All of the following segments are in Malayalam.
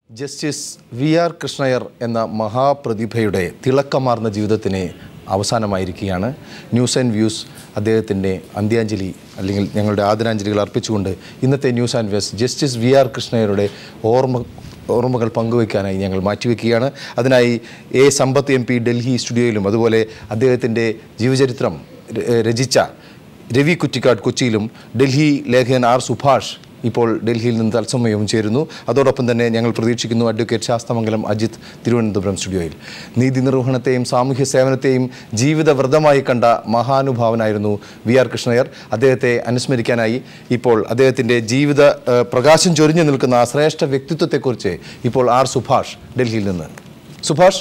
ജസ്റ്റിസ് വി ആർ കൃഷ്ണയർ എന്ന മഹാപ്രതിഭയുടെ തിളക്കമാർന്ന ജീവിതത്തിന് അവസാനമായിരിക്കുകയാണ് ന്യൂസ് ആൻഡ് വ്യൂസ് അദ്ദേഹത്തിൻ്റെ അന്ത്യാഞ്ജലി അല്ലെങ്കിൽ ഞങ്ങളുടെ ആദരാഞ്ജലികൾ അർപ്പിച്ചുകൊണ്ട് ഇന്നത്തെ news and views Justice V R കൃഷ്ണയരുടെ ഓർമ്മ ഓർമ്മകൾ പങ്കുവയ്ക്കാനായി ഞങ്ങൾ മാറ്റിവെക്കുകയാണ് അതിനായി A Sampath M P Delhi സ്റ്റുഡിയോയിലും അതുപോലെ അദ്ദേഹത്തിൻ്റെ ജീവചരിത്രം ര- രചിച്ച രവി കുറ്റിക്കാട് കൊച്ചിയിലും ഡൽഹി ലേഖകൻ ആർ സുഭാഷ് ഇപ്പോൾ ഡൽഹിയിൽ നിന്ന് തത്സമയവും ചേരുന്നു അതോടൊപ്പം തന്നെ ഞങ്ങൾ പ്രതീക്ഷിക്കുന്നു അഡ്വക്കേറ്റ് ശാസ്തമംഗലം അജിത് തിരുവനന്തപുരം സ്റ്റുഡിയോയിൽ നീതി നിർവഹണത്തെയും സാമൂഹ്യ സേവനത്തെയും ജീവിതവ്രതമായി കണ്ട മഹാനുഭാവനായിരുന്നു വി ആർ കൃഷ്ണയർ അദ്ദേഹത്തെ അനുസ്മരിക്കാനായി ഇപ്പോൾ അദ്ദേഹത്തിൻ്റെ ജീവിത ഏഹ്, പ്രകാശം ചൊരിഞ്ഞു നിൽക്കുന്ന ആ ശ്രേഷ്ഠ വ്യക്തിത്വത്തെക്കുറിച്ച് ഇപ്പോൾ ആർ സുഭാഷ് ഡൽഹിയിൽ നിന്ന് സുഭാഷ്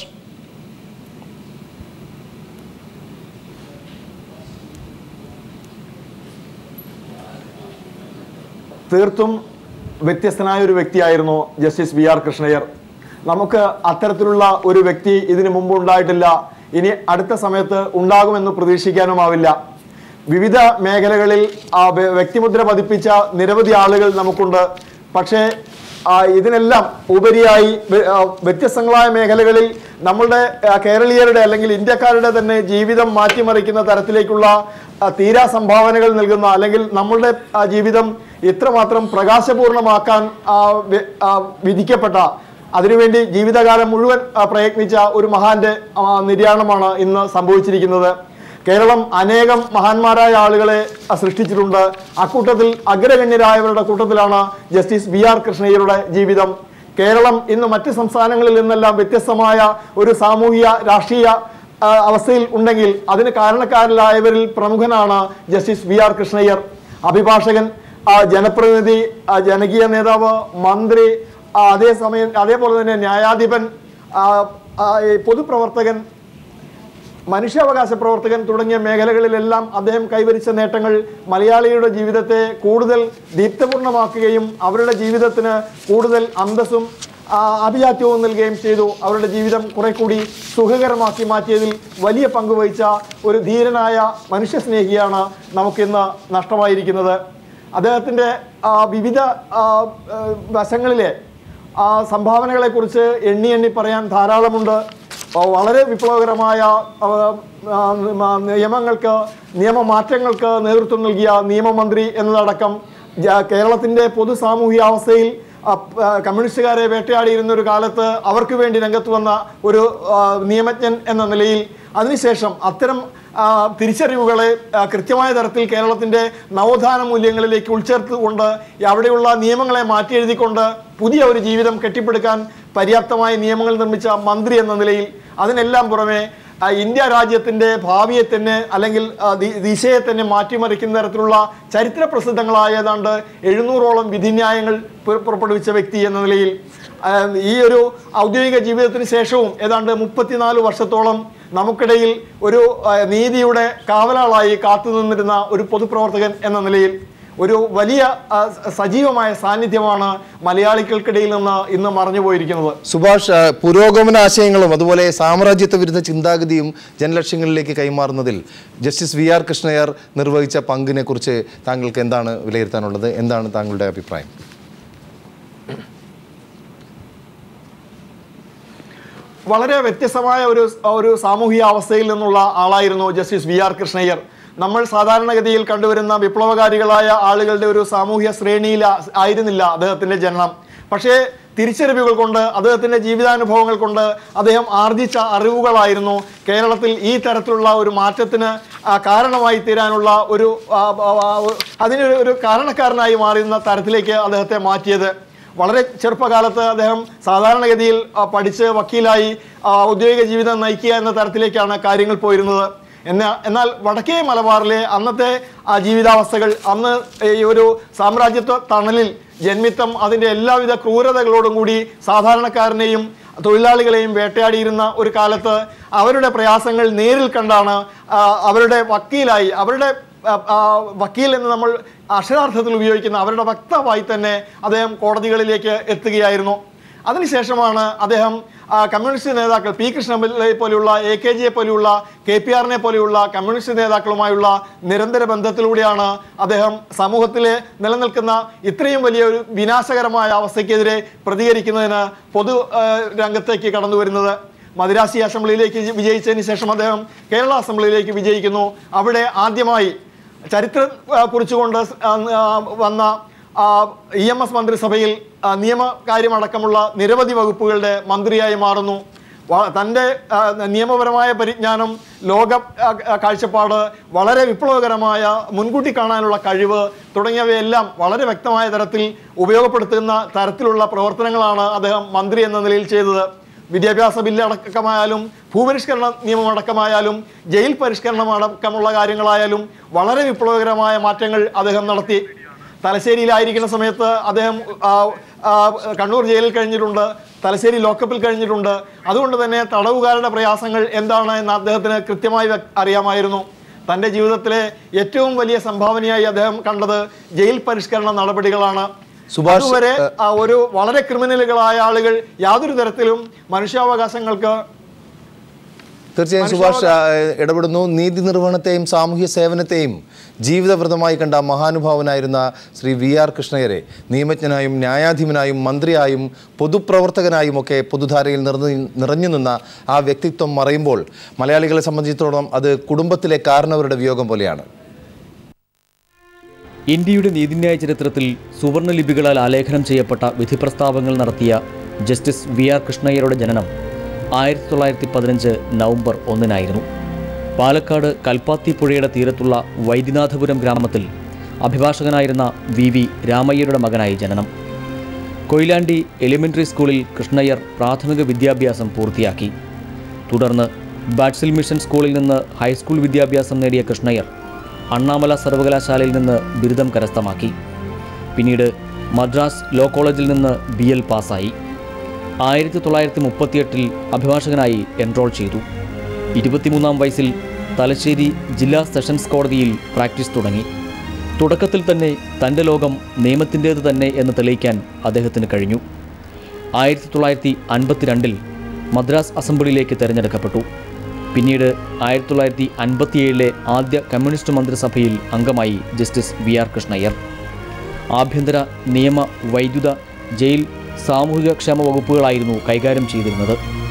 തീർത്തും വ്യത്യസ്തനായ ഒരു വ്യക്തിയായിരുന്നു ജസ്റ്റിസ് വി ആർ കൃഷ്ണയ്യർ നമുക്ക് അത്തരത്തിലുള്ള ഒരു വ്യക്തി ഇതിനു മുമ്പ് ഉണ്ടായിട്ടില്ല ഇനി അടുത്ത സമയത്ത് ഉണ്ടാകുമെന്ന് പ്രതീക്ഷിക്കാനുമാവില്ല വിവിധ മേഖലകളിൽ ആ വ്യ- വ്യക്തിമുദ്ര പതിപ്പിച്ച നിരവധി ആളുകൾ നമുക്കുണ്ട് പക്ഷേ ആ, ഇതിനെല്ലാം ഉപരിയായി വ്യ- ആ, വ്യത്യസ്തങ്ങളായ മേഖലകളിൽ നമ്മളുടെ ആ, കേരളീയരുടെ അല്ലെങ്കിൽ ഇന്ത്യക്കാരുടെ തന്നെ ജീവിതം മാറ്റിമറിക്കുന്ന തരത്തിലേക്കുള്ള ആ, തീരാ സംഭാവനകൾ നൽകുന്ന അല്ലെങ്കിൽ നമ്മളുടെ ആ, ജീവിതം ഇത്രമാത്രം പ്രകാശപൂർണമാക്കാൻ ആ, വി- ആ, വിധിക്കപ്പെട്ട അതിനുവേണ്ടി ജീവിതകാലം മുഴുവൻ ആ, പ്രയത്നിച്ച ഒരു മഹാന്റെ ആ, നിര്യാണമാണ് ഇന്ന് സംഭവിച്ചിരിക്കുന്നത് കേരളം അനേകം മഹാന്മാരായ ആളുകളെ അഹ് സൃഷ്ടിച്ചിട്ടുണ്ട് അക്കൂട്ടത്തിൽ അഗ്രഗണ്യരായവരുടെ കൂട്ടത്തിലാണ് ജസ്റ്റിസ് വി ആർ കൃഷ്ണയ്യരുടെ ജീവിതം കേരളം ഇന്ന് മറ്റ് സംസ്ഥാനങ്ങളിൽ നിന്നെല്ലാം വ്യത്യസ്തമായ ഒരു സാമൂഹിക രാഷ്ട്രീയ ആ, അവസ്ഥയിൽ ഉണ്ടെങ്കിൽ അതിന് കാരണക്കാരിലായവരിൽ പ്രമുഖനാണ് ജസ്റ്റിസ് വി ആർ കൃഷ്ണയ്യർ അഭിഭാഷകൻ ആ, ജനപ്രതിനിധി ആ, ജനകീയ നേതാവ് മന്ത്രി ആ, അതേസമയം അതേപോലെ തന്നെ ന്യായാധിപൻ ആ, ആ, ഈ പൊതുപ്രവർത്തകൻ മനുഷ്യാവകാശ പ്രവർത്തകൻ തുടങ്ങിയ മേഖലകളിലെല്ലാം അദ്ദേഹം കൈവരിച്ച നേട്ടങ്ങൾ മലയാളിയുടെ ജീവിതത്തെ കൂടുതൽ ദീപ്തപൂർണമാക്കുകയും അവരുടെ ജീവിതത്തിന് കൂടുതൽ അന്തസ്സും ആ, അഭിജാത്യവും നൽകുകയും ചെയ്തു അവരുടെ ജീവിതം കുറെ കൂടി സുഖകരമാക്കി മാറ്റിയതിൽ വലിയ പങ്ക് വഹിച്ച ഒരു ധീരനായ മനുഷ്യസ്നേഹിയാണ് നമുക്കിന്ന് നഷ്ടമായിരിക്കുന്നത് അദ്ദേഹത്തിൻ്റെ ആ, വിവിധ ആ, ആ, വശങ്ങളിലെ ആ സംഭാവനകളെക്കുറിച്ച് എണ്ണി എണ്ണി പറയാൻ ധാരാളമുണ്ട് ആ, വളരെ വിപ്ലവകരമായ ആ, ആ, ആ, നിയമങ്ങൾക്ക് നിയമമാറ്റങ്ങൾക്ക് നേതൃത്വം നൽകിയ നിയമമന്ത്രി എന്നതടക്കം ജ- കേരളത്തിൻ്റെ പൊതു സാമൂഹിക അവസ്ഥയിൽ ആ, ആ, കമ്മ്യൂണിസ്റ്റുകാരെ വേട്ടയാടിയിരുന്ന ഒരു കാലത്ത് അവർക്ക് വേണ്ടി രംഗത്ത് വന്ന ഒരു ആ, നിയമജ്ഞൻ എന്ന നിലയിൽ അതിനുശേഷം അത്തരം ആ, തിരിച്ചറിവുകളെ ആ, കൃത്യമായ തരത്തിൽ കേരളത്തിൻ്റെ നവോത്ഥാന മൂല്യങ്ങളിലേക്ക് ഉൾച്ചേർത്തുകൊണ്ട് അവിടെയുള്ള നിയമങ്ങളെ മാറ്റി എഴുതിക്കൊണ്ട് പുതിയ ഒരു ജീവിതം കെട്ടിപ്പടുക്കാൻ പര്യാപ്തമായ നിയമങ്ങൾ നിർമ്മിച്ച മന്ത്രി എന്ന നിലയിൽ അതിനെല്ലാം പുറമെ ആ, ഇന്ത്യ രാജ്യത്തിൻ്റെ ഭാവിയെ തന്നെ അല്ലെങ്കിൽ ആ, ദി- ദിശയെ തന്നെ മാറ്റിമറിക്കുന്ന തരത്തിലുള്ള ചരിത്ര പ്രസിദ്ധങ്ങളായ ഏതാണ്ട് എഴുന്നൂറോളം വിധിന്യായങ്ങൾ പുറ- പുറപ്പെടുവിച്ച വ്യക്തി എന്ന നിലയിൽ ആ, ഈ ഒരു ഔദ്യോഗിക ജീവിതത്തിന് ശേഷവും ഏതാണ്ട് മുപ്പത്തിനാല് വർഷത്തോളം നമുക്കിടയിൽ ഒരു ആ, നീതിയുടെ കാവലാളായി കാത്തു നിന്നിരുന്ന ഒരു പൊതുപ്രവർത്തകൻ എന്ന നിലയിൽ ഒരു വലിയ ആ, സജീവമായ സാന്നിധ്യമാണ് മലയാളികൾക്കിടയിൽ നിന്ന് ഇന്ന് മറഞ്ഞു പോയിരിക്കുന്നത് സുഭാഷ് ആ, പുരോഗമന ആശയങ്ങളും അതുപോലെ സാമ്രാജ്യത്വ വിരുദ്ധ ചിന്താഗതിയും ജനലക്ഷ്യങ്ങളിലേക്ക് കൈമാറുന്നതിൽ ജസ്റ്റിസ് വി ആർ കൃഷ്ണയർ നിർവഹിച്ച പങ്കിനെ കുറിച്ച് താങ്കൾക്ക് എന്താണ് വിലയിരുത്താനുള്ളത് എന്താണ് താങ്കളുടെ അഭിപ്രായം വളരെ വ്യത്യസ്തമായ ഒരു ഒരു സാമൂഹിക അവസ്ഥയിൽ നിന്നുള്ള ആളായിരുന്നു ജസ്റ്റിസ് വി ആർ കൃഷ്ണയ്യർ നമ്മൾ സാധാരണഗതിയിൽ കണ്ടുവരുന്ന വിപ്ലവകാരികളായ ആളുകളുടെ ഒരു സാമൂഹ്യ ശ്രേണിയിൽ ആ- ആയിരുന്നില്ല അദ്ദേഹത്തിന്റെ ജനനം പക്ഷേ തിരിച്ചറിവുകൾ കൊണ്ട് അദ്ദേഹത്തിന്റെ ജീവിതാനുഭവങ്ങൾ കൊണ്ട് അദ്ദേഹം ആർജിച്ച അറിവുകളായിരുന്നു കേരളത്തിൽ ഈ തരത്തിലുള്ള ഒരു മാറ്റത്തിന് ആ, കാരണമായി തീരാനുള്ള ഒരു ആ, ആ, ആ, അതിനൊരു ഒരു കാരണക്കാരനായി മാറുന്ന തരത്തിലേക്ക് അദ്ദേഹത്തെ മാറ്റിയത് വളരെ ചെറുപ്പകാലത്ത് അദ്ദേഹം സാധാരണഗതിയിൽ ആ, പഠിച്ച് വക്കീലായി ആ, ഔദ്യോഗിക ജീവിതം നയിക്കുക എന്ന തരത്തിലേക്കാണ് കാര്യങ്ങൾ പോയിരുന്നത് എന്നാൽ എന്നാൽ വടക്കേ മലബാറിലെ അന്നത്തെ ആ ജീവിതാവസ്ഥകൾ അന്ന് ഈ ഒരു സാമ്രാജ്യത്വ തണലിൽ ജന്മിത്തം അതിൻ്റെ എല്ലാവിധ ക്രൂരതകളോടും കൂടി സാധാരണക്കാരനെയും തൊഴിലാളികളെയും വേട്ടയാടിയിരുന്ന ഒരു കാലത്ത് അവരുടെ പ്രയാസങ്ങൾ നേരിൽ കണ്ടാണ് ആ, അവരുടെ വക്കീലായി അവരുടെ ആ, ആ, വക്കീൽ എന്ന് നമ്മൾ അക്ഷരാർത്ഥത്തിൽ ഉപയോഗിക്കുന്ന അവരുടെ വക്താവായി തന്നെ അദ്ദേഹം കോടതികളിലേക്ക് എത്തുകയായിരുന്നു അതിനുശേഷമാണ് അദ്ദേഹം ആ, കമ്മ്യൂണിസ്റ്റ് നേതാക്കൾ പി കൃഷ്ണപിള്ളയെ പോലെയുള്ള എ കെ ജിയെ പോലെയുള്ള കെ പി ആറിനെ പോലെയുള്ള കമ്മ്യൂണിസ്റ്റ് നേതാക്കളുമായുള്ള നിരന്തര ബന്ധത്തിലൂടെയാണ് അദ്ദേഹം സമൂഹത്തിലെ നിലനിൽക്കുന്ന ഇത്രയും വലിയ ഒരു വിനാശകരമായ അവസ്ഥയ്ക്കെതിരെ പ്രതികരിക്കുന്നതിന് പൊതു ആ, രംഗത്തേക്ക് കടന്നു വരുന്നത് മദിരാശി അസംബ്ലിയിലേക്ക് വിജയിച്ചതിന് ശേഷം അദ്ദേഹം കേരള അസംബ്ലിയിലേക്ക് വിജയിക്കുന്നു അവിടെ ആദ്യമായി ചരിത്രം ആ, കുറിച്ചുകൊണ്ട് സ്- ആ, ആ, വന്ന ഇ എം എസ് മന്ത്രിസഭയിൽ ആ, നിയമകാര്യമടക്കമുള്ള നിരവധി വകുപ്പുകളുടെ മന്ത്രിയായി മാറുന്നു വ- തൻ്റെ ആ, നിയമപരമായ പരിജ്ഞാനം ലോക ആ, ആ, കാഴ്ചപ്പാട് വളരെ വിപ്ലവകരമായ മുൻകൂട്ടി കാണാനുള്ള കഴിവ് തുടങ്ങിയവയെല്ലാം വളരെ വ്യക്തമായ തരത്തിൽ ഉപയോഗപ്പെടുത്തുന്ന തരത്തിലുള്ള പ്രവർത്തനങ്ങളാണ് അദ്ദേഹം മന്ത്രി എന്ന നിലയിൽ ചെയ്തത് വിദ്യാഭ്യാസ ബില്ല് അടക്കമായാലും ഭൂപരിഷ്കരണ നിയമം അടക്കമായാലും ജയിൽ പരിഷ്കരണം അടക്കമുള്ള കാര്യങ്ങളായാലും വളരെ വിപ്ലവകരമായ മാറ്റങ്ങൾ അദ്ദേഹം നടത്തി തലശ്ശേരിയിലായിരിക്കുന്ന സമയത്ത് അദ്ദേഹം ആ, ആ, കണ്ണൂർ ജയിലിൽ കഴിഞ്ഞിട്ടുണ്ട് തലശ്ശേരി ലോക്കപ്പിൽ കഴിഞ്ഞിട്ടുണ്ട് അതുകൊണ്ട് തന്നെ തടവുകാരുടെ പ്രയാസങ്ങൾ എന്താണ് എന്ന് അദ്ദേഹത്തിന് കൃത്യമായി വ്യക്- അറിയാമായിരുന്നു തൻ്റെ ജീവിതത്തിലെ ഏറ്റവും വലിയ സംഭാവനയായി അദ്ദേഹം കണ്ടത് ജയിൽ പരിഷ്കരണ നടപടികളാണ് സുഭാഷ്, അതുവരെ ആ, ഒരു വളരെ ക്രിമിനലുകളായ ആളുകൾ യാതൊരു തരത്തിലും മനുഷ്യാവകാശങ്ങൾക്ക് തീർച്ചയായും സുഭാഷ് ആ, ഇടപെടുന്നു നീതി നിർവഹണത്തെയും സാമൂഹ്യ സേവനത്തെയും ജീവിതവ്രതമായി കണ്ട മഹാനുഭാവനായിരുന്ന ശ്രീ വി ആർ കൃഷ്ണയരെ നിയമജ്ഞനായും ന്യായാധിപനായും മന്ത്രിയായും പൊതുപ്രവർത്തകനായും ഒക്കെ പൊതുധാരയിൽ നിറഞ്ഞു നിറഞ്ഞു നിന്ന ആ വ്യക്തിത്വം മറയുമ്പോൾ മലയാളികളെ സംബന്ധിച്ചിടത്തോളം അത് കുടുംബത്തിലെ കാരണവരുടെ വിയോഗം പോലെയാണ് ഇന്ത്യയുടെ നീതിന്യായ ചരിത്രത്തിൽ സുവർണ ലിപികളാൽ ആലേഖനം ചെയ്യപ്പെട്ട വിധിപ്രസ്താവങ്ങൾ നടത്തിയ ജസ്റ്റിസ് വി ആർ കൃഷ്ണയ്യരുടെ ജനനം ആയിരത്തി തൊള്ളായിരത്തി പതിനഞ്ച് നവംബർ ഒന്നിനായിരുന്നു പാലക്കാട് കൽപ്പാത്തി പുഴയുടെ തീരത്തുള്ള വൈദ്യനാഥപുരം ഗ്രാമത്തിൽ അഭിഭാഷകനായിരുന്ന വി വി രാമയ്യരുടെ മകനായി ജനനം കൊയിലാണ്ടി എലിമെൻ്ററി സ്കൂളിൽ കൃഷ്ണയ്യർ പ്രാഥമിക വിദ്യാഭ്യാസം പൂർത്തിയാക്കി തുടർന്ന് ബാറ്റ്സിൽ മിഷൻ സ്കൂളിൽ നിന്ന് ഹൈസ്കൂൾ വിദ്യാഭ്യാസം നേടിയ കൃഷ്ണയ്യർ അണ്ണാമല സർവകലാശാലയിൽ നിന്ന് ബിരുദം കരസ്ഥമാക്കി പിന്നീട് മദ്രാസ് ലോ കോളേജിൽ നിന്ന് ബി എൽ പാസ്സായി ആയിരത്തി തൊള്ളായിരത്തി മുപ്പത്തിയെട്ടിൽ അഭിഭാഷകനായി എൻറോൾ ചെയ്തു ഇരുപത്തിമൂന്നാം വയസ്സിൽ തലശ്ശേരി ജില്ലാ സെഷൻസ് കോടതിയിൽ പ്രാക്ടീസ് തുടങ്ങി തുടക്കത്തിൽ തന്നെ തൻ്റെ ലോകം നിയമത്തിൻ്റേത് തന്നെ എന്ന് തെളിയിക്കാൻ അദ്ദേഹത്തിന് കഴിഞ്ഞു ആയിരത്തി തൊള്ളായിരത്തി അൻപത്തിരണ്ടിൽ മദ്രാസ് അസംബ്ലിയിലേക്ക് തിരഞ്ഞെടുക്കപ്പെട്ടു പിന്നീട് ആയിരത്തി തൊള്ളായിരത്തി അൻപത്തിയേഴിലെ ആദ്യ കമ്മ്യൂണിസ്റ്റ് മന്ത്രിസഭയിൽ അംഗമായി ജസ്റ്റിസ് വി ആർ കൃഷ്ണയ്യർ ആഭ്യന്തര നിയമ വൈദ്യുത ജയിൽ സാമൂഹികക്ഷേമ വകുപ്പുകളായിരുന്നു കൈകാര്യം ചെയ്തിരുന്നത്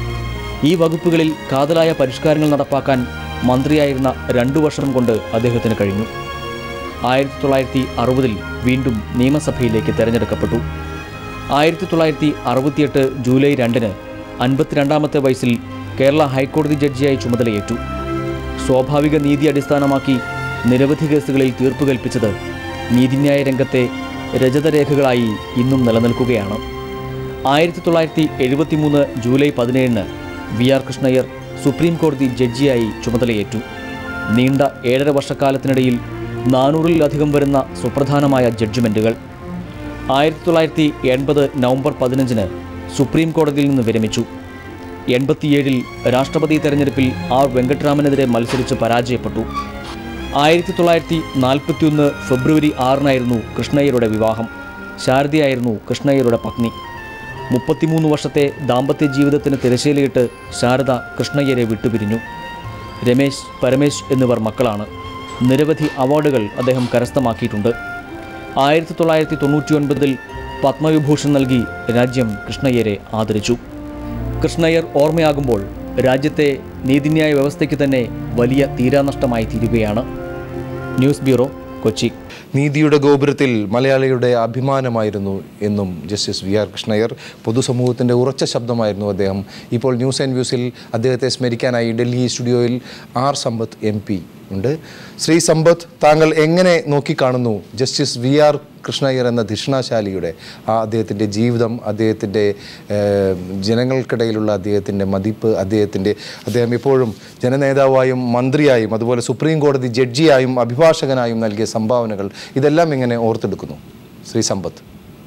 ഈ വകുപ്പുകളിൽ കാതലായ പരിഷ്കാരങ്ങൾ നടപ്പാക്കാൻ മന്ത്രിയായിരുന്ന രണ്ടു വർഷം കൊണ്ട് അദ്ദേഹത്തിന് കഴിഞ്ഞു ആയിരത്തി തൊള്ളായിരത്തി അറുപതിൽ വീണ്ടും നിയമസഭയിലേക്ക് തെരഞ്ഞെടുക്കപ്പെട്ടു ആയിരത്തി തൊള്ളായിരത്തി അറുപത്തിയെട്ട് ജൂലൈ രണ്ടിന് അൻപത്തിരണ്ടാമത്തെ വയസ്സിൽ കേരള ഹൈക്കോടതി ജഡ്ജിയായി ചുമതലയേറ്റു സ്വാഭാവിക നീതി അടിസ്ഥാനമാക്കി നിരവധി കേസുകളിൽ തീർപ്പ് കൽപ്പിച്ചത് നീതിന്യായ രംഗത്തെ രജതരേഖകളായി ഇന്നും നിലനിൽക്കുകയാണ് ആയിരത്തി തൊള്ളായിരത്തി എഴുപത്തിമൂന്ന് ജൂലൈ പതിനേഴിന് വി ആർ കൃഷ്ണയ്യർ സുപ്രീം കോടതി ജഡ്ജിയായി ചുമതലയേറ്റു നീണ്ട ഏഴര വർഷക്കാലത്തിനിടയിൽ നാനൂറിലധികം വരുന്ന സുപ്രധാനമായ ജഡ്ജ്മെൻറ്റുകൾ ആയിരത്തി തൊള്ളായിരത്തി എൺപത് നവംബർ പതിനഞ്ചിന് സുപ്രീം കോടതിയിൽ നിന്ന് വിരമിച്ചു എൺപത്തിയേഴിൽ രാഷ്ട്രപതി തെരഞ്ഞെടുപ്പിൽ ആർ വെങ്കട്രാമനെതിരെ മത്സരിച്ച് പരാജയപ്പെട്ടു ആയിരത്തി തൊള്ളായിരത്തി നാൽപ്പത്തിയൊന്ന് ഫെബ്രുവരി ആറിനായിരുന്നു കൃഷ്ണയ്യരുടെ വിവാഹം ശാരദയായിരുന്നു കൃഷ്ണയ്യരുടെ പത്നി മുപ്പത്തിമൂന്ന് വർഷത്തെ ദാമ്പത്യ ജീവിതത്തിന് തിരശ്ശീലയിട്ട് ശാരദ കൃഷ്ണയ്യരെ വിട്ടുപിരിഞ്ഞു രമേശ് പരമേശ് എന്നിവർ മക്കളാണ് നിരവധി അവാർഡുകൾ അദ്ദേഹം കരസ്ഥമാക്കിയിട്ടുണ്ട് ആയിരത്തി തൊള്ളായിരത്തി തൊണ്ണൂറ്റി ഒൻപതിൽ പത്മവിഭൂഷൺ നൽകി രാജ്യം കൃഷ്ണയ്യരെ ആദരിച്ചു കൃഷ്ണയ്യർ ഓർമ്മയാകുമ്പോൾ രാജ്യത്തെ നീതിന്യായ വ്യവസ്ഥയ്ക്ക് തന്നെ വലിയ തീരാനഷ്ടമായി തീരുകയാണ് ന്യൂസ് ബ്യൂറോ കൊച്ചി നീതിയുടെ ഗോപുരത്തിൽ മലയാളിയുടെ അഭിമാനമായിരുന്നു എന്നും ജസ്റ്റിസ് വി ആർ കൃഷ്ണയ്യർ പൊതുസമൂഹത്തിൻ്റെ ഉറച്ച ശബ്ദമായിരുന്നു അദ്ദേഹം ഇപ്പോൾ ന്യൂസ് ആൻഡ് വ്യൂസിൽ അദ്ദേഹത്തെ സ്മരിക്കാനായി ഡൽഹി സ്റ്റുഡിയോയിൽ ആർ സമ്പത്ത് എം പി ഉണ്ട് ശ്രീ സമ്പത്ത് താങ്കൾ എങ്ങനെ നോക്കിക്കാണുന്നു ജസ്റ്റിസ് വി ആർ കൃഷ്ണയ്യർ എന്ന ധിഷണാശാലിയുടെ ആ അദ്ദേഹത്തിൻ്റെ ജീവിതം അദ്ദേഹത്തിൻ്റെ ഏഹ്, ജനങ്ങൾക്കിടയിലുള്ള അദ്ദേഹത്തിൻ്റെ മതിപ്പ് അദ്ദേഹത്തിൻ്റെ അദ്ദേഹം ഇപ്പോഴും ജനനേതാവായും മന്ത്രിയായും അതുപോലെ സുപ്രീം കോടതി ജഡ്ജിയായും അഭിഭാഷകനായും നൽകിയ സംഭാവനകൾ ഇതെല്ലാം ഇങ്ങനെ ഓർത്തെടുക്കുന്നു ശ്രീ സമ്പത്ത്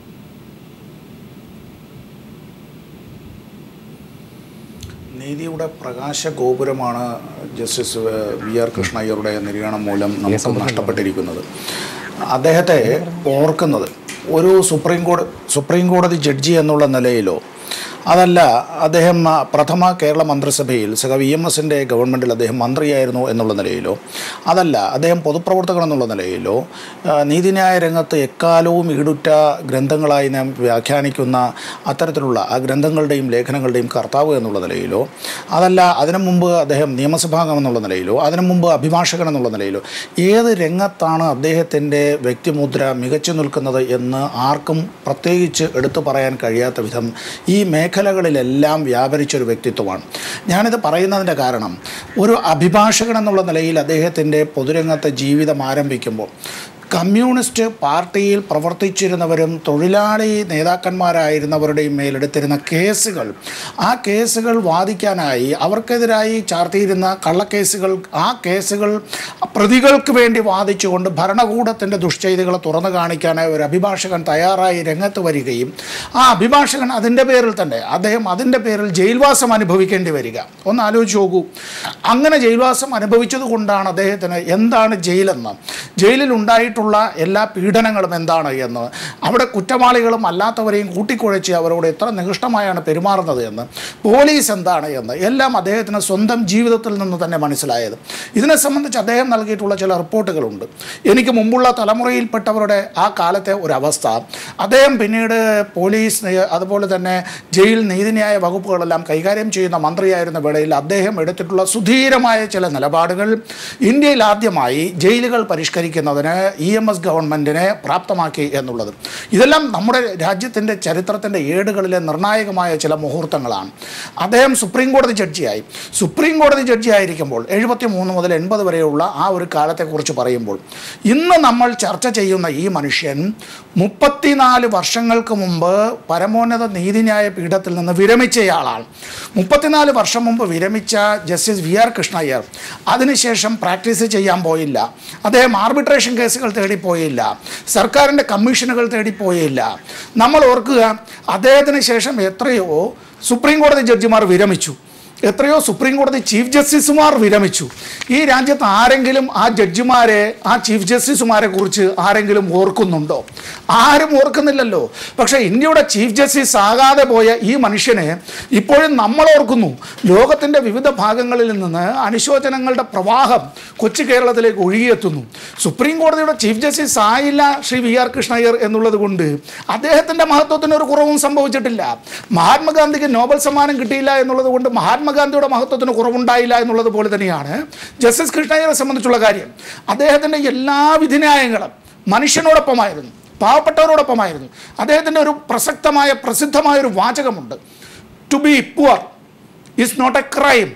നീതിയുടെ പ്രകാശ ഗോപുരമാണ് ജസ്റ്റിസ് വി ആർ കൃഷ്ണയ്യരുടെ നിര്യാണം മൂലം നമുക്ക് നഷ്ടപ്പെട്ടിരിക്കുന്നത് അദ്ദേഹത്തെ ഓർക്കുന്നത് ഒരു സുപ്രീം കോടതി സുപ്രീം കോടതി ജഡ്ജി എന്നുള്ള നിലയിലോ അതല്ല അദ്ദേഹം ആ, പ്രഥമ കേരള മന്ത്രിസഭയിൽ സഹ വി എം എസിൻ്റെ ഗവൺമെൻറ്റിൽ അദ്ദേഹം മന്ത്രിയായിരുന്നു എന്നുള്ള നിലയിലോ അതല്ല അദ്ദേഹം പൊതുപ്രവർത്തകൻ എന്നുള്ള നിലയിലോ ആ, നീതിന്യായ രംഗത്ത് എക്കാലവും ഈടുറ്റ ഗ്രന്ഥങ്ങളായി നാം വ്യാഖ്യാനിക്കുന്ന അത്തരത്തിലുള്ള ആ ഗ്രന്ഥങ്ങളുടെയും ലേഖനങ്ങളുടെയും കർത്താവ് എന്നുള്ള നിലയിലോ അതല്ല അതിനു മുമ്പ് അദ്ദേഹം നിയമസഭാംഗം എന്നുള്ള നിലയിലോ അതിനു മുമ്പ് അഭിഭാഷകൻ എന്നുള്ള നിലയിലോ ഏത് രംഗത്താണ് അദ്ദേഹത്തിൻ്റെ വ്യക്തിമുദ്ര മികച്ചു നിൽക്കുന്നത് എന്ന് ആർക്കും പ്രത്യേകിച്ച് എടുത്തു പറയാൻ കഴിയാത്ത വിധം ഈ മേഖലകളിലെല്ലാം വ്യാപരിച്ചൊരു വ്യക്തിത്വമാണ് ഞാനിത് പറയുന്നതിൻ്റെ കാരണം ഒരു അഭിഭാഷകൻ എന്നുള്ള നിലയിൽ അദ്ദേഹത്തിൻ്റെ പൊതുരംഗത്തെ ജീവിതം ആരംഭിക്കുമ്പോൾ കമ്മ്യൂണിസ്റ്റ് പാർട്ടിയിൽ പ്രവർത്തിച്ചിരുന്നവരും തൊഴിലാളി നേതാക്കന്മാരായിരുന്നവരുടെയും മേലെടുത്തിരുന്ന കേസുകൾ ആ കേസുകൾ വാദിക്കാനായി അവർക്കെതിരായി ചാർത്തിയിരുന്ന കള്ളക്കേസുകൾ ആ കേസുകൾ പ്രതികൾക്ക് വേണ്ടി വാദിച്ചുകൊണ്ട് ഭരണകൂടത്തിൻ്റെ ദുഷ്ചെയ്തികൾ തുറന്നു കാണിക്കാനായി ഒരു അഭിഭാഷകൻ തയ്യാറായി രംഗത്ത് വരികയും ആ അഭിഭാഷകൻ അതിൻ്റെ പേരിൽ തന്നെ അദ്ദേഹം അതിൻ്റെ പേരിൽ ജയിൽവാസം അനുഭവിക്കേണ്ടി വരിക ഒന്ന് ആലോചിച്ച് നോക്കൂ അങ്ങനെ ജയിൽവാസം അനുഭവിച്ചത് കൊണ്ടാണ് അദ്ദേഹത്തിന് എന്താണ് ജയിലെന്ന് ജയിലിൽ ഉണ്ടായിട്ടുള്ള എല്ലാ പീഡനങ്ങളും എന്താണ് എന്ന് അവിടെ കുറ്റവാളികളും അല്ലാത്തവരെയും കൂട്ടിക്കുഴച്ച് അവരോട് എത്ര നികൃഷ്ടമായാണ് പെരുമാറുന്നത് എന്ന് പോലീസ് എന്താണ് എന്ന് എല്ലാം അദ്ദേഹത്തിന് സ്വന്തം ജീവിതത്തിൽ നിന്ന് തന്നെ മനസ്സിലായത് ഇതിനെ സംബന്ധിച്ച് അദ്ദേഹം നൽകിയിട്ടുള്ള ചില റിപ്പോർട്ടുകളുണ്ട് എനിക്ക് മുമ്പുള്ള തലമുറയിൽപ്പെട്ടവരുടെ ആ കാലത്തെ ഒരവസ്ഥ അദ്ദേഹം പിന്നീട് പോലീസ് നി- അതുപോലെ തന്നെ ജയിൽ നീതിന്യായ വകുപ്പുകളെല്ലാം കൈകാര്യം ചെയ്യുന്ന മന്ത്രിയായിരുന്ന വേളയിൽ അദ്ദേഹം എടുത്തിട്ടുള്ള സുധീരമായ ചില നിലപാടുകൾ ഇന്ത്യയിൽ ആദ്യമായി ജയിലുകൾ പരിഷ്കരിക്കുന്നതിന് ഇ എം എസ് ഗവൺമെൻറ്റിനെ പ്രാപ്തമാക്കി എന്നുള്ളത് ഇതെല്ലാം നമ്മുടെ രാജ്യത്തിൻ്റെ ചരിത്രത്തിൻ്റെ ഏടുകളിലെ നിർണായകമായ ചില മുഹൂർത്തങ്ങളാണ് അദ്ദേഹം സുപ്രീം കോടതി ജഡ്ജിയായി സുപ്രീം കോടതി ജഡ്ജി ആയിരിക്കുമ്പോൾ എഴുപത്തി മൂന്ന് മുതൽ എൺപത് വരെയുള്ള ആ ഒരു കാലത്തെക്കുറിച്ച് പറയുമ്പോൾ ഇന്ന് നമ്മൾ ചർച്ച ചെയ്യുന്ന ഈ മനുഷ്യൻ മുപ്പത്തിനാല് വർഷങ്ങൾക്ക് മുമ്പ് പരമോന്നത നീതിന്യായ പീഠത്തിൽ നിന്ന് വിരമിച്ചയാളാണ് മുപ്പത്തിനാല് വർഷം മുമ്പ് വിരമിച്ച ജസ്റ്റിസ് വി ആർ കൃഷ്ണയ്യർ അതിനുശേഷം പ്രാക്ടീസ് ചെയ്യാൻ പോയില്ല അദ്ദേഹം ആർബിട്രേഷൻ കേസുകൾ തേടിപ്പോയില്ല സർക്കാരിൻ്റെ കമ്മീഷനുകൾ തേടിപ്പോയില്ല നമ്മൾ ഓർക്കുക അദ്ദേഹത്തിന് ശേഷം എത്രയോ സുപ്രീം കോടതി ജഡ്ജിമാർ വിരമിച്ചു എത്രയോ സുപ്രീം കോടതി ചീഫ് ജസ്റ്റിസുമാർ വിരമിച്ചു ഈ രാജ്യത്ത് ആരെങ്കിലും ആ ജഡ്ജിമാരെ ആ ചീഫ് ജസ്റ്റിസുമാരെ കുറിച്ച് ആരെങ്കിലും ഓർക്കുന്നുണ്ടോ ആരും ഓർക്കുന്നില്ലല്ലോ പക്ഷേ ഇന്ത്യയുടെ ചീഫ് ജസ്റ്റിസ് ആകാതെ പോയ ഈ മനുഷ്യനെ ഇപ്പോഴും നമ്മൾ ഓർക്കുന്നു ലോകത്തിൻ്റെ വിവിധ ഭാഗങ്ങളിൽ നിന്ന് അനുശോചനങ്ങളുടെ പ്രവാഹം കൊച്ചു കേരളത്തിലേക്ക് ഒഴുകിയെത്തുന്നു സുപ്രീം കോടതിയുടെ ചീഫ് ജസ്റ്റിസ് ആയില്ല ശ്രീ വി ആർ കൃഷ്ണയ്യർ എന്നുള്ളത് കൊണ്ട് അദ്ദേഹത്തിൻ്റെ മഹത്വത്തിന് ഒരു കുറവും സംഭവിച്ചിട്ടില്ല മഹാത്മാഗാന്ധിക്ക് നോബൽ സമ്മാനം കിട്ടിയില്ല എന്നുള്ളത് കൊണ്ട് മഹാത്മാഗാന്ധിയുടെ മഹത്വത്തിന് കുറവുണ്ടായില്ല എന്നുള്ളത് പോലെ തന്നെയാണ് ജസ്റ്റിസ് കൃഷ്ണയ്യരെ സംബന്ധിച്ചുള്ള കാര്യം അദ്ദേഹത്തിൻ്റെ എല്ലാ വിധിന്യായങ്ങളും മനുഷ്യനോടൊപ്പമായിരുന്നു പാവപ്പെട്ടവരോടൊപ്പമായിരുന്നു അദ്ദേഹത്തിൻ്റെ ഒരു പ്രസക്തമായ പ്രസിദ്ധമായ ഒരു വാചകമുണ്ട് to be poor is not a crime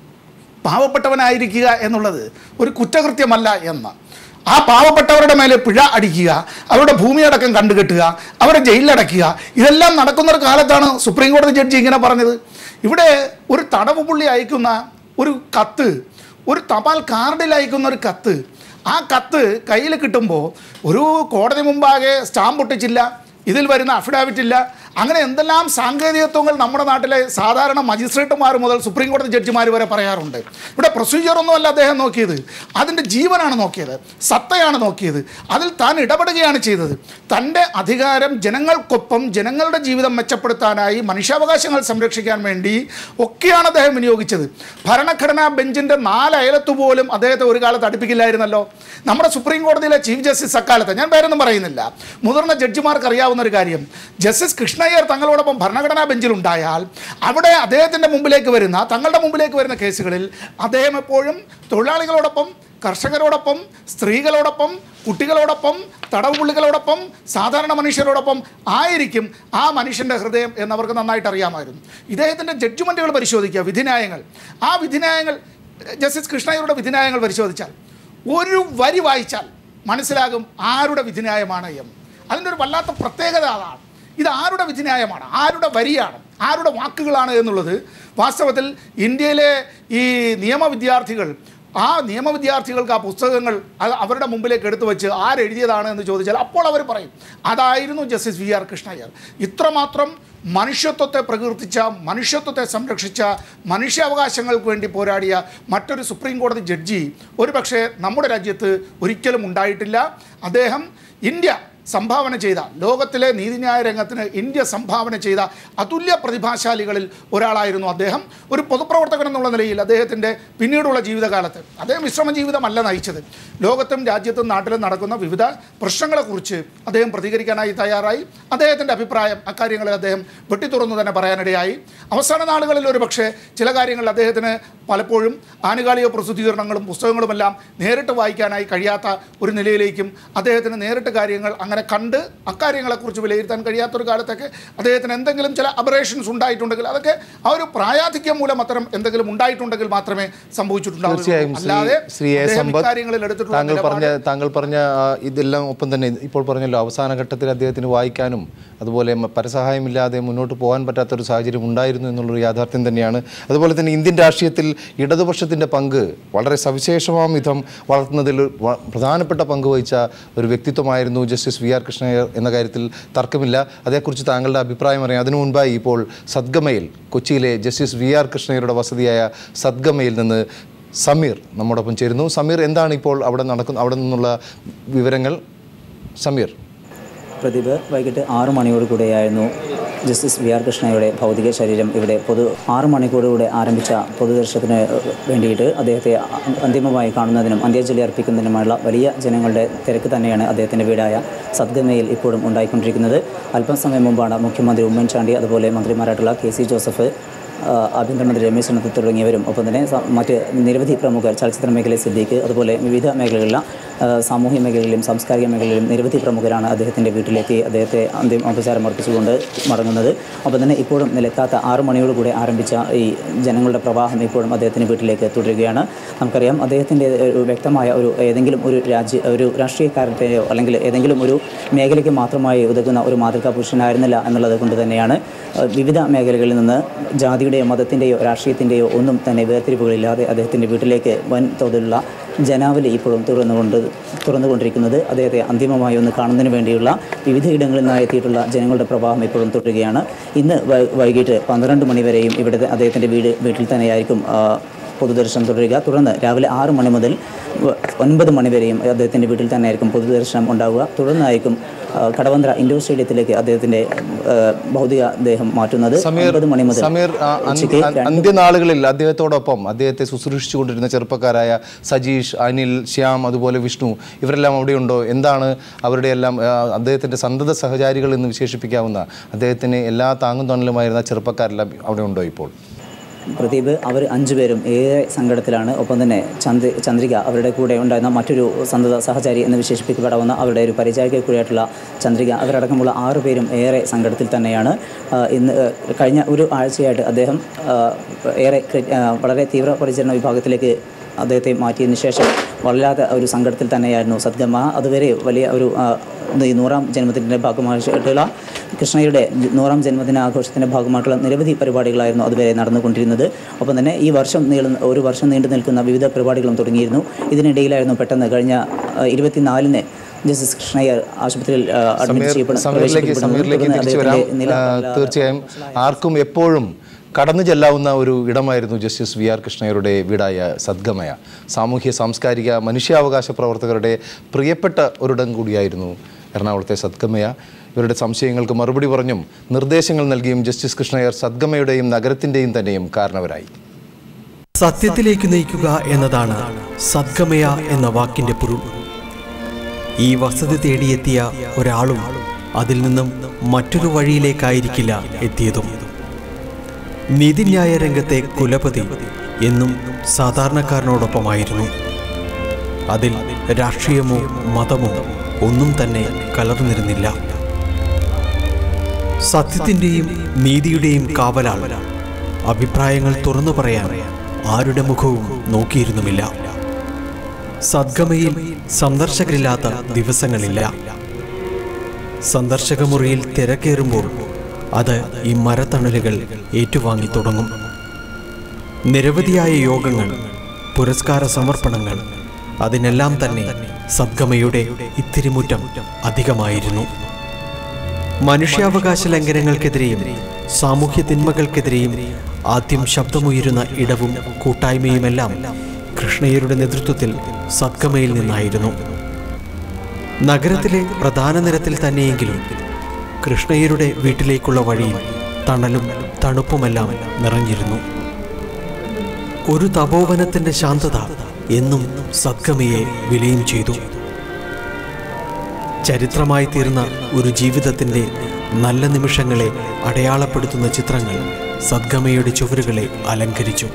പാവപ്പെട്ടവനായിരിക്കുക എന്നുള്ളത് ഒരു കുറ്റകൃത്യമല്ല എന്ന് ആ പാവപ്പെട്ടവരുടെ മേലെ പിഴ അടിക്കുക അവരുടെ ഭൂമിയടക്കം കണ്ടുകെട്ടുക അവരെ ജയിലിലടക്കുക ഇതെല്ലാം നടക്കുന്ന ഒരു കാലത്താണ് സുപ്രീം കോടതി ജഡ്ജി ഇങ്ങനെ പറഞ്ഞത് ഇവിടെ ഒരു തടവ് പുള്ളി അയക്കുന്ന ഒരു കത്ത് ഒരു തപാൽ കാർഡിൽ അയക്കുന്ന ഒരു കത്ത് ആ കത്ത് കയ്യിൽ കിട്ടുമ്പോൾ ഒരു കോടതി മുമ്പാകെ സ്റ്റാമ്പ് ഒട്ടിച്ചില്ല ഇതിൽ വരുന്ന അഫിഡാവിറ്റ് ഇല്ല അങ്ങനെ എന്തെല്ലാം സാങ്കേതികത്വങ്ങൾ നമ്മുടെ നാട്ടിലെ സാധാരണ മജിസ്ട്രേറ്റുമാർ മുതൽ സുപ്രീം കോടതി ജഡ്ജിമാർ വരെ പറയാറുണ്ട് ഇവിടെ പ്രൊസീജിയർ ഒന്നുമല്ല അദ്ദേഹം നോക്കിയത് അതിൻ്റെ ജീവനാണ് നോക്കിയത് സത്തയാണ് നോക്കിയത് അതിൽ താൻ ഇടപെടുകയാണ് ചെയ്തത് തൻ്റെ അധികാരം ജനങ്ങൾക്കൊപ്പം ജനങ്ങളുടെ ജീവിതം മെച്ചപ്പെടുത്താനായി മനുഷ്യാവകാശങ്ങൾ സംരക്ഷിക്കാൻ വേണ്ടി ഒക്കെയാണ് അദ്ദേഹം വിനിയോഗിച്ചത് ഭരണഘടനാ ബെഞ്ചിൻ്റെ നാലയലത്ത് പോലും അദ്ദേഹത്തെ ഒരു കാലത്ത് അടുപ്പിക്കില്ലായിരുന്നല്ലോ നമ്മുടെ സുപ്രീം കോടതിയിലെ ചീഫ് ജസ്റ്റിസ് അക്കാലത്ത് ഞാൻ പേരൊന്നും പറയുന്നില്ല മുതിർന്ന ജഡ്ജിമാർക്ക് അറിയാവുന്ന ഒരു കാര്യം ജസ്റ്റിസ് കൃഷ്ണയ്യർ തങ്ങളോടൊപ്പം ഭരണഘടനാ ബെഞ്ചിലുണ്ടായാൽ അവിടെ അദ്ദേഹത്തിൻ്റെ മുമ്പിലേക്ക് വരുന്ന തങ്ങളുടെ മുമ്പിലേക്ക് വരുന്ന കേസുകളിൽ അദ്ദേഹം എപ്പോഴും തൊഴിലാളികളോടൊപ്പം കർഷകരോടൊപ്പം സ്ത്രീകളോടൊപ്പം കുട്ടികളോടൊപ്പം തടവുപുള്ളികളോടൊപ്പം സാധാരണ മനുഷ്യരോടൊപ്പം ആയിരിക്കും ആ മനുഷ്യൻ്റെ ഹൃദയം എന്നവർക്ക് നന്നായിട്ട് അറിയാമായിരുന്നു ഇദ്ദേഹത്തിൻ്റെ ജഡ്ജ്മെൻറ്റുകൾ പരിശോധിക്കുക വിധിന്യായങ്ങൾ ആ വിധിന്യായങ്ങൾ ജസ്റ്റിസ് കൃഷ്ണയ്യരുടെ വിധിന്യായങ്ങൾ പരിശോധിച്ചാൽ ഒരു വരി വായിച്ചാൽ മനസ്സിലാകും ആരുടെ വിധിന്യായമാണ് എന്ന് അതിൻ്റെ ഒരു വല്ലാത്ത പ്രത്യേകത അതാണ് ഇത് ആരുടെ വിധിന്യായമാണ് ആരുടെ വരിയാണ് ആരുടെ വാക്കുകളാണ് എന്നുള്ളത് വാസ്തവത്തിൽ ഇന്ത്യയിലെ ഈ നിയമ വിദ്യാർത്ഥികൾ ആ നിയമ വിദ്യാർത്ഥികൾക്ക് ആ പുസ്തകങ്ങൾ അത് അവരുടെ മുമ്പിലേക്ക് എടുത്തു വെച്ച് ആരെഴുതിയതാണ് എന്ന് ചോദിച്ചാൽ അപ്പോൾ അവർ പറയും അതായിരുന്നു ജസ്റ്റിസ് വി ആർ കൃഷ്ണയ്യർ ഇത്രമാത്രം മനുഷ്യത്വത്തെ പ്രകീർത്തിച്ച മനുഷ്യത്വത്തെ സംരക്ഷിച്ച മനുഷ്യാവകാശങ്ങൾക്ക് വേണ്ടി പോരാടിയ മറ്റൊരു സുപ്രീം കോടതി ജഡ്ജി ഒരുപക്ഷെ നമ്മുടെ രാജ്യത്ത് ഒരിക്കലും ഉണ്ടായിട്ടില്ല അദ്ദേഹം ഇന്ത്യ സംഭാവന ചെയ്ത ലോകത്തിലെ നീതിന്യായ രംഗത്തിന് ഇന്ത്യ സംഭാവന ചെയ്ത അതുല്യ പ്രതിഭാശാലികളിൽ ഒരാളായിരുന്നു അദ്ദേഹം ഒരു പൊതുപ്രവർത്തകൻ എന്നുള്ള നിലയിൽ അദ്ദേഹത്തിൻ്റെ പിന്നീടുള്ള ജീവിതകാലത്ത് അദ്ദേഹം വിശ്രമ ജീവിതമല്ല നയിച്ചത് ലോകത്തും രാജ്യത്തും നാട്ടിലും നടക്കുന്ന വിവിധ പ്രശ്നങ്ങളെക്കുറിച്ച് അദ്ദേഹം പ്രതികരിക്കാനായി തയ്യാറായി അദ്ദേഹത്തിൻ്റെ അഭിപ്രായം അക്കാര്യങ്ങളിൽ അദ്ദേഹം വെട്ടിത്തുറന്നു തന്നെ പറയാനിടയായി അവസാന നാളുകളിൽ ഒരു പക്ഷേ ചില കാര്യങ്ങളിൽ അദ്ദേഹത്തിന് പലപ്പോഴും ആനുകാലിക പ്രസിദ്ധീകരണങ്ങളും പുസ്തകങ്ങളുമെല്ലാം നേരിട്ട് വായിക്കാനായി കഴിയാത്ത ഒരു നിലയിലേക്കും അദ്ദേഹത്തിന് നേരിട്ട് കാര്യങ്ങൾ അങ്ങനെ കണ്ട് അക്കാര്യങ്ങളെക്കുറിച്ച് വിലയിരുത്താൻ കഴിയാത്തൊരു കാലത്തൊക്കെ അദ്ദേഹത്തിന് എന്തെങ്കിലും ചില അബറേഷൻസ് ഉണ്ടായിട്ടുണ്ടെങ്കിൽ അതൊക്കെ ആ ഒരു പ്രായാധിക്യം മൂലം അത്തരം എന്തെങ്കിലും ഉണ്ടായിട്ടുണ്ടെങ്കിൽ മാത്രമേ സംഭവിച്ചിട്ടുണ്ടാവൂ തീർച്ചയായും ശ്രീ അല്ലാതെ ശ്രീ എ അദ്ദേഹം സമ്പത്ത് ഇക്കാര്യങ്ങളിൽ എടുത്തിട്ടുള്ള താങ്കൾ നിലപാട് പറഞ്ഞ താങ്കൾ പറഞ്ഞ ആ, ഇതെല്ലാം ഒപ്പം തന്നെ ഇപ്പോൾ പറഞ്ഞല്ലോ അവസാന ഘട്ടത്തിൽ അദ്ദേഹത്തിന് വായിക്കാനും അതുപോലെ മ- പരസഹായമില്ലാതെ മുന്നോട്ട് പോകാൻ പറ്റാത്തൊരു സാഹചര്യം ഉണ്ടായിരുന്നു എന്നുള്ളൊരു യാഥാർത്ഥ്യം തന്നെയാണ് അതുപോലെ തന്നെ ഇന്ത്യൻ രാഷ്ട്രീയത്തിൽ ഇടതുപക്ഷത്തിൻ്റെ പങ്ക് വളരെ സവിശേഷമാം വിധം വളർത്തുന്നതിൽ വ- പ്രധാനപ്പെട്ട പങ്ക് വഹിച്ച ഒരു വ്യക്തിത്വമായിരുന്നു ജസ്റ്റിസ് വി ആർ കൃഷ്ണയ്യർ എന്ന കാര്യത്തിൽ തർക്കമില്ല അതേക്കുറിച്ച് താങ്കളുടെ അഭിപ്രായം അറിയാം അതിനു മുൻപായി ഇപ്പോൾ സദ്ഗമയിൽ കൊച്ചിയിലെ ജസ്റ്റിസ് വി ആർ കൃഷ്ണയ്യരുടെ വസതിയായ സദ്ഗമയിൽ നിന്ന് സമീർ നമ്മോടൊപ്പം ചേരുന്നു സമീർ എന്താണ് ഇപ്പോൾ അവിടെ നടക്കുന്ന അവിടെ നിന്നുള്ള വിവരങ്ങൾ സമീർ പ്രദീപ് വൈകിട്ട് ആറു മണിയോട് കൂടെയായിരുന്നു ജസ്റ്റിസ് വി ആർ കൃഷ്ണയുടെ ഭൗതിക ശരീരം ഇവിടെ പൊതു ആറു മണിക്കൂറുകൂടെ ആരംഭിച്ച പൊതുദർശനത്തിന് വേണ്ടിയിട്ട് അദ്ദേഹത്തെ അന്തിമമായി കാണുന്നതിനും അന്ത്യാഞ്ജലി അർപ്പിക്കുന്നതിനുമുള്ള വലിയ ജനങ്ങളുടെ തിരക്ക് തന്നെയാണ് അദ്ദേഹത്തിൻ്റെ വീടായ സദ്ഗമയിൽ ഇപ്പോഴും ഉണ്ടായിക്കൊണ്ടിരിക്കുന്നത് അല്പസമയം മുമ്പാണ് മുഖ്യമന്ത്രി ഉമ്മൻചാണ്ടി അതുപോലെ മന്ത്രിമാരായിട്ടുള്ള കെ സി ജോസഫ് ആ, ആഭ്യന്തരമന്ത്രി രമേശ് ചെന്നിത്തല തുടങ്ങിയവരും ഒപ്പം തന്നെ സ- മറ്റ് നിരവധി പ്രമുഖർ ചലച്ചിത്ര മേഖലയിൽ സിദ്ദീഖ് അതുപോലെ വിവിധ മേഖലകളിലെ ആ, സാമൂഹ്യ മേഖലയിലും സാംസ്കാരിക മേഖലയിലും നിരവധി പ്രമുഖരാണ് അദ്ദേഹത്തിൻ്റെ വീട്ടിലെത്തി അദ്ദേഹത്തെ അന്തിമ ഉപചാരം അർപ്പിച്ചുകൊണ്ട് മടങ്ങുന്നത് ഒപ്പം തന്നെ ഇപ്പോഴും നിലക്കാത്ത ആറ് മണിയോട് കൂടെ ആരംഭിച്ച ഈ ജനങ്ങളുടെ പ്രവാഹം ഇപ്പോഴും അദ്ദേഹത്തിൻ്റെ വീട്ടിലേക്ക് തുടരുകയാണ് നമുക്കറിയാം അദ്ദേഹത്തിൻ്റെ ഒരു വ്യക്തമായ ഒരു ഏതെങ്കിലും ഒരു രാജ്യ ഒരു രാഷ്ട്രീയക്കാരൻ്റെയോ അല്ലെങ്കിൽ ഏതെങ്കിലും ഒരു മേഖലയ്ക്ക് മാത്രമായി ഉതകുന്ന ഒരു മാതൃകാ പുരുഷനായിരുന്നില്ല എന്നുള്ളത് കൊണ്ട് തന്നെയാണ് ആ, വിവിധ മേഖലകളിൽ നിന്ന് ജാതിയുടെയോ മതത്തിൻ്റെയോ രാഷ്ട്രീയത്തിൻ്റെയോ ഒന്നും തന്നെ വേർതിരിവുകളില്ലാതെ അദ്ദേഹത്തിൻ്റെ വീട്ടിലേക്ക് വൻ തോതിലുള്ള ജനാവലി ഇപ്പോഴും തുറന്നുകൊണ്ട് തുറന്നുകൊണ്ടിരിക്കുന്നത് അദ്ദേഹത്തെ അന്തിമമായി ഒന്ന് കാണുന്നതിന് വേണ്ടിയുള്ള വിവിധ ഇടങ്ങളിൽ നിന്നായി എത്തിയിട്ടുള്ള ജനങ്ങളുടെ പ്രവാഹം ഇപ്പോഴും തുടരുകയാണ് ഇന്ന് വൈ- വൈകിട്ട് പന്ത്രണ്ട് മണിവരെയും ഇവിടുത്തെ അദ്ദേഹത്തിൻ്റെ വീട് വീട്ടിൽ തന്നെയായിരിക്കും ആ, പൊതുദർശനം തുടരുക തുടർന്ന് രാവിലെ ആറ് മണി മുതൽ വ- ഒൻപത് മണി വരെയും അദ്ദേഹത്തിൻ്റെ വീട്ടിൽ തന്നെയായിരിക്കും പൊതുദർശനം ഉണ്ടാവുക തുടർന്നായിരിക്കും ആ, കടവന്ത്ര ഇൻഡോർ സ്റ്റേഡിയത്തിലേക്ക് അദ്ദേഹത്തിൻ്റെ ആ, ഭൗതിക ദേഹം മാറ്റുന്നത് സമീർ ഒൻപത് മണി മുതൽ സമീർ ആ, അന്ത്യ- ഉച്ചയ്ക്ക് രണ്ട് അന്ത്യനാളുകളിൽ അദ്ദേഹത്തോടൊപ്പം അദ്ദേഹത്തെ ശുശ്രൂഷിച്ചുകൊണ്ടിരുന്ന ചെറുപ്പക്കാരായ സജീഷ് അനിൽ ശ്യാം അതുപോലെ വിഷ്ണു ഇവരെല്ലാം അവിടെയുണ്ടോ എന്താണ് അവരുടെ എല്ലാം ആ, അദ്ദേഹത്തിൻ്റെ സന്തത സഹചാരികൾ എന്ന് വിശേഷിപ്പിക്കാവുന്ന അദ്ദേഹത്തിന് എല്ലാ താങ്ങും തണലുമായിരുന്ന ചെറുപ്പക്കാരെല്ലാം അവിടെ ഉണ്ടോ ഇപ്പോൾ പ്രദീപ് അവർ അഞ്ചുപേരും ഏറെ സങ്കടത്തിലാണ് ഒപ്പം തന്നെ ചന്ദ്ര ചന്ദ്രിക അവരുടെ കൂടെ ഉണ്ടായിരുന്ന മറ്റൊരു സന്തത സഹചാരി എന്ന് വിശേഷിപ്പിക്കപ്പെടാവുന്ന അവരുടെ ഒരു പരിചാരിക കൂടിയായിട്ടുള്ള ചന്ദ്രിക അവരടക്കമുള്ള ആറു പേരും ഏറെ സങ്കടത്തിൽ തന്നെയാണ് ആ, ഇന്ന് ആ, കഴിഞ്ഞ ഒരു ആഴ്ചയായിട്ട് അദ്ദേഹം ആ, ഏറെ ക്രി- ആ, വളരെ തീവ്ര പരിചരണ വിഭാഗത്തിലേക്ക് അദ്ദേഹത്തെ മാറ്റിയതിന് ശേഷം വല്ലാത്ത ഒരു സങ്കടത്തിൽ തന്നെയായിരുന്നു സദ്ഗമ അതുവരെ വലിയ ഒരു ആ, ഈ നൂറാം ജന്മദിനത്തിൻ്റെ ഭാഗമായിട്ടുള്ള കൃഷ്ണയുടെ നൂറാം ജന്മദിന ആഘോഷത്തിൻ്റെ ഭാഗമായിട്ടുള്ള നിരവധി പരിപാടികളായിരുന്നു അതുവരെ നടന്നുകൊണ്ടിരുന്നത് ഒപ്പം തന്നെ ഈ വർഷം നീളുന്ന ഒരു വർഷം നീണ്ടു നിൽക്കുന്ന വിവിധ പരിപാടികളും തുടങ്ങിയിരുന്നു ഇതിനിടയിലായിരുന്നു പെട്ടെന്ന് കഴിഞ്ഞ ആ, ഇരുപത്തിനാലിന് ജസ്റ്റിസ് കൃഷ്ണയ്യർ ആശുപത്രിയിൽ ആ, അഡ്മിറ്റ് സമീർ ചെയ്യപ്പെടു- സമീറിലേക്ക് പ്രവേശിക്കപ്പെടുന്നു. സമീറിലേക്ക് തുടർന്ന് തിരിച്ചു വരാം അദ്ദേഹത്തിൻ്റെ നില ആ, വല്ലാതെ തീർച്ചയായും ആർക്കും എപ്പോഴും കടന്നു ചെല്ലാവുന്ന ഒരു ഇടമായിരുന്നു ജസ്റ്റിസ് വി ആർ കൃഷ്ണയുടെ വീടായ സദ്ഗമയ സാമൂഹ്യ സാംസ്കാരിക മനുഷ്യാവകാശ പ്രവർത്തകരുടെ പ്രിയപ്പെട്ട ഒരിടം കൂടിയായിരുന്നു എറണാകുളത്തെ സദ്ഗമയ ഇവരുടെ സംശയങ്ങൾക്ക് മറുപടി പറഞ്ഞും നിർദ്ദേശങ്ങൾ നൽകിയും ജസ്റ്റിസ് കൃഷ്ണയർ സദ്ഗമയുടെയും നഗരത്തിൻ്റെയും തന്നെയും കാരണവരായി സത്യത്തിലേക്ക് നയിക്കുക എന്നതാണ് സദ്ഗമയ എന്ന വാക്കിന്റെ പൊരുൾ ഈ വസതി തേടിയെത്തിയ ഒരാളും അതിൽ നിന്നും മറ്റൊരു വഴിയിലേക്കായിരിക്കില്ല എത്തിയതും നീതിന്യായ രംഗത്തെ കുലപതി എന്നും സാധാരണക്കാരനോടൊപ്പമായിരുന്നു അതിൽ രാഷ്ട്രീയമോ മതമോ ഒന്നും തന്നെ കലർന്നിരുന്നില്ല സത്യത്തിന്റെയും നീതിയുടെയും കാവലാൾ അഭിപ്രായങ്ങൾ തുറന്നു പറയാൻ ആരുടെ മുഖവും നോക്കിയിരുന്നുമില്ല സദ്ഗമയിൽ സന്ദർശകരില്ലാത്ത ദിവസങ്ങളില്ല സന്ദർശകമുറിയിൽ തിരക്കേറുമ്പോൾ അത് ഈ മരത്തണലുകൾ ഏറ്റുവാങ്ങി തുടങ്ങും നിരവധിയായ യോഗങ്ങൾ പുരസ്കാര സമർപ്പണങ്ങൾ അതിനെല്ലാം തന്നെ സദ്ഗമയുടെ ഇത്തിരിമുറ്റം അധികമായിരുന്നു മനുഷ്യാവകാശ ലംഘനങ്ങൾക്കെതിരെയും സാമൂഹ്യ തിന്മകൾക്കെതിരെയും ആദ്യം ശബ്ദമുയരുന്ന ഇടവും കൂട്ടായ്മയുമെല്ലാം കൃഷ്ണയ്യരുടെ നേതൃത്വത്തിൽ സദ്ഗമയിൽ നിന്നായിരുന്നു നഗരത്തിലെ പ്രധാന നിരത്തിൽ തന്നെയെങ്കിലും കൃഷ്ണയ്യരുടെ വീട്ടിലേക്കുള്ള വഴിയിൽ തണലും തണുപ്പുമെല്ലാം നിറഞ്ഞിരുന്നു ഒരു തപോവനത്തിന്റെ ശാന്തത എന്നും സദ്ഗമയെ വിലയും ചെയ്തു ചരിത്രമായി തീർന്ന ഒരു ജീവിതത്തിന്റെ നല്ല നിമിഷങ്ങളെ അടയാളപ്പെടുത്തുന്ന ചിത്രങ്ങൾ സദ്ഗമയുടെ ചുവരുകളെ അലങ്കരിച്ചു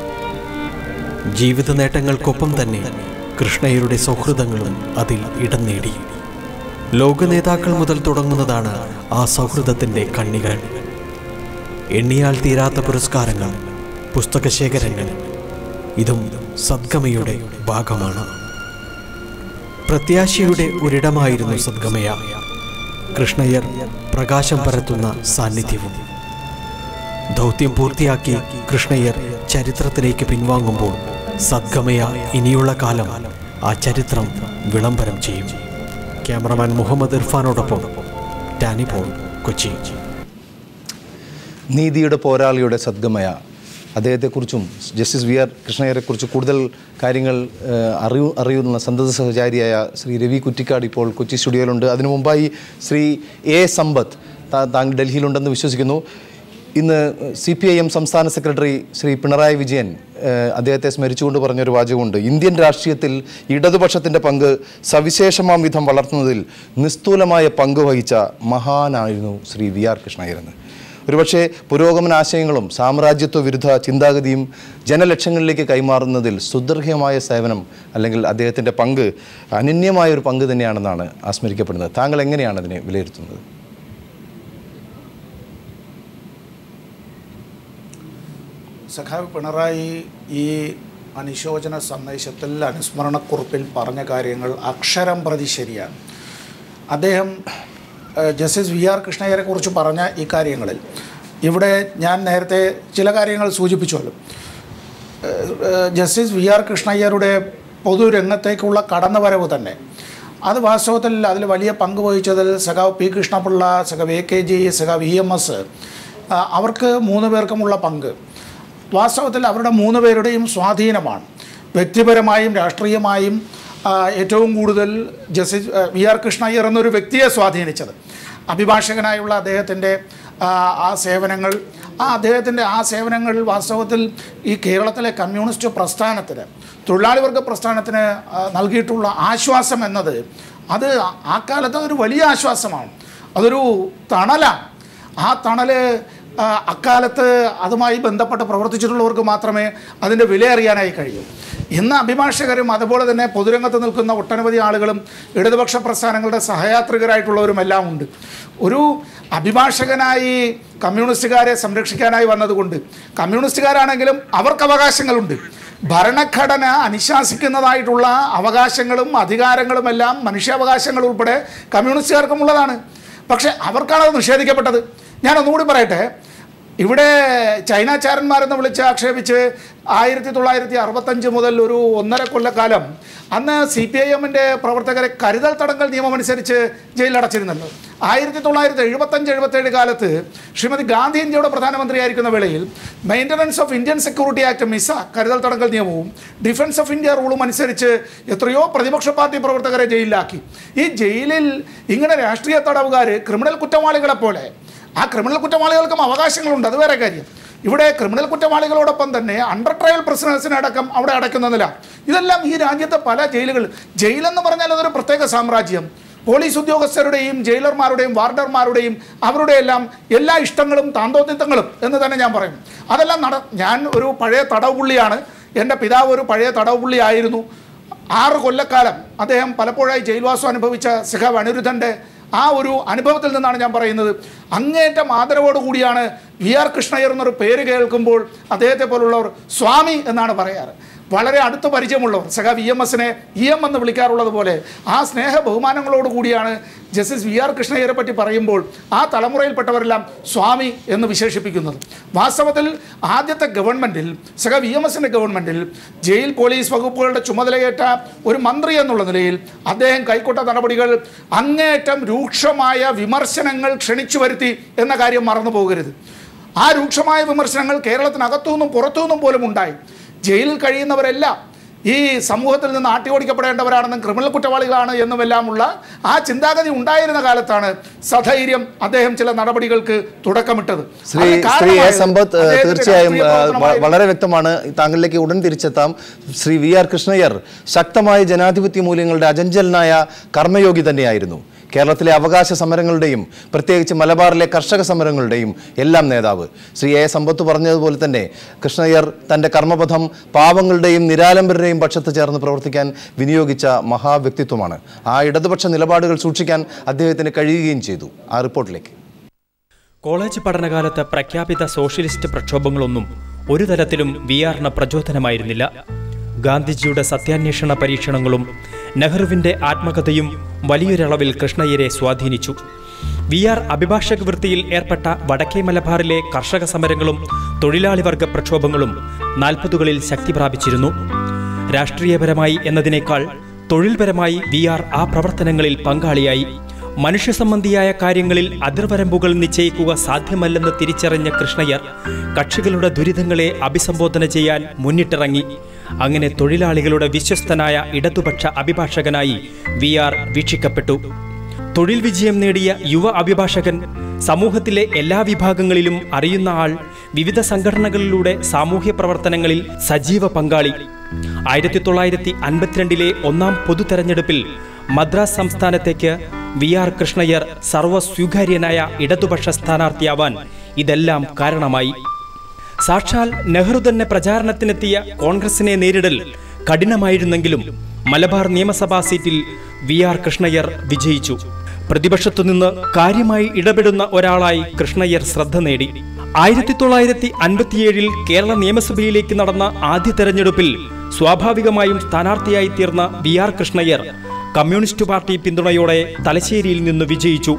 ജീവിത നേട്ടങ്ങൾക്കൊപ്പം തന്നെ കൃഷ്ണയ്യരുടെ സൗഹൃദങ്ങളും അതിൽ ഇടം നേടി ലോക നേതാക്കൾ മുതൽ തുടങ്ങുന്നതാണ് ആ സൗഹൃദത്തിന്റെ കണ്ണികൾ എണ്ണിയാൽ തീരാത്ത പുരസ്കാരങ്ങൾ പുസ്തകശേഖരങ്ങൾ ഇതും സദ്ഗമയുടെ ഭാഗമാണ് പ്രത്യാശയുടെ ഒരിടമായിരുന്നു സദ്ഗമയ കൃഷ്ണയ്യർ പ്രകാശം പരത്തുന്ന സാന്നിധ്യവും ദൗത്യം പൂർത്തിയാക്കി കൃഷ്ണയ്യർ ചരിത്രത്തിലേക്ക് പിൻവാങ്ങുമ്പോൾ സദ്ഗമയ ഇനിയുള്ള കാലം ആ ചരിത്രം വിളംബരം ചെയ്യും ക്യാമറമാൻ മുഹമ്മദ് ഇർഫാനോടൊപ്പം ടാനി പോൾ കൊച്ചി നീതിയുടെ പോരാളിയുടെ സദ്ഗമയ അദ്ദേഹത്തെക്കുറിച്ചും ജസ്റ്റിസ് വി ആർ കൃഷ്ണയ്യരെക്കുറിച്ച് കൂടുതൽ കാര്യങ്ങൾ ഏഹ്, അറിയു അറിയുന്ന സന്തത സഹചാരിയായ ശ്രീ രവി കുറ്റിക്കാട് ഇപ്പോൾ കൊച്ചി സ്റ്റുഡിയോയിലുണ്ട് അതിനു മുമ്പായി ശ്രീ എ സമ്പത്ത് താ- താങ്കൾ ഡൽഹിയിലുണ്ടെന്ന് വിശ്വസിക്കുന്നു ഇന്ന് സി പി ഐ എം സംസ്ഥാന സെക്രട്ടറി ശ്രീ പിണറായി വിജയൻ ഏഹ്, അദ്ദേഹത്തെ സ്മരിച്ചുകൊണ്ട് പറഞ്ഞൊരു വാചകമുണ്ട് ഇന്ത്യൻ രാഷ്ട്രീയത്തിൽ ഇടതുപക്ഷത്തിൻ്റെ പങ്ക് സവിശേഷമാം വിധം വളർത്തുന്നതിൽ നിസ്തൂലമായ പങ്ക് വഹിച്ച മഹാനായിരുന്നു ശ്രീ വി ആർ കൃഷ്ണയ്യരെന്ന് ഒരുപക്ഷെ പുരോഗമന ആശയങ്ങളും സാമ്രാജ്യത്വ വിരുദ്ധ ചിന്താഗതിയും ജനലക്ഷങ്ങളിലേക്ക് കൈമാറുന്നതിൽ സുദീർഘമായ സേവനം അല്ലെങ്കിൽ അദ്ദേഹത്തിൻ്റെ പങ്ക് അനന്യമായ ഒരു പങ്ക് തന്നെയാണെന്നാണ് ആസ്മരിക്കപ്പെടുന്നത് താങ്കൾ എങ്ങനെയാണ് അതിനെ വിലയിരുത്തുന്നത് സഖാവ് പിണറായി ഈ അനുശോചന സന്ദേശത്തിൽ അനുസ്മരണക്കുറിപ്പിൽ പറഞ്ഞ കാര്യങ്ങൾ അക്ഷരം പ്രതി ശരിയാണ് അദ്ദേഹം ഏഹ്, ജസ്റ്റിസ് വി ആർ കൃഷ്ണയ്യരെ കുറിച്ച് പറഞ്ഞ ഈ കാര്യങ്ങളിൽ ഇവിടെ ഞാൻ നേരത്തെ ചില കാര്യങ്ങൾ സൂചിപ്പിച്ചുവല്ലോ ഏഹ്, ഏഹ്, ജസ്റ്റിസ് വി ആർ കൃഷ്ണയ്യരുടെ പൊതുരംഗത്തേക്കുള്ള കടന്നുവരവ് തന്നെ അത് വാസ്തവത്തിൽ അതിൽ വലിയ പങ്ക് വഹിച്ചതിൽ സഖാവ് പി കൃഷ്ണപിള്ള സഖാവ് എ കെ ജി സഖാവ് ഇ എം എസ് അവർക്ക് മൂന്ന് പേർക്കുമുള്ള പങ്ക് വാസ്തവത്തിൽ അവരുടെ മൂന്ന് പേരുടെയും സ്വാധീനമാണ് വ്യക്തിപരമായും രാഷ്ട്രീയമായും ആ, ഏറ്റവും കൂടുതൽ ജസ്റ്റിസ് ആ, വി ആർ കൃഷ്ണയ്യർ എന്നൊരു വ്യക്തിയെ സ്വാധീനിച്ചത് അഭിഭാഷകനായുള്ള അദ്ദേഹത്തിൻ്റെ ആ, ആ സേവനങ്ങൾ ആ അദ്ദേഹത്തിൻ്റെ ആ സേവനങ്ങൾ വാസ്തവത്തിൽ ഈ കേരളത്തിലെ കമ്മ്യൂണിസ്റ്റ് പ്രസ്ഥാനത്തിന് തൊഴിലാളി വർഗ പ്രസ്ഥാനത്തിന് ആ, നൽകിയിട്ടുള്ള ആശ്വാസം എന്നത് അത് ആ കാലത്ത് ഒരു വലിയ ആശ്വാസമാണ് അതൊരു തണലാണ് ആ തണൽ ആ, അക്കാലത്ത് അതുമായി ബന്ധപ്പെട്ട് പ്രവർത്തിച്ചിട്ടുള്ളവർക്ക് മാത്രമേ അതിൻ്റെ വില അറിയാനായി കഴിയൂ ഇന്ന് അഭിഭാഷകരും അതുപോലെ തന്നെ പൊതുരംഗത്ത് നിൽക്കുന്ന ഒട്ടനവധി ആളുകളും ഇടതുപക്ഷ പ്രസ്ഥാനങ്ങളുടെ സഹയാത്രികരായിട്ടുള്ളവരും എല്ലാം ഉണ്ട് ഒരു അഭിഭാഷകനായി കമ്മ്യൂണിസ്റ്റുകാരെ സംരക്ഷിക്കാനായി വന്നതുകൊണ്ട് കമ്മ്യൂണിസ്റ്റുകാരാണെങ്കിലും അവർക്ക് അവകാശങ്ങളുണ്ട് ഭരണഘടന അനുശാസിക്കുന്നതായിട്ടുള്ള അവകാശങ്ങളും അധികാരങ്ങളും എല്ലാം മനുഷ്യാവകാശങ്ങൾ ഉൾപ്പെടെ കമ്മ്യൂണിസ്റ്റുകാർക്കും ഉള്ളതാണ് പക്ഷേ അവർക്കാണ് അത് നിഷേധിക്കപ്പെട്ടത് ഞാൻ ഒന്നുകൂടി പറയട്ടെ ഇവിടെ ചൈനാചാരന്മാരെന്ന് വിളിച്ച് ആക്ഷേപിച്ച് ആയിരത്തി തൊള്ളായിരത്തി അറുപത്തഞ്ച് മുതൽ ഒരു ഒന്നര കൊല്ലക്കാലം അന്ന് സി പി ഐ എമ്മിൻ്റെ പ്രവർത്തകരെ കരുതൽ തടങ്കൽ നിയമമനുസരിച്ച് ജയിലിലടച്ചിരുന്നല്ലോ ആയിരത്തി തൊള്ളായിരത്തി എഴുപത്തഞ്ച് എഴുപത്തേഴ് കാലത്ത് ശ്രീമതി ഗാന്ധി ഇന്ത്യയുടെ പ്രധാനമന്ത്രിയായിരിക്കുന്ന വേളയിൽ maintenance of Indian security act MISA കരുതൽ തടങ്കൽ നിയമവും ഡിഫൻസ് ഓഫ് ഇന്ത്യ റൂളും അനുസരിച്ച് എത്രയോ പ്രതിപക്ഷ പാർട്ടി പ്രവർത്തകരെ ജയിലിലാക്കി ഈ ജയിലിൽ ഇങ്ങനെ രാഷ്ട്രീയ തടവുകാർ ക്രിമിനൽ കുറ്റവാളികളെ പോലെ ആ ക്രിമിനൽ കുറ്റവാളികൾക്കും അവകാശങ്ങളുണ്ട് അത് വേറെ കാര്യം ഇവിടെ ക്രിമിനൽ കുറ്റവാളികളോടൊപ്പം തന്നെ അണ്ടർ ട്രയൽ പ്രിസണേഴ്സിനെ അടക്കം അവിടെ അടയ്ക്കുന്നതില്ല ഇതെല്ലാം ഈ രാജ്യത്തെ പല ജയിലുകൾ ജയിലെന്ന് പറഞ്ഞാൽ അതൊരു പ്രത്യേക സാമ്രാജ്യം പോലീസ് ഉദ്യോഗസ്ഥരുടെയും ജയിലർമാരുടെയും വാർഡർമാരുടെയും അവരുടെ എല്ലാം എല്ലാ ഇഷ്ടങ്ങളും താന്തോന്നിത്തങ്ങളും എന്ന് തന്നെ ഞാൻ പറയും അതെല്ലാം നട ഞാൻ ഒരു പഴയ തടവുപുള്ളിയാണ് എൻ്റെ പിതാവ് ഒരു പഴയ തടവുപുള്ളി ആയിരുന്നു ആറ് കൊല്ലക്കാലം അദ്ദേഹം പലപ്പോഴായി ജയിൽവാസം അനുഭവിച്ച സഖാവ് അനിരുദ്ധൻ്റെ ആ ഒരു അനുഭവത്തിൽ നിന്നാണ് ഞാൻ പറയുന്നത് അങ്ങേറ്റം ആദരവോടുകൂടിയാണ് വി ആർ കൃഷ്ണയ്യർ എന്നൊരു പേര് കേൾക്കുമ്പോൾ അദ്ദേഹത്തെ പോലുള്ളവർ സ്വാമി എന്നാണ് പറയാറ് വളരെ അടുത്ത പരിചയമുള്ളവർ സഖാ വി എം എസിനെ ഇ എം എന്ന് വിളിക്കാറുള്ളത് പോലെ ആ സ്നേഹ ബഹുമാനങ്ങളോട് കൂടിയാണ് ജസ്റ്റിസ് വി ആർ കൃഷ്ണയ്യരെ പറ്റി പറയുമ്പോൾ ആ തലമുറയിൽപ്പെട്ടവരെല്ലാം സ്വാമി എന്ന് വിശേഷിപ്പിക്കുന്നത് വാസ്തവത്തിൽ ആദ്യത്തെ ഗവൺമെൻറ്റിൽ സഖാ വി എം എസിൻ്റെ ഗവൺമെൻറ്റിൽ ജയിൽ പോലീസ് വകുപ്പുകളുടെ ചുമതലയേറ്റ ഒരു മന്ത്രി എന്നുള്ള നിലയിൽ അദ്ദേഹം കൈക്കൊണ്ട നടപടികൾ അങ്ങേയറ്റം രൂക്ഷമായ വിമർശനങ്ങൾ ക്ഷണിച്ചു വരുത്തി എന്ന കാര്യം മറന്നു പോകരുത് ആ രൂക്ഷമായ വിമർശനങ്ങൾ കേരളത്തിനകത്തുനിന്നും പുറത്തുനിന്നും പോലും ഉണ്ടായി ജയിലിൽ കഴിയുന്നവരെല്ലാം ഈ സമൂഹത്തിൽ നിന്ന് ആട്ടി ഓടിക്കപ്പെടേണ്ടവരാണെന്നും ക്രിമിനൽ കുറ്റവാളികളാണ് എന്നുമെല്ലാമുള്ള ആ ചിന്താഗതി ഉണ്ടായിരുന്ന കാലത്താണ് സധൈര്യം അദ്ദേഹം ചില നടപടികൾക്ക് തുടക്കമിട്ടത് ശ്രീ അതിന് ശ്രീ എ കാരണമായത് സമ്പത്ത് ഏഹ്, അദ്ദേഹത്തിന്റെ തീർച്ചയായും രാഷ്ട്രീയ ഏഹ്, വ- പ്രവർത്തനമായിരുന്നു. വളരെ വ്യക്തമാണ് താങ്കളിലേക്ക് ഉടൻ തിരിച്ചെത്താം ശ്രീ വി ആർ കൃഷ്ണയ്യർ ശക്തമായ ജനാധിപത്യ മൂല്യങ്ങളുടെ അജഞ്ചലനായ കർമ്മയോഗി തന്നെയായിരുന്നു കേരളത്തിലെ അവകാശ സമരങ്ങളുടെയും പ്രത്യേകിച്ച് മലബാറിലെ കർഷക സമരങ്ങളുടെയും എല്ലാം നേതാവ് ശ്രീ എ സമ്പത്ത് പറഞ്ഞതുപോലെ തന്നെ കൃഷ്ണയ്യർ തൻ്റെ കർമ്മപഥം പാവങ്ങളുടെയും നിരാലംബരുടെയും പക്ഷത്ത് ചേർന്ന് പ്രവർത്തിക്കാൻ വിനിയോഗിച്ച മഹാവ്യക്തിത്വമാണ് ആ ഇടതുപക്ഷ നിലപാടുകൾ സൂക്ഷിക്കാൻ അദ്ദേഹത്തിന് കഴിയുകയും ചെയ്തു ആ റിപ്പോർട്ടിലേക്ക് കോളേജ് പഠനകാലത്ത് പ്രഖ്യാപിത സോഷ്യലിസ്റ്റ് പ്രക്ഷോഭങ്ങളൊന്നും ഒരു തരത്തിലും വി ആറിന് പ്രചോദനമായിരുന്നില്ല ഗാന്ധിജിയുടെ സത്യാന്വേഷണ പരീക്ഷണങ്ങളും നെഹ്റുവിന്റെ ആത്മകഥയും വലിയൊരളവിൽ കൃഷ്ണയ്യരെ സ്വാധീനിച്ചു വി ആർ അഭിഭാഷക വൃത്തിയിൽ ഏർപ്പെട്ട വടക്കേ മലബാറിലെ കർഷക സമരങ്ങളും തൊഴിലാളി വർഗ പ്രക്ഷോഭങ്ങളും നാൽപ്പതുകളിൽ ശക്തി പ്രാപിച്ചിരുന്നു രാഷ്ട്രീയപരമായി എന്നതിനേക്കാൾ തൊഴിൽപരമായി വി ആർ ആ പ്രവർത്തനങ്ങളിൽ പങ്കാളിയായി മനുഷ്യസംബന്ധിയായ കാര്യങ്ങളിൽ അതിർവരമ്പുകൾ നിശ്ചയിക്കുക സാധ്യമല്ലെന്ന് തിരിച്ചറിഞ്ഞ കൃഷ്ണയ്യർ കക്ഷികളുടെ ദുരിതങ്ങളെ അഭിസംബോധന ചെയ്യാൻ മുന്നിട്ടിറങ്ങി അങ്ങനെ തൊഴിലാളികളുടെ വിശ്വസ്തനായ ഇടതുപക്ഷ അഭിഭാഷകനായി വി ആർ വീക്ഷിക്കപ്പെട്ടു തൊഴിൽ വിജയം നേടിയ യുവ അഭിഭാഷകൻ സമൂഹത്തിലെ എല്ലാ വിഭാഗങ്ങളിലും അറിയുന്ന ആൾ വിവിധ സംഘടനകളിലൂടെ സാമൂഹ്യ പ്രവർത്തനങ്ങളിൽ സജീവ പങ്കാളി ആയിരത്തി തൊള്ളായിരത്തി അൻപത്തിരണ്ടിലെ ഒന്നാം പൊതു തെരഞ്ഞെടുപ്പിൽ മദ്രാസ് സംസ്ഥാനത്തേക്ക് വി ആർ കൃഷ്ണയ്യർ സർവസ്വീകാര്യനായ ഇടതുപക്ഷ സ്ഥാനാർത്ഥിയാവാൻ ഇതെല്ലാം കാരണമായി സാക്ഷാൽ നെഹ്റു തന്നെ പ്രചാരണത്തിനെത്തിയ കോൺഗ്രസിനെ നേരിടൽ കഠിനമായിരുന്നെങ്കിലും മലബാർ നിയമസഭാ സീറ്റിൽ വി ആർ കൃഷ്ണയ്യർ വിജയിച്ചു പ്രതിപക്ഷത്തുനിന്ന് കാര്യമായി ഇടപെടുന്ന ഒരാളായി കൃഷ്ണയ്യർ ശ്രദ്ധ നേടി ആയിരത്തി തൊള്ളായിരത്തി അൻപത്തിയേഴിൽ കേരള നിയമസഭയിലേക്ക് നടന്ന ആദ്യ തെരഞ്ഞെടുപ്പിൽ സ്വാഭാവികമായും സ്ഥാനാർത്ഥിയായി തീർന്ന V R Krishna Iyer communist party പിന്തുണയോടെ തലശ്ശേരിയിൽ നിന്ന് വിജയിച്ചു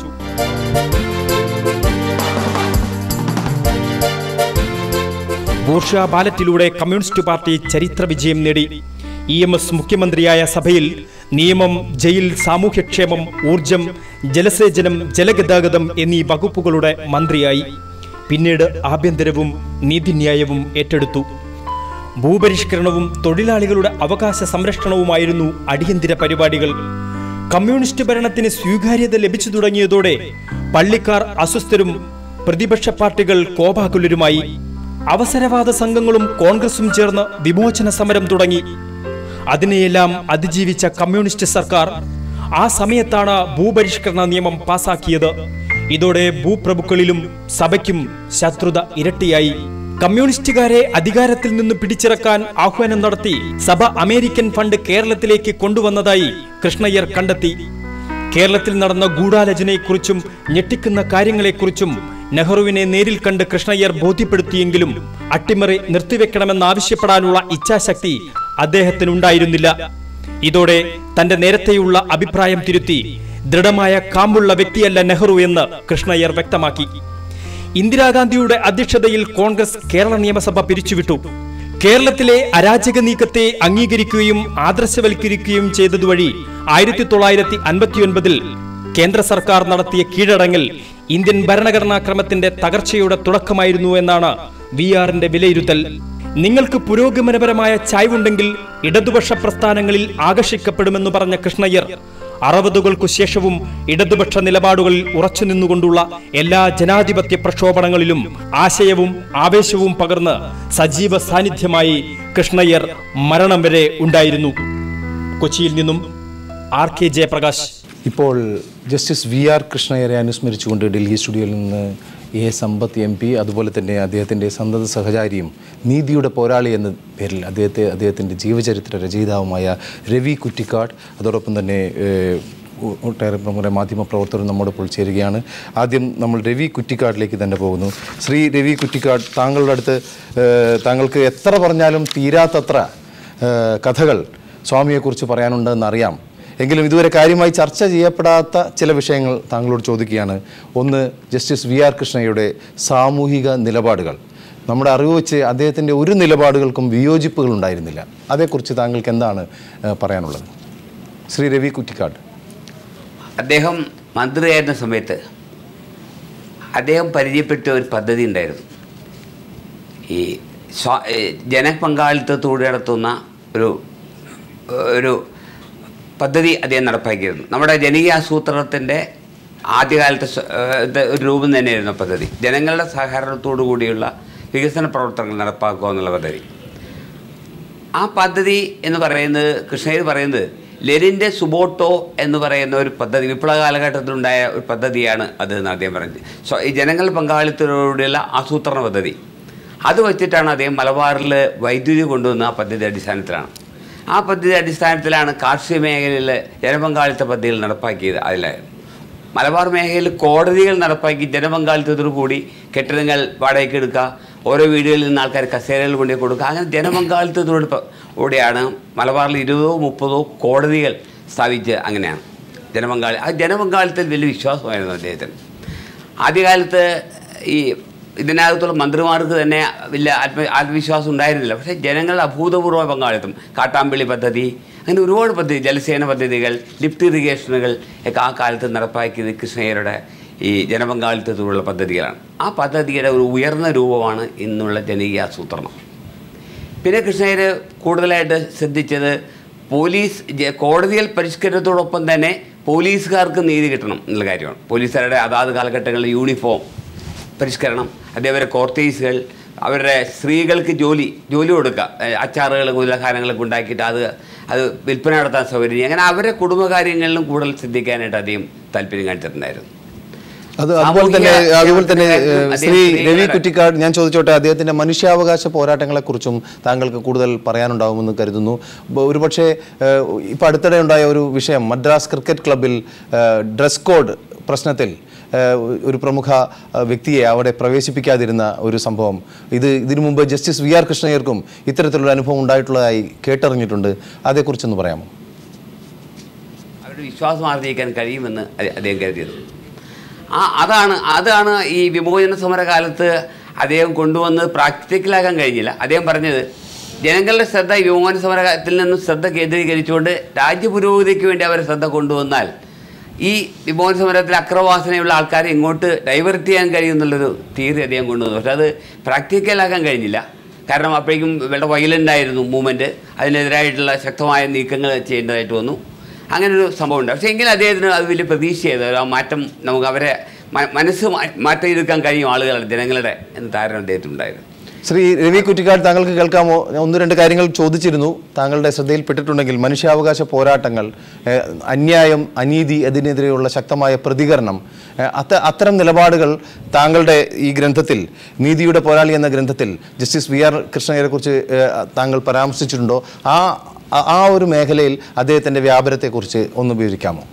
ബൂർഷ ബാലറ്റിലൂടെ കമ്മ്യൂണിസ്റ്റ് പാർട്ടി ചരിത്ര വിജയം നേടി ഇ എം എസ് മുഖ്യമന്ത്രിയായ സഭയിൽ നിയമം ജയിൽ സാമൂഹ്യക്ഷേമം ഊർജം ജലസേചനം ജലഗതാഗതം എന്നീ വകുപ്പുകളുടെ മന്ത്രിയായി പിന്നീട് ആഭ്യന്തരവും നീതിന്യായവും ഏറ്റെടുത്തു ഭൂപരിഷ്കരണവും തൊഴിലാളികളുടെ അവകാശ സംരക്ഷണവുമായിരുന്നു അടിയന്തര പരിപാടികൾ കമ്മ്യൂണിസ്റ്റ് ഭരണത്തിന് സ്വീകാര്യത ലഭിച്ചു തുടങ്ങിയതോടെ പള്ളിക്കാർ അസ്വസ്ഥരും പ്രതിപക്ഷ പാർട്ടികൾ കോപാകുലരുമായി അവസരവാദ സംഘങ്ങളും കോൺഗ്രസും ചേർന്ന് വിമോചന സമരം തുടങ്ങി അതിനെയെല്ലാം അതിജീവിച്ച കമ്മ്യൂണിസ്റ്റ് സർക്കാർ ആ സമയത്താണ് ഭൂപരിഷ്കരണ നിയമം പാസാക്കിയത് ഇതോടെ ഭൂപ്രഭുക്കളിലും സഭയ്ക്കും ശത്രുത ഇരട്ടിയായി കമ്മ്യൂണിസ്റ്റുകാരെ അധികാരത്തിൽ നിന്ന് പിടിച്ചിറക്കാൻ ആഹ്വാനം നടത്തി സഭ അമേരിക്കൻ ഫണ്ട് കേരളത്തിലേക്ക് കൊണ്ടുവന്നതായി കൃഷ്ണയ്യർ കണ്ടെത്തി കേരളത്തിൽ നടന്ന ഗൂഢാലോചനയെക്കുറിച്ചും ഞെട്ടിക്കുന്ന കാര്യങ്ങളെക്കുറിച്ചും നെഹ്റുവിനെ നേരിൽ കണ്ട് കൃഷ്ണയ്യർ ബോധ്യപ്പെടുത്തിയെങ്കിലും അട്ടിമറി നിർത്തിവെക്കണമെന്നാവശ്യപ്പെടാനുള്ള ഇച്ഛാശക്തി അദ്ദേഹത്തിനുണ്ടായിരുന്നില്ല ഇതോടെ തന്റെ നേരത്തെയുള്ള അഭിപ്രായം തിരുത്തി ദൃഢമായ കാമ്പുള്ള വ്യക്തിയല്ല നെഹ്റു എന്ന് കൃഷ്ണയ്യർ വ്യക്തമാക്കി ഇന്ദിരാഗാന്ധിയുടെ അധ്യക്ഷതയിൽ കോൺഗ്രസ് കേരള നിയമസഭ പിരിച്ചുവിട്ടു കേരളത്തിലെ അരാജക നീക്കത്തെ അംഗീകരിക്കുകയും ആദർശവൽക്കരിക്കുകയും ചെയ്തതുവഴി ആയിരത്തി തൊള്ളായിരത്തി അൻപത്തിയൊൻപതിൽ കേന്ദ്ര സർക്കാർ നടത്തിയ കീഴടങ്ങൽ ഇന്ത്യൻ ഭരണഘടനാക്രമത്തിന്റെ തകർച്ചയുടെ തുടക്കമായിരുന്നു എന്നാണ് വി ആറിന്റെ വിലയിരുത്തൽ നിങ്ങൾക്ക് പുരോഗമനപരമായ ചായ്വുണ്ടെങ്കിൽ ഇടതുപക്ഷ പ്രസ്ഥാനങ്ങളിൽ ആകർഷിക്കപ്പെടുമെന്ന് പറഞ്ഞ കൃഷ്ണയ്യർ അറുപതുകൾക്കു ശേഷവും ഇടതുപക്ഷ നിലപാടുകളിൽ ഉറച്ചു നിന്നുകൊണ്ടുള്ള എല്ലാ ജനാധിപത്യ പ്രക്ഷോഭണങ്ങളിലും ആശയവും ആവേശവും പകർന്ന് സജീവ സാന്നിധ്യമായി കൃഷ്ണയ്യർ മരണം വരെ ഉണ്ടായിരുന്നു കൊച്ചിയിൽ നിന്നും ആർ കെ ജയപ്രകാശ് ഇപ്പോൾ ജസ്റ്റിസ് വി ആർ കൃഷ്ണയ്യരെ അനുസ്മരിച്ചുകൊണ്ട് ഡൽഹി സ്റ്റുഡിയോയിൽ നിന്ന് എ സമ്പത്ത് എം പി അതുപോലെ തന്നെ അദ്ദേഹത്തിൻ്റെ സന്തത സഹചാരിയും നീതിയുടെ പോരാളി എന്ന പേരിൽ അദ്ദേഹത്തെ അദ്ദേഹത്തിൻ്റെ ജീവചരിത്ര രചയിതാവുമായ രവി കുറ്റിക്കാട് അതോടൊപ്പം തന്നെ ഏഹ്, ഒ- ഒട്ടേറെ പ്രമുഖ മാധ്യമ പ്രവർത്തകർ നമ്മോടൊപ്പം ചേരുകയാണ് ആദ്യം നമ്മൾ രവി കുറ്റിക്കാട്ടിലേക്ക് തന്നെ പോകുന്നു ശ്രീ രവി കുറ്റിക്കാട് താങ്കളുടെ അടുത്ത് ഏഹ്, താങ്കൾക്ക് എത്ര പറഞ്ഞാലും തീരാത്തത്ര ഏഹ്, കഥകൾ സ്വാമിയെക്കുറിച്ച് പറയാനുണ്ടെന്നറിയാം എങ്കിലും ഇതുവരെ കാര്യമായി ചർച്ച ചെയ്യപ്പെടാത്ത ചില വിഷയങ്ങൾ താങ്കളോട് ചോദിക്കുകയാണ് ഒന്ന് ജസ്റ്റിസ് വി ആർ കൃഷ്ണയുടെ സാമൂഹിക നിലപാടുകൾ നമ്മുടെ അറിവ് വെച്ച് അദ്ദേഹത്തിൻ്റെ ഒരു നിലപാടുകൾക്കും വിയോജിപ്പുകൾ ഉണ്ടായിരുന്നില്ല അതേക്കുറിച്ച് താങ്കൾക്ക് എന്താണ് ഏഹ്, പറയാനുള്ളത് ശ്രീ രവി കുറ്റിക്കാട് അദ്ദേഹം മന്ത്രിയായിരുന്ന സമയത്ത് അദ്ദേഹം പരിചയപ്പെട്ട ഒരു പദ്ധതി ഉണ്ടായിരുന്നു ഈ സ്വാ ഏ, ജനപങ്കാളിത്തത്തോടെ നടത്തുന്ന ഒരു ഒരു പദ്ധതി അദ്ദേഹം നടപ്പാക്കിയിരുന്നു നമ്മുടെ ജനകീയ ആസൂത്രണത്തിൻ്റെ ആദ്യകാലത്തെ സ്വ- ഏഹ് ഇത് ഒരു രൂപം തന്നെയായിരുന്നു പദ്ധതി ജനങ്ങളുടെ സഹകരണത്തോടു കൂടിയുള്ള വികസന പ്രവർത്തനങ്ങൾ നടപ്പാക്കുക എന്നുള്ള പദ്ധതി ആ പദ്ധതി എന്ന് പറയുന്നത് കൃഷ്ണഗിരി പറയുന്നത് ലെനിൻ്റെ സുബോട്ടോ എന്ന് പറയുന്ന ഒരു പദ്ധതി വിപ്ലവ കാലഘട്ടത്തിലുണ്ടായ ഒരു പദ്ധതിയാണ് അത് എന്ന് അദ്ദേഹം പറഞ്ഞത് സോ ഈ ജനങ്ങളുടെ പങ്കാളിത്തത്തോടുകൂടിയുള്ള ആസൂത്രണ പദ്ധതി അത് വെച്ചിട്ടാണ് അദ്ദേഹം മലബാറിൽ വൈദ്യുതി കൊണ്ടുവന്ന ആ പദ്ധതി അടിസ്ഥാനത്തിലാണ് ആ പദ്ധതി അടിസ്ഥാനത്തിലാണ് കാർഷിക മേഖലയിൽ ജനപങ്കാളിത്ത പദ്ധതികൾ നടപ്പാക്കിയത് അതിലായിരുന്നു മലബാർ മേഖലയിൽ കോടതികൾ നടപ്പാക്കി ജനപങ്കാളിത്തത്തോടു കൂടി കെട്ടിടങ്ങൾ വാടകയ്ക്ക് എടുക്കുക ഓരോ വീടുകളിൽ നിന്ന് ആൾക്കാർ കസേരകൾ കൊണ്ടു കൊടുക്കുക അങ്ങനെ ജനപങ്കാളിത്തത്തോട് പ- കൂടിയാണ് മലബാറിൽ ഇരുപതോ മുപ്പതോ കോടതികൾ സ്ഥാപിച്ച് അങ്ങനെയാണ് ജനപങ്കാളി ആ ജനപങ്കാളിത്തത്തിൽ വലിയ വിശ്വാസമായിരുന്നു അദ്ദേഹത്തിന് ആദ്യകാലത്ത് ഈ ഇതിനകത്തുള്ള മന്ത്രിമാർക്ക് തന്നെ വലിയ ആത്മ ആത്മവിശ്വാസം ഉണ്ടായിരുന്നില്ല പക്ഷേ ജനങ്ങളുടെ അഭൂതപൂർവ്വ പങ്കാളിത്തം കാട്ടാമ്പിളി പദ്ധതി അങ്ങനെ ഒരുപാട് പദ്ധതി ജലസേന പദ്ധതികൾ ലിഫ്റ്റ് ഇറിഗേഷനുകൾ ഒക്കെ ആ കാലത്ത് നടപ്പാക്കിയത് കൃഷ്ണയ്യരുടെ ഈ ജനപങ്കാളിത്തത്തിലുള്ള പദ്ധതികളാണ് ആ പദ്ധതിയുടെ ഒരു ഉയർന്ന രൂപമാണ് ഇന്നുള്ള ജനകീയ ആസൂത്രണം പിന്നെ കൃഷ്ണയ്യർ കൂടുതലായിട്ട് ശ്രദ്ധിച്ചത് പോലീസ് ജ- കോടതിയിൽ പരിഷ്കരണത്തോടൊപ്പം തന്നെ പോലീസുകാർക്ക് നീതി കിട്ടണം എന്നുള്ള കാര്യമാണ് പോലീസുകാരുടെ അതാത് കാലഘട്ടങ്ങളിൽ യൂണിഫോം പരിഷ്കരണം അതേപോലെ കോർട്ടേഴ്സുകൾ അവരുടെ സ്ത്രീകൾക്ക് ജോലി ജോലി കൊടുക്കുക ഏഹ് അച്ചാറുകൾ മുതലാഹാരങ്ങളൊക്കെ ഉണ്ടാക്കിയിട്ട് അത് അത് വിൽപ്പന നടത്താൻ സൗകര്യം അങ്ങനെ അവരുടെ കുടുംബകാര്യങ്ങളിലും കൂടുതൽ ശ്രദ്ധിക്കാനായിട്ട് അദ്ദേഹം താല്പര്യം കാണിച്ചിട്ടുണ്ടായിരുന്നു അത് അതുപോലെ തന്നെ സാമൂഹിക അതുപോലെ തന്നെ ക്ഷേമത്തിനായിട്ടും ഏഹ്, അദ്ദേഹം ശ്രീ രവി സ്ത്രീകളുടെ- കുറ്റിക്കാട് ഞാൻ ചോദിച്ചോട്ടെ അദ്ദേഹത്തിന്റെ മനുഷ്യാവകാശ പോരാട്ടങ്ങളെക്കുറിച്ചും താങ്കൾക്ക് കൂടുതൽ പറയാനുണ്ടാവുമെന്ന് കരുതുന്നു ബ- ഒരുപക്ഷെ ഏഹ്, ഇപ്പൊ അടുത്തിടെ ഉണ്ടായ ഒരു വിഷയം മദ്രാസ് ക്രിക്കറ്റ് ക്ലബിൽ ഏഹ്, ഡ്രസ് കോഡ് പ്രശ്നത്തിൽ ഏഹ്, ഒരു പ്രമുഖ ഏഹ്, വ്യക്തിയെ അവിടെ പ്രവേശിപ്പിക്കാതിരുന്ന ഒരു സംഭവം ഇത് ഇതിനു മുമ്പ് ജസ്റ്റിസ് വി ആർ കൃഷ്ണയ്യർക്കും ഇത്തരത്തിലുള്ള അനുഭവം ഉണ്ടായിട്ടുള്ളതായി കേട്ടറിഞ്ഞിട്ടുണ്ട് അതേക്കുറിച്ചൊന്ന് പറയാമോ അവരുടെ വിശ്വാസം ആർജിക്കാൻ കഴിയുമെന്ന് അദ്ദേ- അദ്ദേഹം കരുതിയത് ആ അതാണ് അതാണ് ഈ വിമോചന സമരകാലത്ത് അദ്ദേഹം കൊണ്ടുവന്ന് പ്രാക്ടിക്കലാക്കാൻ കഴിഞ്ഞില്ല അദ്ദേഹം പറഞ്ഞത് ജനങ്ങളുടെ ശ്രദ്ധ ഈ വിമോചന സമരത്തിൽ നിന്നും ശ്രദ്ധ കേന്ദ്രീകരിച്ചുകൊണ്ട് രാജ്യ പുരോഗതിക്ക് വേണ്ടി അവരെ ശ്രദ്ധ കൊണ്ടുവന്നാൽ ഈ വിമോചന സമരത്തിൽ അക്രവാസനയുള്ള ആൾക്കാരെ ഇങ്ങോട്ട് ഡൈവേർട്ട് ചെയ്യാൻ കഴിയുമെന്നുള്ളൊരു തിയറി അദ്ദേഹം കൊണ്ടുവന്നു പക്ഷെ അത് പ്രാക്ടിക്കലാക്കാൻ കഴിഞ്ഞില്ല കാരണം അപ്പോഴേക്കും വളരെ വയലൻ്റ് ആയിരുന്നു മൂവ്മെൻറ്റ് അതിനെതിരായിട്ടുള്ള ശക്തമായ നീക്കങ്ങൾ ചെയ്യേണ്ടതായിട്ട് വന്നു അങ്ങനെ ഒരു സംഭവം ഉണ്ട് പക്ഷേ എങ്കിലും അദ്ദേഹത്തിന് അത് വലിയ പ്രതീക്ഷയായത് ആ മാറ്റം നമുക്ക് അവരെ മ- മനസ്സ് മാ- മാറ്റിയെടുക്കാൻ കഴിയും ആളുകളുടെ ജനങ്ങളുടെ എന്ന ധാരണ അദ്ദേഹത്തിനുണ്ടായിരുന്നു ശ്രീ രവി കുറ്റിക്കാട് താങ്കൾക്ക് കേൾക്കാമോ ഞാൻ ഒന്ന് രണ്ട് കാര്യങ്ങൾ ചോദിച്ചിരുന്നു താങ്കളുടെ ശ്രദ്ധയിൽപ്പെട്ടിട്ടുണ്ടെങ്കിൽ മനുഷ്യാവകാശ പോരാട്ടങ്ങൾ ഏഹ്, അന്യായം അനീതി അതിനെതിരെയുള്ള ശക്തമായ പ്രതികരണം ഏഹ്, അത്ത അത്തരം നിലപാടുകൾ താങ്കളുടെ ഈ ഗ്രന്ഥത്തിൽ നീതിയുടെ പോരാളി എന്ന ഗ്രന്ഥത്തിൽ ജസ്റ്റിസ് വി ആർ കൃഷ്ണയ്യരെ കുറിച്ച് താങ്കൾ പരാമർശിച്ചിട്ടുണ്ടോ ആ ആ- ആ ഒരു മേഖലയിൽ അദ്ദേഹത്തിൻ്റെ വ്യാപനത്തെക്കുറിച്ച് ഒന്ന് വിവരിക്കാമോ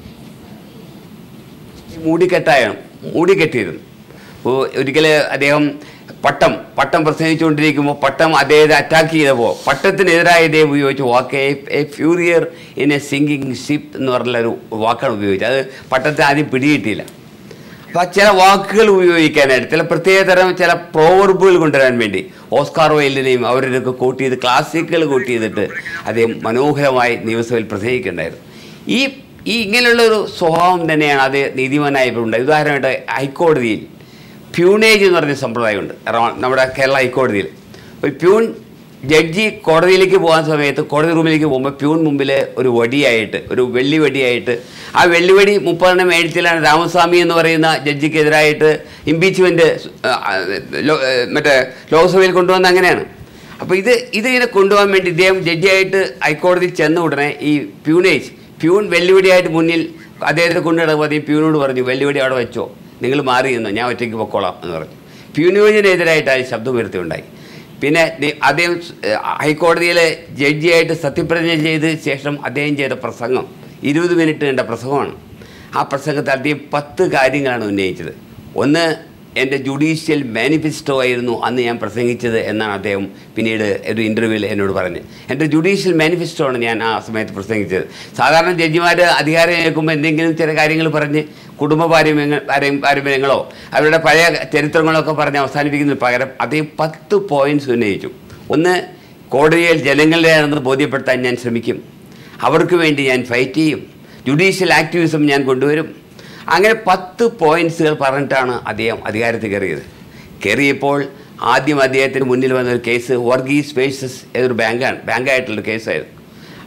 മൂടിക്കെട്ടായാണ് മൂടിക്കെട്ടിയിരുന്നു ഒരിക്കൽ അദ്ദേഹം പട്ടം പട്ടം പ്രസംഗിച്ചുകൊണ്ടിരിക്കുമ്പോൾ പട്ടം അദ്ദേഹത്തെ അറ്റാക്ക് ചെയ്തപ്പോൾ പട്ടത്തിനെതിരായി ഇദ്ദേഹം ഉപയോഗിച്ച വാക്ക് a furrier in a sinking ship എന്ന് പറഞ്ഞൊരു വാക്കാണ് ഉപയോഗിച്ചത് അത് പട്ടത്തെ ആദ്യം പിടികിട്ടിയില്ല അപ്പോൾ ചില വാക്കുകൾ ഉപയോഗിക്കാനായിട്ട് ചില പ്രത്യേകതരം ചില പ്രോവർബുകൾ കൊണ്ടുവരാൻ വേണ്ടി ഓസ്കാർ വൈൽഡിനെയും അവരുടെയൊക്കെ കോട്ട് ചെയ്ത് ക്ലാസിക്കുകൾ കോട്ട് ചെയ്തിട്ട് അദ്ദേഹം മനോഹരമായി നിയമസഭയിൽ പ്രസംഗിക്കുന്നുണ്ടായിരുന്നു ഈ ഈ ഇങ്ങനെയുള്ള ഒരു സ്വഭാവം തന്നെയാണ് അത് നീതിമാനായപ്പോൾ ഉണ്ടായത് ഉദാഹരണമായിട്ട് ഹൈക്കോടതിയിൽ പ്യൂണേജ് എന്ന് പറഞ്ഞ സമ്പ്രദായമുണ്ട് എറണാകുളം നമ്മുടെ കേരള ഹൈക്കോടതിയിൽ ഒരു പ്യൂൺ ജഡ്ജി കോടതിയിലേക്ക് പോകാൻ സമയത്ത് കോടതി റൂമിലേക്ക് പോകുമ്പോൾ പ്യൂൺ മുമ്പിൽ ഒരു വടിയായിട്ട് ഒരു വെള്ളി വടിയായിട്ട് ആ വെള്ളിവടി മുപ്പതെണ്ണം മേടിച്ചിലാണ് രാമസ്വാമി എന്ന് പറയുന്ന ജഡ്ജിക്കെതിരായിട്ട് ഇമ്പീച്ച്മെൻറ്റ് മറ്റേ ലോക്സഭയിൽ കൊണ്ടുവന്ന അങ്ങനെയാണ് അപ്പോൾ ഇത് ഇതിങ്ങനെ കൊണ്ടുപോകാൻ വേണ്ടി ഇദ്ദേഹം ജഡ്ജിയായിട്ട് ഹൈക്കോടതിയിൽ ചെന്ന ഉടനെ ഈ പ്യൂണേജ് പ്യൂൺ വെല്ലുവിളിയായിട്ട് മുന്നിൽ അദ്ദേഹത്തെ കൊണ്ടുനടക്കുമ്പോൾ അദ്ദേഹം പ്യൂണോട് പറഞ്ഞു വെല്ലുവിളി അവിടെ വെച്ചോ നിങ്ങൾ മാറി എന്ന് ഞാൻ ഒറ്റയ്ക്ക് പൊക്കോളാം എന്ന് പറഞ്ഞു പ്യൂണിയോജിനെതിരായിട്ട് ആ ശബ്ദം ഉയർത്തിയുണ്ടായി പിന്നെ ദി- അദ്ദേഹം സ്- ഏഹ് ഹൈക്കോടതിയിലെ ജഡ്ജിയായിട്ട് സത്യപ്രതിജ്ഞ ചെയ്ത ശേഷം അദ്ദേഹം ചെയ്ത പ്രസംഗം ഇരുപത് മിനിറ്റ് കണ്ട പ്രസംഗമാണ് ആ പ്രസംഗത്തിൽ അദ്ദേഹം പത്ത് കാര്യങ്ങളാണ് ഉന്നയിച്ചത് ഒന്ന് എൻ്റെ ജുഡീഷ്യൽ മാനിഫെസ്റ്റോ ആയിരുന്നു അന്ന് ഞാൻ പ്രസംഗിച്ചത് എന്നാണ് അദ്ദേഹം പിന്നീട് ഒരു ഇൻ്റർവ്യൂവിൽ എന്നോട് പറഞ്ഞത് എൻ്റെ ജുഡീഷ്യൽ മാനിഫെസ്റ്റോ ആണ് ഞാൻ ആ സമയത്ത് പ്രസംഗിച്ചത് സാധാരണ ജഡ്ജിമാർ അധികാരം ഏൽക്കുമ്പോൾ എന്തെങ്കിലും ചില കാര്യങ്ങൾ പറഞ്ഞ് കുടുംബ പാരമ്യങ്ങൾ പാരമ്പ- പാരമ്പര്യങ്ങളോ അവരുടെ പഴയ ചരിത്രങ്ങളൊക്കെ പറഞ്ഞ് അവസാനിപ്പിക്കുന്നതിന് പകരം അദ്ദേഹം പത്ത് പോയിന്റ്സ് ഉന്നയിച്ചു ഒന്ന് കോടതിയിൽ ജനങ്ങളുടെയാണെന്ന് ബോധ്യപ്പെടുത്താൻ ഞാൻ ശ്രമിക്കും അവർക്ക് വേണ്ടി ഞാൻ ഫൈറ്റ് ചെയ്യും ജുഡീഷ്യൽ ആക്ടിവിസം ഞാൻ കൊണ്ടുവരും അങ്ങനെ പത്ത് പോയിന്റ്സുകൾ പറഞ്ഞിട്ടാണ് അദ്ദേഹം അധികാരത്തിൽ കയറിയത് കയറിയപ്പോൾ ആദ്യം അദ്ദേഹത്തിന് മുന്നിൽ വന്ന ഒരു കേസ് വർഗീസ് വേഴ്സസ് ഏതൊരു ബാങ്കാണ് ബാങ്കായിട്ടുള്ളൊരു കേസായിരുന്നു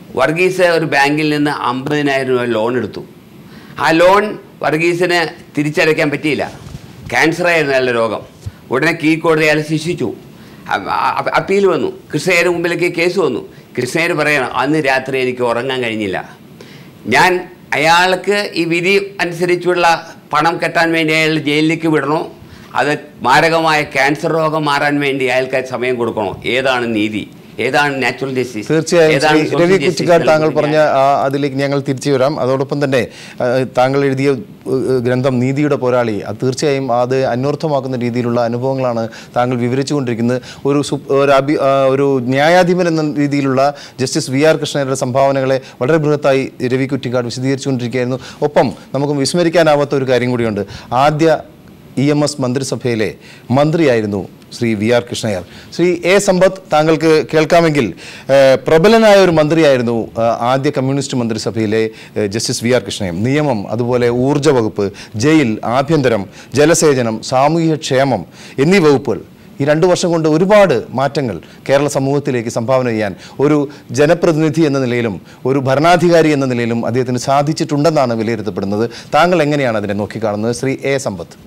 വർഗീസ് ഒരു ബാങ്കിൽ നിന്ന് അമ്പതിനായിരം രൂപ ലോൺ എടുത്തു ആ ലോൺ വർഗീസിന് തിരിച്ചടയ്ക്കാൻ പറ്റിയില്ല ക്യാൻസർ ആയിരുന്നു അയാളുടെ രോഗം ഉടനെ കീഴ്ക്കോടതി അയാളെ ശിക്ഷിച്ചു അ- അ- അപ്പീൽ വന്നു കൃഷ്ണയ്യരുടെ മുമ്പിലേക്ക് കേസ് വന്നു കൃഷ്ണയ്യർ പറയണം അന്ന് രാത്രി എനിക്ക് ഉറങ്ങാൻ കഴിഞ്ഞില്ല ഞാൻ അയാൾക്ക് ഈ വിധി അനുസരിച്ചുള്ള പണം കെട്ടാൻ വേണ്ടി അയാൾ ജയിലിലേക്ക് വിടണോ അത് മാരകമായ ക്യാൻസർ രോഗം മാറാൻ വേണ്ടി അയാൾക്ക് സമയം കൊടുക്കണോ ഏതാണ് നീതി ഏതാണ് നാച്ചുറൽ ജസ്റ്റിസ് തീർച്ചയായും ഏതാണ് ശ്രീ social രവി justice കുറ്റിക്കാട് താങ്കൾ നൽകുന്നത്? പറഞ്ഞ ആ അതിലേക്ക് ഞങ്ങൾ തിരിച്ചു വരാം അതോടൊപ്പം തന്നെ ആ, താങ്കൾ എഴുതിയ ഏഹ്, ഗ്രന്ഥം നീതിയുടെ പോരാളി അത് തീർച്ചയായും അത് അന്വർത്ഥമാക്കുന്ന രീതിയിലുള്ള അനുഭവങ്ങളാണ് താങ്കൾ വിവരിച്ചുകൊണ്ടിരിക്കുന്നത് ഒരു സു ഒരു അഭി ആ, ഒരു ന്യായാധിപൻ എന്ന രീതിയിലുള്ള ജസ്റ്റിസ് വി ആർ കൃഷ്ണയുടെ സംഭാവനകളെ വളരെ ബൃഹത്തായി രവി കുറ്റിക്കാട് വിശദീകരിച്ചുകൊണ്ടിരിക്കുകയായിരുന്നു ഒപ്പം നമുക്ക് വിസ്മരിക്കാനാവാത്ത ഒരു കാര്യം കൂടിയുണ്ട് ആദ്യ ഇ എം എസ് മന്ത്രിസഭയിലെ മന്ത്രിയായിരുന്നു Shri V R Krishna Iyer Shri A Sampath താങ്കൾക്ക് കേൾക്കാമെങ്കിൽ ഏഹ്, പ്രബലനായ ഒരു മന്ത്രിയായിരുന്നു ഏഹ്, ആദ്യ കമ്മ്യൂണിസ്റ്റ് മന്ത്രിസഭയിലെ ഏഹ്, ജസ്റ്റിസ് വി ആർ കൃഷ്ണയ്യർ നിയമം അതുപോലെ ഊർജ്ജ വകുപ്പ് ജയിൽ ആഭ്യന്തരം ജലസേചനം സാമൂഹിക ക്ഷേമം എന്നീ വകുപ്പുകൾ ഈ രണ്ട് വർഷം കൊണ്ട് ഒരുപാട് മാറ്റങ്ങൾ കേരള സമൂഹത്തിലേക്ക് സംഭാവന ചെയ്യാൻ ഒരു ജനപ്രതിനിധി എന്ന നിലയിലും ഒരു ഭരണാധികാരി എന്ന നിലയിലും അദ്ദേഹത്തിന് സാധിച്ചിട്ടുണ്ടെന്നാണ് വിലയിരുത്തപ്പെടുന്നത് താങ്കൾ എങ്ങനെയാണ് അതിനെ നോക്കിക്കാണുന്നത് ശ്രീ എ സമ്പത്ത്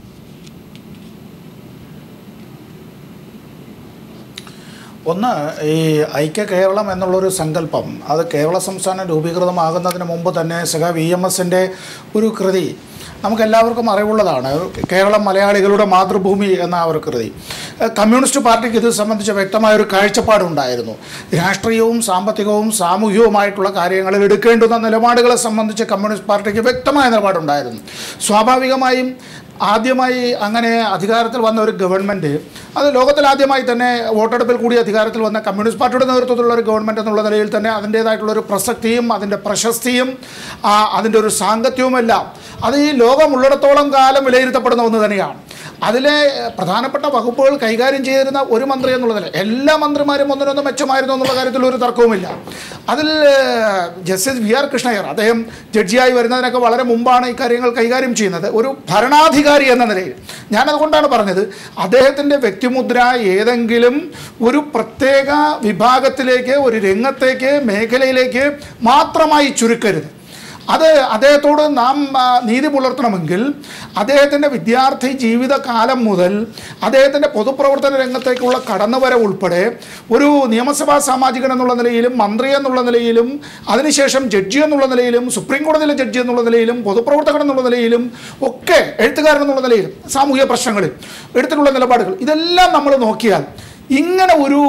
ഒന്ന് ഈ ഐക്യ കേരളം എന്നുള്ളൊരു സങ്കല്പം അത് കേരള സംസ്ഥാനം രൂപീകൃതമാകുന്നതിന് മുമ്പ് തന്നെ സഖ വി എം എസിൻ്റെ ഒരു കൃതി നമുക്കെല്ലാവർക്കും അറിവുള്ളതാണ് കേരളം മലയാളികളുടെ മാതൃഭൂമി എന്ന ആ ഒരു കൃതി ഏഹ് കമ്മ്യൂണിസ്റ്റ് പാർട്ടിക്ക് ഇത് സംബന്ധിച്ച് വ്യക്തമായ ഒരു കാഴ്ചപ്പാടുണ്ടായിരുന്നു രാഷ്ട്രീയവും സാമ്പത്തികവും സാമൂഹികവുമായിട്ടുള്ള കാര്യങ്ങളിൽ എടുക്കേണ്ടുന്ന നിലപാടുകളെ സംബന്ധിച്ച് കമ്മ്യൂണിസ്റ്റ് പാർട്ടിക്ക് വ്യക്തമായ നിലപാടുണ്ടായിരുന്നു സ്വാഭാവികമായും ആദ്യമായി അങ്ങനെ അധികാരത്തിൽ വന്ന ഒരു ഗവൺമെൻറ് അത് ലോകത്തിൽ ആദ്യമായി തന്നെ വോട്ടെടുപ്പിൽ കൂടി അധികാരത്തിൽ വന്ന കമ്മ്യൂണിസ്റ്റ് പാർട്ടിയുടെ നേതൃത്വത്തിലുള്ള ഒരു ഗവൺമെൻറ് എന്നുള്ള നിലയിൽ തന്നെ അതിൻ്റേതായിട്ടുള്ള ഒരു പ്രസക്തിയും അതിൻ്റെ പ്രശസ്തിയും ആ, അതിൻ്റെ ഒരു സാങ്കത്യവുമെല്ലാം അത് ഈ ലോകം ഉള്ളിടത്തോളം കാലം വിലയിരുത്തപ്പെടുന്ന ഒന്ന് തന്നെയാണ് അതിലെ പ്രധാനപ്പെട്ട വകുപ്പുകൾ കൈകാര്യം ചെയ്തിരുന്ന ഒരു മന്ത്രി എന്നുള്ളതിൽ എല്ലാ മന്ത്രിമാരും ഒന്നിനൊന്നും മെച്ചമായിരുന്നു എന്നുള്ള കാര്യത്തിൽ ഒരു തർക്കവുമില്ല അതിൽ ഏഹ്, ജസ്റ്റിസ് വി ആർ കൃഷ്ണയ്യർ അദ്ദേഹം ജഡ്ജിയായി വരുന്നതിനൊക്കെ വളരെ മുമ്പാണ് ഈ കാര്യങ്ങൾ കൈകാര്യം ചെയ്യുന്നത് ഒരു ഭരണാധികാരി എന്ന നിലയിൽ ഞാനതുകൊണ്ടാണ് പറഞ്ഞത് അദ്ദേഹത്തിൻ്റെ വ്യക്തിമുദ്ര ഏതെങ്കിലും ഒരു പ്രത്യേക വിഭാഗത്തിലേക്ക് ഒരു രംഗത്തേക്ക് മേഖലയിലേക്ക് മാത്രമായി ചുരുക്കരുത് അത് അദ്ദേഹത്തോട് നാം ആ, നീതി പുലർത്തണമെങ്കിൽ അദ്ദേഹത്തിൻ്റെ വിദ്യാർത്ഥി ജീവിതകാലം മുതൽ അദ്ദേഹത്തിൻ്റെ പൊതുപ്രവർത്തന രംഗത്തേക്കുള്ള കടന്നുവരവ് ഉൾപ്പെടെ ഒരു നിയമസഭാ സാമാജികൻ എന്നുള്ള നിലയിലും മന്ത്രി എന്നുള്ള നിലയിലും അതിനുശേഷം ജഡ്ജി എന്നുള്ള നിലയിലും സുപ്രീം കോടതിയിലെ ജഡ്ജി എന്നുള്ള നിലയിലും പൊതുപ്രവർത്തകൻ എന്നുള്ള നിലയിലും ഒക്കെ എഴുത്തുകാരൻ എന്നുള്ള നിലയിലും സാമൂഹിക പ്രശ്നങ്ങളിൽ എടുത്തിട്ടുള്ള നിലപാടുകൾ ഇതെല്ലാം നമ്മൾ നോക്കിയാൽ ഇങ്ങനെ ഒരു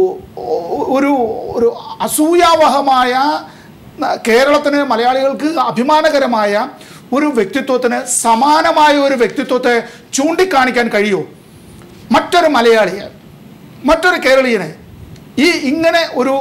ഒരു ഒരു അസൂയാവഹമായ കേരളത്തിന് മലയാളികൾക്ക് അഭിമാനകരമായ ഒരു വ്യക്തിത്വത്തിന് സമാനമായ ഒരു വ്യക്തിത്വത്തെ ചൂണ്ടിക്കാണിക്കാൻ കഴിയുമോ മറ്റൊരു മലയാളിയെ മറ്റൊരു കേരളീയനെ ഈ ഇങ്ങനെ ഒരു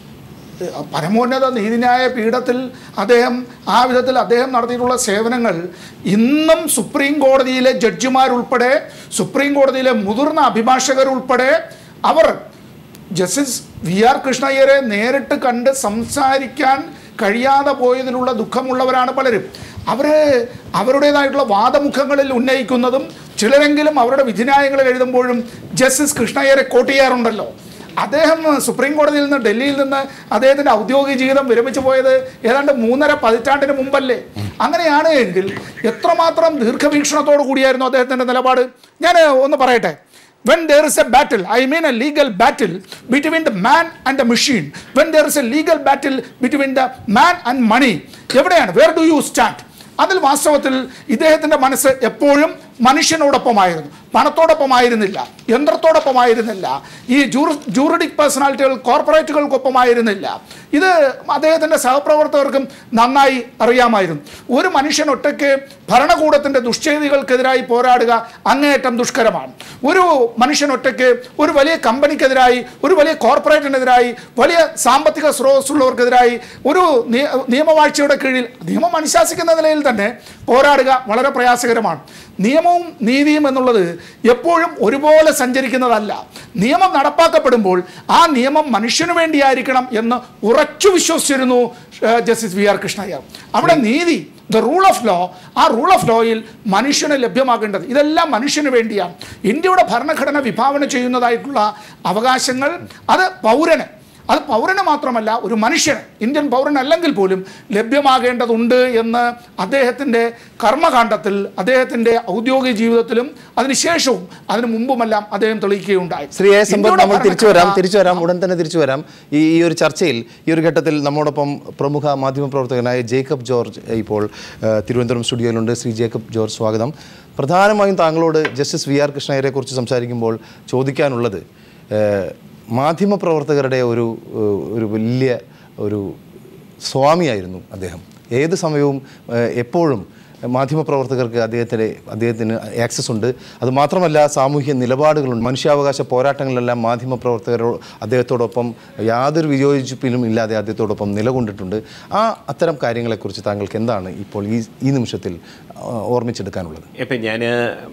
ഏഹ്, പരമോന്നത നീതിന്യായ പീഠത്തിൽ അദ്ദേഹം ആ വിധത്തിൽ അദ്ദേഹം നടത്തിയിട്ടുള്ള സേവനങ്ങൾ ഇന്നും സുപ്രീം കോടതിയിലെ ജഡ്ജിമാരുൾപ്പെടെ സുപ്രീം കോടതിയിലെ മുതിർന്ന അഭിഭാഷകർ ഉൾപ്പെടെ അവർ ജസ്റ്റിസ് വി ആർ കൃഷ്ണയ്യരെ നേരിട്ട് കണ്ട് സംസാരിക്കാൻ കഴിയാതെ പോയതിലുള്ള ദുഃഖമുള്ളവരാണ് പലരും അവർ അവരുടേതായിട്ടുള്ള വാദമുഖങ്ങളിൽ ഉന്നയിക്കുന്നതും ചിലരെങ്കിലും അവരുടെ വിധിന്യായങ്ങളിൽ എഴുതുമ്പോഴും ജസ്റ്റിസ് കൃഷ്ണയ്യരെ കോട്ട് ചെയ്യാറുണ്ടല്ലോ അദ്ദേഹം സുപ്രീം കോടതിയിൽ നിന്ന് ഡൽഹിയിൽ നിന്ന് അദ്ദേഹത്തിൻ്റെ ഔദ്യോഗിക ജീവിതം വിരമിച്ചു പോയത് ഏതാണ്ട് മൂന്നര പതിറ്റാണ്ടിന് മുമ്പല്ലേ അങ്ങനെയാണ് എങ്കിൽ എത്രമാത്രം ദീർഘവീക്ഷണത്തോടു കൂടിയായിരുന്നു അദ്ദേഹത്തിൻ്റെ നിലപാട് ഞാൻ ഒന്ന് പറയട്ടെ when there is a battle i mean a legal battle between the man and the machine when there is a legal battle between the man and money എവിടെയാണ് വേർ ഡു യു സ്റ്റാൻഡ് അതിൽ വാസ്തവത്തിൽ ഇദ്ദേഹത്തിൻ്റെ മനസ്സ് എപ്പോഴും മനുഷ്യനോടൊപ്പമായിരുന്നു പണത്തോടൊപ്പമായിരുന്നില്ല യന്ത്രത്തോടൊപ്പമായിരുന്നില്ല ഈ ജൂറി ജൂറിഡിക് പേഴ്സണാലിറ്റികൾ കോർപ്പറേറ്റുകൾക്കൊപ്പമായിരുന്നില്ല ഇത് അദ്ദേഹത്തിൻ്റെ സഹപ്രവർത്തകർക്കും നന്നായി അറിയാമായിരുന്നു ഒരു മനുഷ്യൻ ഒറ്റയ്ക്ക് ഭരണകൂടത്തിൻ്റെ ദുഷ്ചെയ്തികൾക്കെതിരായി പോരാടുക അങ്ങേയറ്റം ദുഷ്കരമാണ് ഒരു മനുഷ്യൻ ഒറ്റയ്ക്ക് ഒരു വലിയ കമ്പനിക്കെതിരായി ഒരു വലിയ കോർപ്പറേറ്റിനെതിരായി വലിയ സാമ്പത്തിക സ്രോതസ്സുള്ളവർക്കെതിരായി ഒരു നിയ- നിയമവാഴ്ചയുടെ കീഴിൽ നിയമം അനുശാസിക്കുന്ന നിലയിൽ തന്നെ പോരാടുക വളരെ പ്രയാസകരമാണ് നിയമവും നീതിയും എന്നുള്ളത് എപ്പോഴും ഒരുപോലെ സഞ്ചരിക്കുന്നതല്ല നിയമം നടപ്പാക്കപ്പെടുമ്പോൾ ആ നിയമം മനുഷ്യന് വേണ്ടിയായിരിക്കണം എന്ന് ഉറച്ചു വിശ്വസിച്ചിരുന്നു ഏഹ്, ജസ്റ്റിസ് വി ആർ കൃഷ്ണയ്യർ അവിടെ നീതി ദ റൂൾ ഓഫ് ലോ ആ റൂൾ ഓഫ് ലോയിൽ മനുഷ്യന് ലഭ്യമാകേണ്ടത് ഇതെല്ലാം മനുഷ്യന് വേണ്ടിയാണ് ഇന്ത്യയുടെ ഭരണഘടന വിഭാവന ചെയ്യുന്നതായിട്ടുള്ള അവകാശങ്ങൾ അത് പൗരന് അത് പൗരന് മാത്രമല്ല ഒരു മനുഷ്യന് ഇന്ത്യൻ പൗരനല്ലെങ്കിൽ പോലും ലഭ്യമാകേണ്ടതുണ്ട് എന്ന് അദ്ദേഹത്തിൻ്റെ കർമ്മകാണ്ഡത്തിൽ അദ്ദേഹത്തിൻ്റെ ഔദ്യോഗിക ജീവിതത്തിലും അതിനുശേഷവും അതിനു മുമ്പുമെല്ലാം അദ്ദേഹം തെളിയിക്കുകയുണ്ടായി ശ്രീ എ സമ്പത്ത് ഇന്ത്യയുടെ നമ്മൾ തിരിച്ചു വരാം ഭരണഘടന- തിരിച്ചു വരാം ഉടൻ തന്നെ തിരിച്ചു വരാം ഈ ഈ ഒരു ചർച്ചയിൽ ഈ ഒരു ഘട്ടത്തിൽ നമ്മോടൊപ്പം പ്രമുഖ മാധ്യമപ്രവർത്തകനായ ജേക്കബ് ജോർജ് ഇപ്പോൾ ആ, തിരുവനന്തപുരം സ്റ്റുഡിയോയിലുണ്ട് ശ്രീ ജേക്കബ് ജോർജ് സ്വാഗതം പ്രധാനമായും താങ്കളോട് ജസ്റ്റിസ് വി ആർ കൃഷ്ണയരെ കുറിച്ച് സംസാരിക്കുമ്പോൾ ചോദിക്കാനുള്ളത് ആ, മാധ്യമപ്രവർത്തകരുടെ ഒരു ആ, ഒരു വലിയ ഒരു സ്വാമിയായിരുന്നു അദ്ദേഹം ഏത് സമയവും ആ, എപ്പോഴും മാധ്യമപ്രവർത്തകർക്ക് അദ്ദേഹത്തിന് അദ്ദേഹത്തിന് ആക്സസ് ഉണ്ട് അതുമാത്രമല്ല സാമൂഹ്യ നിലപാടുകളുണ്ട് മനുഷ്യാവകാശ പോരാട്ടങ്ങളിലെല്ലാം മാധ്യമപ്രവർത്തകരോ അദ്ദേഹത്തോടൊപ്പം യാതൊരു വിയോജിപ്പിലും ഇല്ലാതെ അദ്ദേഹത്തോടൊപ്പം നിലകൊണ്ടിട്ടുണ്ട് ആ അത്തരം കാര്യങ്ങളെക്കുറിച്ച് താങ്കൾക്ക് എന്താണ് ഇപ്പോൾ ഈ ഈ നിമിഷത്തിൽ ആ, ഓർമ്മിച്ചെടുക്കാനുള്ളത് ഇപ്പം ഞാൻ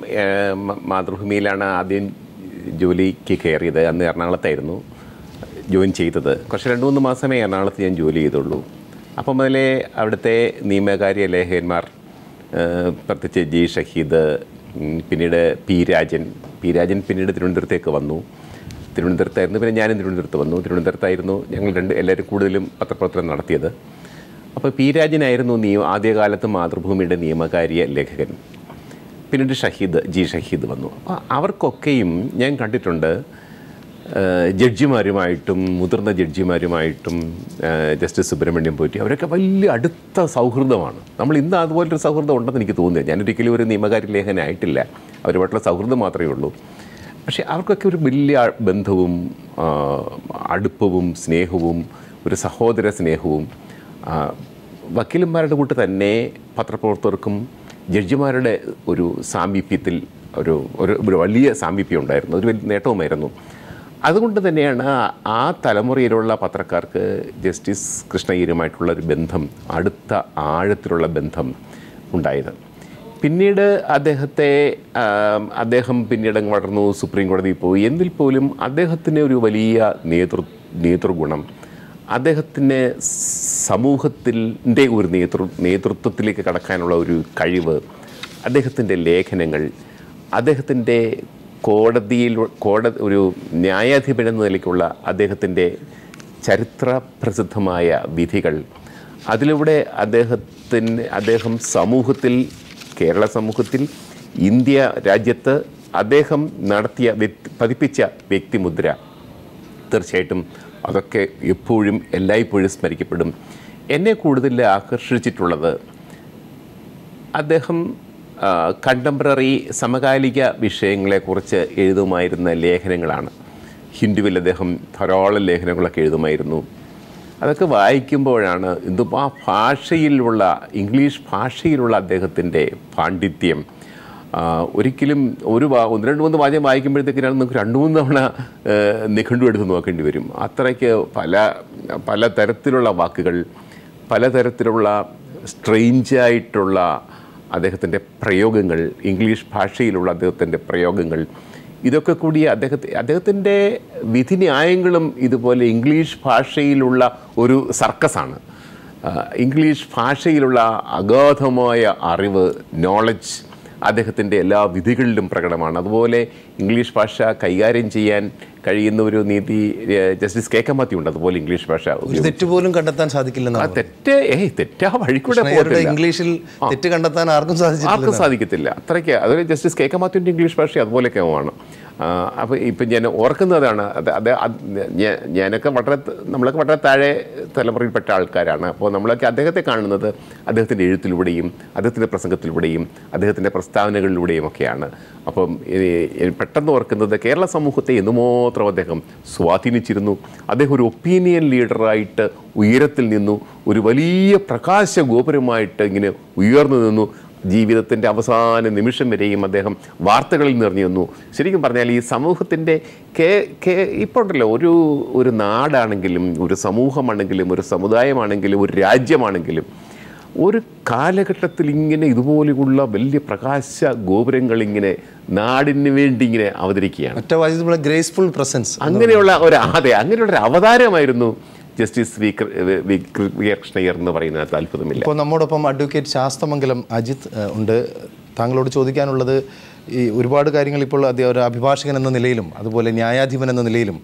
മാതൃഭൂമിയിലാണ് ആദ്യം ജോലിക്ക് കയറിയത് അന്ന് എറണാകുളത്തായിരുന്നു ജോയിൻ ചെയ്തത് കുറച്ച് രണ്ട് മൂന്ന് മാസമേ എറണാകുളത്ത് ഞാൻ ജോലി ചെയ്തുള്ളൂ അപ്പം മുതലേ അവിടുത്തെ നിയമകാര്യ ലേഖകന്മാർ ഏഹ്, പ്രത്യേകിച്ച് ജി ഷഹീദ് ഉം, പിന്നീട് പി രാജൻ പി രാജൻ പിന്നീട് തിരുവനന്തപുരത്തേക്ക് വന്നു തിരുവനന്തപുരത്തായിരുന്നു പിന്നെ ഞാനും തിരുവനന്തപുരത്ത് വന്നു തിരുവനന്തപുരത്തായിരുന്നു ഞങ്ങൾ രണ്ട് എല്ലാവരും കൂടുതലും പത്രപ്രവർത്തനം നടത്തിയത് അപ്പോൾ പി രാജനായിരുന്നു നിയമ ആദ്യകാലത്ത് മാതൃഭൂമിയുടെ നിയമകാര്യ ലേഖകൻ പിന്നീട് ഷഹീദ് ജി ഷഹീദ് വന്നു അപ്പോൾ അവർക്കൊക്കെയും ഞാൻ കണ്ടിട്ടുണ്ട് ഏഹ്, ജഡ്ജിമാരുമായിട്ടും മുതിർന്ന ജഡ്ജിമാരുമായിട്ടും ഏഹ്, ജസ്റ്റിസ് സുബ്രഹ്മണ്യം പോറ്റി അവരൊക്കെ വലിയ അടുത്ത സൗഹൃദമാണ് നമ്മൾ ഇന്ന് അതുപോലൊരു സൗഹൃദം ഉണ്ടെന്ന് എനിക്ക് തോന്നുന്നില്ല ഞാനൊരിക്കലും ഒരു നിയമകാര്യ ലേഖനായിട്ടില്ല അവരുമായിട്ടുള്ള സൗഹൃദം മാത്രമേ ഉള്ളൂ പക്ഷേ അവർക്കൊക്കെ ഒരു വലിയ ബന്ധവും ആ, അടുപ്പവും സ്നേഹവും ഒരു സഹോദര സ്നേഹവും ആ, വക്കീലന്മാരുടെ കൂട്ട് തന്നെ പത്രപ്രവർത്തകർക്കും ജഡ്ജിമാരുടെ ഒരു സാമീപ്യത്തിൽ ഒരു ഒരു ഒരു വലിയ സാമീപ്യം ഉണ്ടായിരുന്നു ഒരു വലിയ നേട്ടവുമായിരുന്നു അതുകൊണ്ട് തന്നെയാണ് ആ- ആ തലമുറയിലുള്ള പത്രക്കാർക്ക് ജസ്റ്റിസ് കൃഷ്ണയ്യരുമായിട്ടുള്ള ഒരു ബന്ധം അടുത്ത ആഴത്തിലുള്ള ബന്ധം ഉണ്ടായത് പിന്നീട് അദ്ദേഹത്തെ ആം, അദ്ദേഹം പിന്നീട് അങ്ങ് വളർന്നു സുപ്രീം കോടതിയിൽ പോയി എന്നിൽ പോലും അദ്ദേഹത്തിന് ഒരു വലിയ നേതൃ നേതൃഗുണം അദ്ദേഹത്തിന് സമൂഹത്തിൻ്റെ ഒരു നേതൃ നേതൃത്വത്തിലേക്ക് കടക്കാനുള്ള ഒരു കഴിവ് അദ്ദേഹത്തിൻ്റെ ലേഖനങ്ങൾ അദ്ദേഹത്തിൻ്റെ കോടതിയിൽ കോടതി ഒരു ന്യായാധിപൻ എന്ന നിലയ്ക്കുള്ള അദ്ദേഹത്തിൻ്റെ ചരിത്ര പ്രസിദ്ധമായ വിധികൾ അതിലൂടെ അദ്ദേഹത്തിന് അദ്ദേഹം സമൂഹത്തിൽ കേരള സമൂഹത്തിൽ ഇന്ത്യ രാജ്യത്ത് അദ്ദേഹം നടത്തിയ വ്യക്തി പതിപ്പിച്ച വ്യക്തിമുദ്ര തീർച്ചയായിട്ടും അതൊക്കെ എപ്പോഴും എല്ലായ്പ്പോഴും സ്മരിക്കപ്പെടും എന്നെ കൂടുതൽ ആകർഷിച്ചിട്ടുള്ളത് അദ്ദേഹം കണ്ടംപററി സമകാലിക വിഷയങ്ങളെക്കുറിച്ച് എഴുതുമായിരുന്ന ലേഖനങ്ങളാണ് ഹിന്ദുവിൽ അദ്ദേഹം ധാരാളം ലേഖനങ്ങളൊക്കെ എഴുതുമായിരുന്നു അതൊക്കെ വായിക്കുമ്പോഴാണ് എന്തു ആ ഭാഷയിലുള്ള ഇംഗ്ലീഷ് ഭാഷയിലുള്ള അദ്ദേഹത്തിൻ്റെ പാണ്ഡിത്യം ആ, ഒരിക്കലും ഒരു വാ ഒന്ന് രണ്ട് മൂന്ന് വാചകം വായിക്കുമ്പോഴത്തേക്കിനാണ് നമുക്ക് രണ്ട് മൂന്ന് തവണ ഏഹ്, നിഘണ്ടു എടുത്ത് നോക്കേണ്ടി വരും അത്രയ്ക്ക് പല പല തരത്തിലുള്ള വാക്കുകൾ പലതരത്തിലുള്ള സ്ട്രെയിഞ്ചായിട്ടുള്ള അദ്ദേഹത്തിൻ്റെ പ്രയോഗങ്ങൾ ഇംഗ്ലീഷ് ഭാഷയിലുള്ള അദ്ദേഹത്തിൻ്റെ പ്രയോഗങ്ങൾ ഇതൊക്കെ കൂടി അദ്ദേഹത്തെ അദ്ദേഹത്തിൻ്റെ വിധിന്യായങ്ങളും ഇതുപോലെ ഇംഗ്ലീഷ് ഭാഷയിലുള്ള ഒരു സർക്കസാണ് ആ, ഇംഗ്ലീഷ് ഭാഷയിലുള്ള അഗാധമായ അറിവ് നോളജ് അദ്ദേഹത്തിൻ്റെ എല്ലാ വിധികളിലും പ്രകടമാണ് അതുപോലെ ഇംഗ്ലീഷ് ഭാഷ കൈകാര്യം ചെയ്യാൻ കഴിയുന്ന ഒരു നീതി ഏഹ്, ജസ്റ്റിസ് കെ കമാത്തി ഉണ്ട് അതുപോലെ ഇംഗ്ലീഷ് ഭാഷ ഒരു തെറ്റ് പോലും കണ്ടെത്താൻ സാധിക്കില്ലെന്ന് ആ തെറ്റ് ഏയ് തെറ്റാ വഴിക്കൂടെ കൃഷ്ണയ്യരുടെ പോകത്തില്ല. ഇംഗ്ലീഷിൽ തെറ്റ് കണ്ടെത്താൻ ആർക്കും ആർക്കും സാധിച്ചിട്ടില്ല സാധിക്കത്തില്ല അത്രയ്ക്ക് അതുപോലെ ജസ്റ്റിസ് കെ കമാത്തിൻ്റെ ഇംഗ്ലീഷ് ഭാഷ അതുപോലെയൊക്കെ ആണ് അപ്പോൾ ഇപ്പം ഞാൻ ഓർക്കുന്നതാണ് അത് അത് അത് ഞാ- ഞാനൊക്കെ വളരെ നമ്മളൊക്കെ വളരെ താഴെ തലമുറയിൽപ്പെട്ട ആൾക്കാരാണ് അപ്പോൾ നമ്മളൊക്കെ അദ്ദേഹത്തെ കാണുന്നത് അദ്ദേഹത്തിൻ്റെ എഴുത്തിലൂടെയും അദ്ദേഹത്തിൻ്റെ പ്രസംഗത്തിലൂടെയും അദ്ദേഹത്തിൻ്റെ പ്രസ്താവനകളിലൂടെയും ഒക്കെയാണ് അപ്പം ഈ- ഈ പെട്ടെന്ന് ഓർക്കുന്നത് കേരള സമൂഹത്തെ എന്തുമാത്രം അദ്ദേഹം സ്വാധീനിച്ചിരുന്നു അദ്ദേഹം ഒരു ഒപ്പീനിയൻ ലീഡറായിട്ട് ഉയരത്തിൽ നിന്നു ഒരു വലിയ പ്രകാശ ഗോപുരമായിട്ട് ഇങ്ങനെ ഉയർന്നു നിന്നു ജീവിതത്തിൻ്റെ അവസാന നിമിഷം വരെയും അദ്ദേഹം വാർത്തകളിൽ നിറഞ്ഞു നിന്നു ശരിക്കും പറഞ്ഞാൽ ഈ സമൂഹത്തിൻ്റെ കേ കേ ഇപ്പോൾ ഉണ്ടല്ലോ ഒരു ഒരു നാടാണെങ്കിലും ഒരു സമൂഹമാണെങ്കിലും ഒരു സമുദായമാണെങ്കിലും ഒരു രാജ്യമാണെങ്കിലും ഒരു കാലഘട്ടത്തിൽ ഇങ്ങനെ ഇതുപോലെയുള്ള വലിയ പ്രകാശ ഗോപുരങ്ങൾ ഇങ്ങനെ നാടിന് വേണ്ടി ഇങ്ങനെ അവതരിക്കുകയാണ് ഒറ്റ വാചകത്തിലുള്ള ഗ്രേസ്ഫുൾ പ്രസൻസ് അങ്ങനെയുള്ള ഒരു അതെ അങ്ങനെയുള്ള ഒരു അവതാരമായിരുന്നു ജസ്റ്റിസ് വി കൃ- വി കൃ- വി ആർ കൃഷ്ണയ്യർ എന്ന് പറയുന്നതിനകത്ത് അത്ഭുതമില്ല ഇപ്പോൾ നമ്മോടൊപ്പം അഡ്വക്കേറ്റ് ശാസ്തമംഗലം അജിത് ഏഹ്, ഉണ്ട് താങ്കളോട് ചോദിക്കാനുള്ളത് ഈ ഒരുപാട് കാര്യങ്ങൾ ഇപ്പോൾ അദ്ദേഹം ഒരു അഭിഭാഷകൻ എന്ന നിലയിലും അതുപോലെ ന്യായാധിപൻ എന്ന നിലയിലും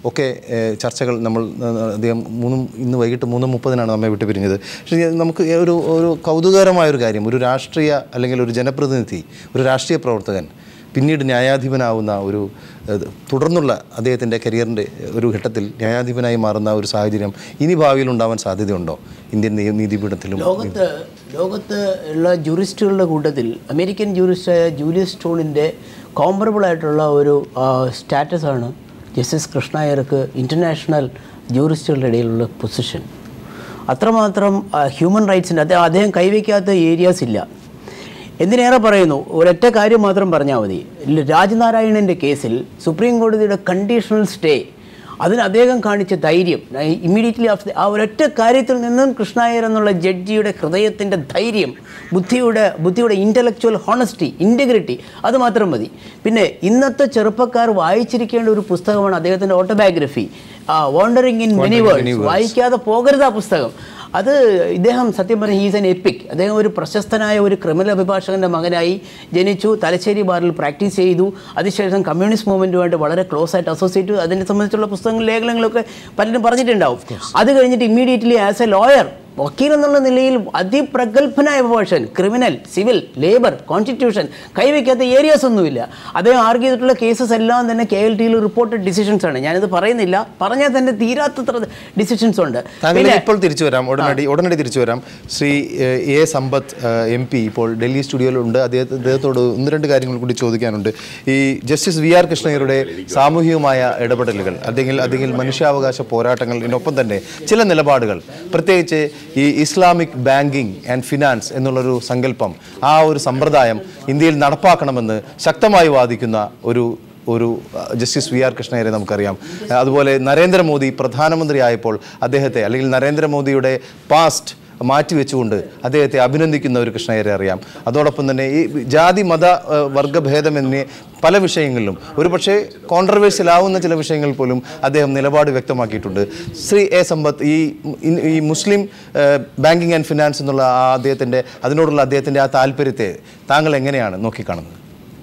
ഒക്കെ ഏഹ്, ചർച്ചകൾ നമ്മൾ ഏഹ്, അദ്ദേഹം മൂന്നും ഇന്ന് വൈകിട്ട് മൂന്ന് മുപ്പതിനാണ് നമ്മെ വിട്ട് പിരിഞ്ഞത് പക്ഷേ ഞാൻ- നമുക്ക് ഒരു ഒരു കൗതുകകരമായ ഒരു കാര്യം ഒരു രാഷ്ട്രീയ അല്ലെങ്കിൽ ഒരു ജനപ്രതിനിധി ഒരു രാഷ്ട്രീയ പ്രവർത്തകൻ പിന്നീട് ന്യായാധിപനാവുന്ന ഒരു ഏഹ്, തുടർന്നുള്ള അദ്ദേഹത്തിൻ്റെ കരിയറിൻ്റെ ഒരു ഘട്ടത്തിൽ ന്യായാധിപനായി മാറുന്ന ഒരു സാഹചര്യം ഇനി ഭാവിയിൽ ഉണ്ടാവാൻ സാധ്യതയുണ്ടോ ഇന്ത്യൻ നീ- നീതിപീഠത്തിലും ലോകത്ത് ലോകത്ത് ഉള്ള ജൂറിസ്റ്റുകളുടെ കൂട്ടത്തിൽ അമേരിക്കൻ ജൂറിസ്റ്റായ ജൂലിയസ് സ്റ്റോണിൻ്റെ കോമ്പറബിൾ ആയിട്ടുള്ള ഒരു സ്റ്റാറ്റസാണ് ജസ്റ്റിസ് കൃഷ്ണയർക്ക് ഇൻ്റർനാഷണൽ ജൂറിസ്റ്റുകളുടെ ഇടയിലുള്ള പൊസിഷൻ അത്രമാത്രം ഹ്യൂമൻ റൈറ്റ്സിൻ്റെ അദ്ദേഹം അദ്ദേഹം കൈവയ്ക്കാത്ത ഏരിയാസ് ഇല്ല എന്തിനേറെ പറയുന്നു ഒരൊറ്റ കാര്യം മാത്രം പറഞ്ഞാൽ മതി രാജനാരായണൻ്റെ കേസിൽ സുപ്രീം കോടതിയുടെ കണ്ടീഷണൽ സ്റ്റേ അതിന് അദ്ദേഹം കാണിച്ച ധൈര്യം ഇമ്മീഡിയറ്റ്ലി ആഫ്റ്റർ ആ ഒരൊറ്റ കാര്യത്തിൽ നിന്നും കൃഷ്ണായർ എന്നുള്ള ജഡ്ജിയുടെ ഹൃദയത്തിൻ്റെ ധൈര്യം ബുദ്ധിയുടെ ബുദ്ധിയുടെ ഇൻ്റലക്ച്വൽ ഹോണസ്റ്റി ഇൻറ്റഗ്രിറ്റി അത് മാത്രം മതി പിന്നെ ഇന്നത്തെ ചെറുപ്പക്കാർ വായിച്ചിരിക്കേണ്ട ഒരു പുസ്തകമാണ് അദ്ദേഹത്തിൻ്റെ autobiography wandering in many worlds വായിക്കാതെ പോകരുത് ആ പുസ്തകം അത് ഇദ്ദേഹം സത്യം പറഞ്ഞ ഹീസ് എൻ എപ്പിക് അദ്ദേഹം ഒരു പ്രശസ്തനായ ഒരു ക്രിമിനൽ അഭിഭാഷകൻ്റെ മകനായി ജനിച്ചു തലശ്ശേരി ബാറിൽ പ്രാക്ടീസ് ചെയ്തു അതിനുശേഷം കമ്മ്യൂണിസ്റ്റ് മൂവ്മെൻറ്റുമായിട്ട് വളരെ ക്ലോസ് ആയിട്ട് അസോസിയേറ്റ് ചെയ്തു അതിനെ സംബന്ധിച്ചുള്ള പുസ്തകങ്ങൾ ലേഖനങ്ങളൊക്കെ പലരും പറഞ്ഞിട്ടുണ്ടാവും അത് കഴിഞ്ഞിട്ട് ഇമ്മീഡിയറ്റ്ലി ആസ് എ ലോയർ വക്കീൽ എന്നുള്ള നിലയിൽ അതിപ്രഗത്ഭനായ അഭിഭാഷകൻ ക്രിമിനൽ സിവിൽ ലേബർ കോൺസ്റ്റിറ്റ്യൂഷൻ കൈവയ്ക്കാത്ത ഏരിയാസ് ഒന്നുമില്ല അദ്ദേഹം ആർഗ്യ ചെയ്തിട്ടുള്ള കേസസ് എല്ലാം തന്നെ കെ എൽ ടിയിൽ റിപ്പോർട്ടഡ് ഡിസിഷൻസ് ആണ് ഞാനിത് പറയുന്നില്ല പറഞ്ഞാൽ തന്നെ തീരാത്തത്ര ഡിസിഷൻസ് ഉണ്ട് താങ്കൾ ഇപ്പോൾ തിരിച്ചു വരാം ഉടനടി ഉടനടി തിരിച്ചു വരാം ശ്രീ ഏഹ്, എ സമ്പത്ത് എം പി ഇപ്പോൾ ഡൽഹി സ്റ്റുഡിയോയിലുണ്ട് അദ്ദേഹത്തെ അദ്ദേഹത്തോട് ഒന്ന് രണ്ട് കാര്യങ്ങൾ കൂടി ചോദിക്കാനുണ്ട് ഈ ജസ്റ്റിസ് വി ആർ കൃഷ്ണയ്യരുടെ സാമൂഹികമായ ഇടപെടലുകൾ അല്ലെങ്കിൽ അല്ലെങ്കിൽ മനുഷ്യാവകാശ പോരാട്ടങ്ങളിനൊപ്പം തന്നെ ചില നിലപാടുകൾ പ്രത്യേകിച്ച് ഈ ഇസ്ലാമിക് ബാങ്കിങ് ആൻഡ് ഫിനാൻസ് എന്നുള്ളൊരു സങ്കല്പം ആ ഒരു സമ്പ്രദായം ഇന്ത്യയിൽ നടപ്പാക്കണമെന്ന് ശക്തമായി വാദിക്കുന്ന ഒരു ഒരു അഹ്, ജസ്റ്റിസ് വി ആർ കൃഷ്ണയരെ നമുക്കറിയാം അഹ് അതുപോലെ നരേന്ദ്രമോദി പ്രധാനമന്ത്രി ആയപ്പോൾ അദ്ദേഹത്തെ അല്ലെങ്കിൽ നരേന്ദ്രമോദിയുടെ പാസ്റ്റ് മാറ്റിവെച്ചുകൊണ്ട് അദ്ദേഹത്തെ അഭിനന്ദിക്കുന്ന ഒരു കൃഷ്ണയരെ അറിയാം അതോടൊപ്പം തന്നെ ഈ ജാതി മത അഹ്, വർഗ്ഗഭേദമെന്നേ പല വിഷയങ്ങളിലും ഒരു പക്ഷേ കോൺട്രവേഴ്സ്യൽ ആവുന്ന ചില വിഷയങ്ങളിൽ പോലും അദ്ദേഹം നിലപാട് വ്യക്തമാക്കിയിട്ടുണ്ട് ശ്രീ എ സമ്പത്ത് ഈ ഇൻ- ഈ മുസ്ലിം ബാങ്കിങ് ആൻഡ് ഫിനാൻസ് എന്നുള്ള ആ അദ്ദേഹത്തിൻ്റെ അതിനോടുള്ള അദ്ദേഹത്തിൻ്റെ ആ താല്പര്യത്തെ താങ്കൾ എങ്ങനെയാണ് നോക്കിക്കാണുന്നത്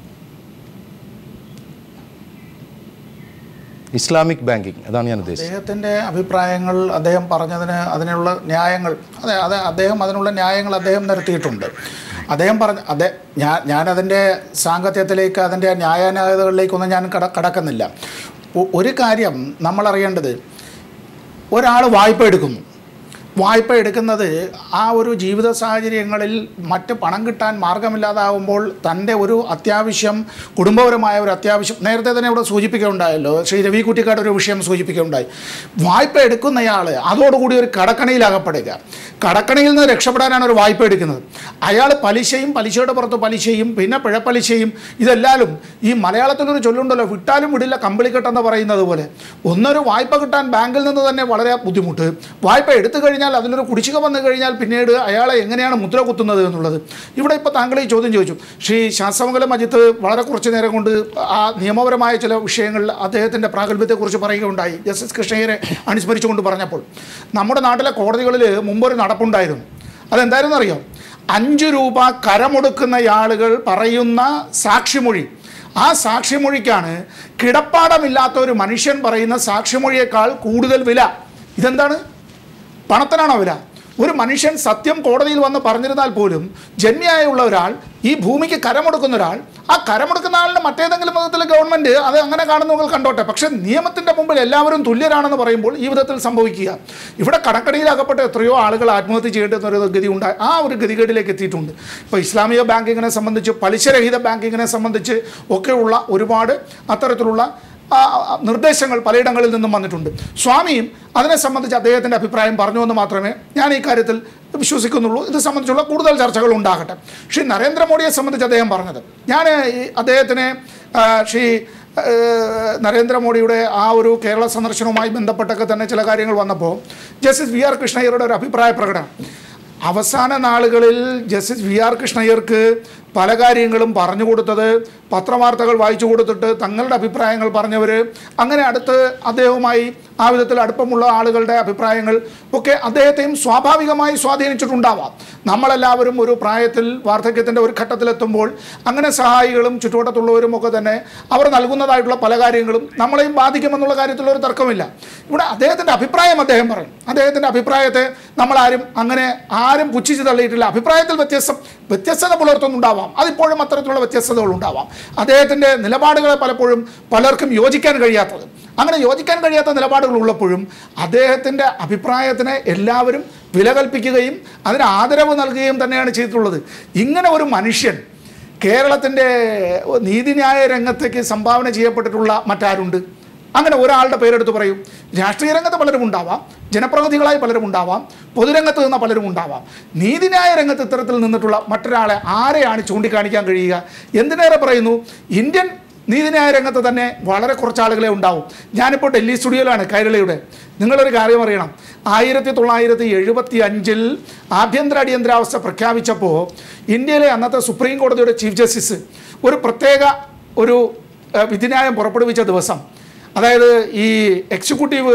ഇസ്ലാമിക് ബാങ്കിങ് അതാണ് ഞാൻ ഉദ്ദേശിച്ചത് അദ്ദേഹത്തിൻ്റെ അഭിപ്രായങ്ങൾ അദ്ദേഹം പറഞ്ഞതിന് അതിനുള്ള ന്യായങ്ങൾ അതെ അതെ അദ്ദേഹം അതിനുള്ള ന്യായങ്ങൾ അദ്ദേഹം നിരത്തിയിട്ടുണ്ട് അദ്ദേഹം പറഞ്ഞ അതെ ഞാൻ ഞാനതിൻ്റെ സാങ്കത്യത്തിലേക്ക് അതിൻ്റെ ന്യായാന്യായതകളിലേക്കൊന്നും ഞാൻ കട കടക്കുന്നില്ല ഒ- ഒരു കാര്യം നമ്മൾ അറിയേണ്ടത് ഒരാൾ വായ്പ എടുക്കുന്നു വായ്പ എടുക്കുന്നത് ആ ഒരു ജീവിത സാഹചര്യങ്ങളിൽ മറ്റ് പണം കിട്ടാൻ മാർഗമില്ലാതാവുമ്പോൾ തൻ്റെ ഒരു അത്യാവശ്യം കുടുംബപരമായ ഒരു അത്യാവശ്യം നേരത്തെ തന്നെ ഇവിടെ സൂചിപ്പിക്കുകയുണ്ടായല്ലോ ശ്രീ രവി കുറ്റിക്കാട് ഒരു വിഷയം സൂചിപ്പിക്കുകയുണ്ടായി വായ്പ എടുക്കുന്നയാൾ അതോടുകൂടി ഒരു കടക്കണിയിൽ അകപ്പെടുക കടക്കണിയിൽ നിന്ന് രക്ഷപ്പെടാനാണ് ഒരു വായ്പ എടുക്കുന്നത് അയാൾ പലിശയും പലിശയുടെ പുറത്ത് പലിശയും പിന്നെ പിഴപ്പലിശയും ഇതെല്ലാലും ഈ മലയാളത്തിലൊരു ചൊല്ലുണ്ടല്ലോ വിട്ടാലും വിടില്ല കമ്പിളിക്കെട്ടെന്ന് പറയുന്നത് പോലെ ഒന്നൊരു വായ്പ കിട്ടാൻ ബാങ്കിൽ നിന്ന് തന്നെ വളരെ ബുദ്ധിമുട്ട് വായ്പ എടുത്തു കഴിഞ്ഞാൽ അതിലൊരു കുടിശ്ശിക വന്നു കഴിഞ്ഞാൽ പിന്നീട് അയാളെ എങ്ങനെയാണ് മുദ്ര കുത്തുന്നത് എന്നുള്ളത് ഇവിടെ ഇപ്പോൾ താങ്കൾ ഈ ചോദ്യം ചോദിച്ചു ശ്രീ ശാസ്ത്രമംഗലം അജിത്ത് വളരെ കുറച്ച് നേരം കൊണ്ട് ആ നിയമപരമായ ചില വിഷയങ്ങളിൽ അദ്ദേഹത്തിൻ്റെ പ്രാഗൽഭ്യത്തെക്കുറിച്ച് പറയുകയുണ്ടായി ജസ്റ്റിസ് കൃഷ്ണയ്യരെ അനുസ്മരിച്ചുകൊണ്ട് പറഞ്ഞപ്പോൾ നമ്മുടെ നാട്ടിലെ കോടതികളിൽ മുമ്പൊരു നടപ്പുണ്ടായിരുന്നു അതെന്തായിരുന്നു അറിയാം അഞ്ച് രൂപ കരമൊടുക്കുന്ന ആളുകൾ പറയുന്ന സാക്ഷിമൊഴി ആ സാക്ഷിമൊഴിക്കാണ് കിടപ്പാടമില്ലാത്ത ഒരു മനുഷ്യൻ പറയുന്ന സാക്ഷിമൊഴിയേക്കാൾ കൂടുതൽ വില ഇതെന്താണ് പണത്തിനാണോ വില ഒരു മനുഷ്യൻ സത്യം കോടതിയിൽ വന്ന് പറഞ്ഞിരുന്നാൽ പോലും ജന്മിയായുള്ള ഒരാൾ ഈ ഭൂമിക്ക് കരമൊടുക്കുന്ന ഒരാൾ ആ കരമൊടുക്കുന്ന ആളിന് മറ്റേതെങ്കിലും വിധത്തിൽ ഗവൺമെൻറ് അത് അങ്ങനെ കാണുന്നവങ്ങൾ കണ്ടോട്ടെ പക്ഷേ നിയമത്തിൻ്റെ മുമ്പിൽ എല്ലാവരും തുല്യരാണെന്ന് പറയുമ്പോൾ ഈ വിധത്തിൽ സംഭവിക്കുക ഇവിടെ കടക്കടിയിലാകപ്പെട്ട എത്രയോ ആളുകൾ ആത്മഹത്യ ചെയ്യേണ്ടുന്ന ഒരു ഗതി ഉണ്ടായി ആ ഒരു ഗതികേടിലേക്ക് എത്തിയിട്ടുണ്ട് ഇപ്പോൾ ഇസ്ലാമിക ബാങ്കിങ്ങിനെ സംബന്ധിച്ച് പലിശരഹിത ബാങ്കിങ്ങിനെ സംബന്ധിച്ച് ഒക്കെയുള്ള ഒരുപാട് അത്തരത്തിലുള്ള ആ, ആ, നിർദ്ദേശങ്ങൾ പലയിടങ്ങളിൽ നിന്നും വന്നിട്ടുണ്ട് സ്വാമിയും അതിനെ സംബന്ധിച്ച് അദ്ദേഹത്തിൻ്റെ അഭിപ്രായം പറഞ്ഞു എന്ന് മാത്രമേ ഞാൻ ഈ കാര്യത്തിൽ വിശ്വസിക്കുന്നുള്ളൂ ഇത് സംബന്ധിച്ചുള്ള കൂടുതൽ ചർച്ചകൾ ഉണ്ടാകട്ടെ ശ്രീ നരേന്ദ്രമോദിയെ സംബന്ധിച്ച് അദ്ദേഹം പറഞ്ഞത് ഞാൻ ഈ അദ്ദേഹത്തിനെ ആ, ശ്രീ ആ, നരേന്ദ്രമോദിയുടെ ആ ഒരു കേരള സന്ദർശനവുമായി ബന്ധപ്പെട്ടൊക്കെ തന്നെ ചില കാര്യങ്ങൾ വന്നപ്പോൾ ജസ്റ്റിസ് വി ആർ കൃഷ്ണയ്യരുടെ ഒരു അഭിപ്രായ പ്രകടനം അവസാന നാളുകളിൽ ജസ്റ്റിസ് വി ആർ കൃഷ്ണയ്യർക്ക് പല കാര്യങ്ങളും പറഞ്ഞു കൊടുത്തത് പത്രവാർത്തകൾ വായിച്ചു കൊടുത്തിട്ട് തങ്ങളുടെ അഭിപ്രായങ്ങൾ പറഞ്ഞവർ അങ്ങനെ അടുത്ത് അദ്ദേഹവുമായി ആ വിധത്തിൽ അടുപ്പമുള്ള ആളുകളുടെ അഭിപ്രായങ്ങൾ ഒക്കെ അദ്ദേഹത്തെയും സ്വാഭാവികമായി സ്വാധീനിച്ചിട്ടുണ്ടാവാം നമ്മളെല്ലാവരും ഒരു പ്രായത്തിൽ വാർദ്ധക്യത്തിൻ്റെ ഒരു ഘട്ടത്തിലെത്തുമ്പോൾ അങ്ങനെ സഹായികളും ചുറ്റുവട്ടത്തുള്ളവരും ഒക്കെ തന്നെ അവർ നൽകുന്നതായിട്ടുള്ള പല കാര്യങ്ങളും നമ്മളെയും ബാധിക്കുമെന്നുള്ള കാര്യത്തിൽ ഒരു തർക്കമില്ല ഇവിടെ അദ്ദേഹത്തിൻ്റെ അഭിപ്രായം അദ്ദേഹം പറയും അദ്ദേഹത്തിൻ്റെ അഭിപ്രായത്തെ നമ്മളാരും അങ്ങനെ ആരും പുച്ഛിച്ച് തള്ളിയിട്ടില്ല അഭിപ്രായത്തിൽ വ്യത്യസ്തം വ്യത്യസ്തത പുലർത്തുന്നുണ്ടാവാം അതിപ്പോഴും അത്തരത്തിലുള്ള വ്യത്യസ്തതകൾ ഉണ്ടാവാം അദ്ദേഹത്തിൻ്റെ നിലപാടുകളെ പലപ്പോഴും പലർക്കും യോജിക്കാൻ കഴിയാത്തത് അങ്ങനെ യോജിക്കാൻ കഴിയാത്ത നിലപാടുകൾ ഉള്ളപ്പോഴും അദ്ദേഹത്തിൻ്റെ അഭിപ്രായത്തിന് എല്ലാവരും വില കൽപ്പിക്കുകയും അതിന് ആദരവ് നൽകുകയും തന്നെയാണ് ചെയ്തിട്ടുള്ളത് ഇങ്ങനെ ഒരു മനുഷ്യൻ കേരളത്തിൻ്റെ നീതിന്യായ രംഗത്തേക്ക് സംഭാവന ചെയ്യപ്പെട്ടിട്ടുള്ള മറ്റാരുണ്ട് അങ്ങനെ ഒരാളുടെ പേരെടുത്ത് പറയും രാഷ്ട്രീയ രംഗത്ത് പലരും ഉണ്ടാവാം ജനപ്രതിനിധികളായി പലരും ഉണ്ടാവാം പൊതുരംഗത്ത് നിന്ന പലരും ഉണ്ടാവാം നീതിന്യായ രംഗത്ത് ഇത്തരത്തിൽ നിന്നിട്ടുള്ള മറ്റൊരാളെ ആരെയാണ് ചൂണ്ടിക്കാണിക്കാൻ കഴിയുക എന്തിനേറെ പറയുന്നു ഇന്ത്യൻ നീതിന്യായ രംഗത്ത് തന്നെ വളരെ കുറച്ച് ആളുകളെ ഉണ്ടാവും ഞാനിപ്പോൾ ഡൽഹി സ്റ്റുഡിയോയിലാണ് കൈരളിയുടെ നിങ്ങളൊരു കാര്യം അറിയണം ആയിരത്തി തൊള്ളായിരത്തി എഴുപത്തി അഞ്ചിൽ ആഭ്യന്തര അടിയന്തരാവസ്ഥ പ്രഖ്യാപിച്ചപ്പോൾ ഇന്ത്യയിലെ അന്നത്തെ സുപ്രീം കോടതിയുടെ ചീഫ് ജസ്റ്റിസ് ഒരു പ്രത്യേക ഒരു ഏഹ്, വിധിന്യായം പുറപ്പെടുവിച്ച ദിവസം അതായത് ഈ എക്സിക്യൂട്ടീവ്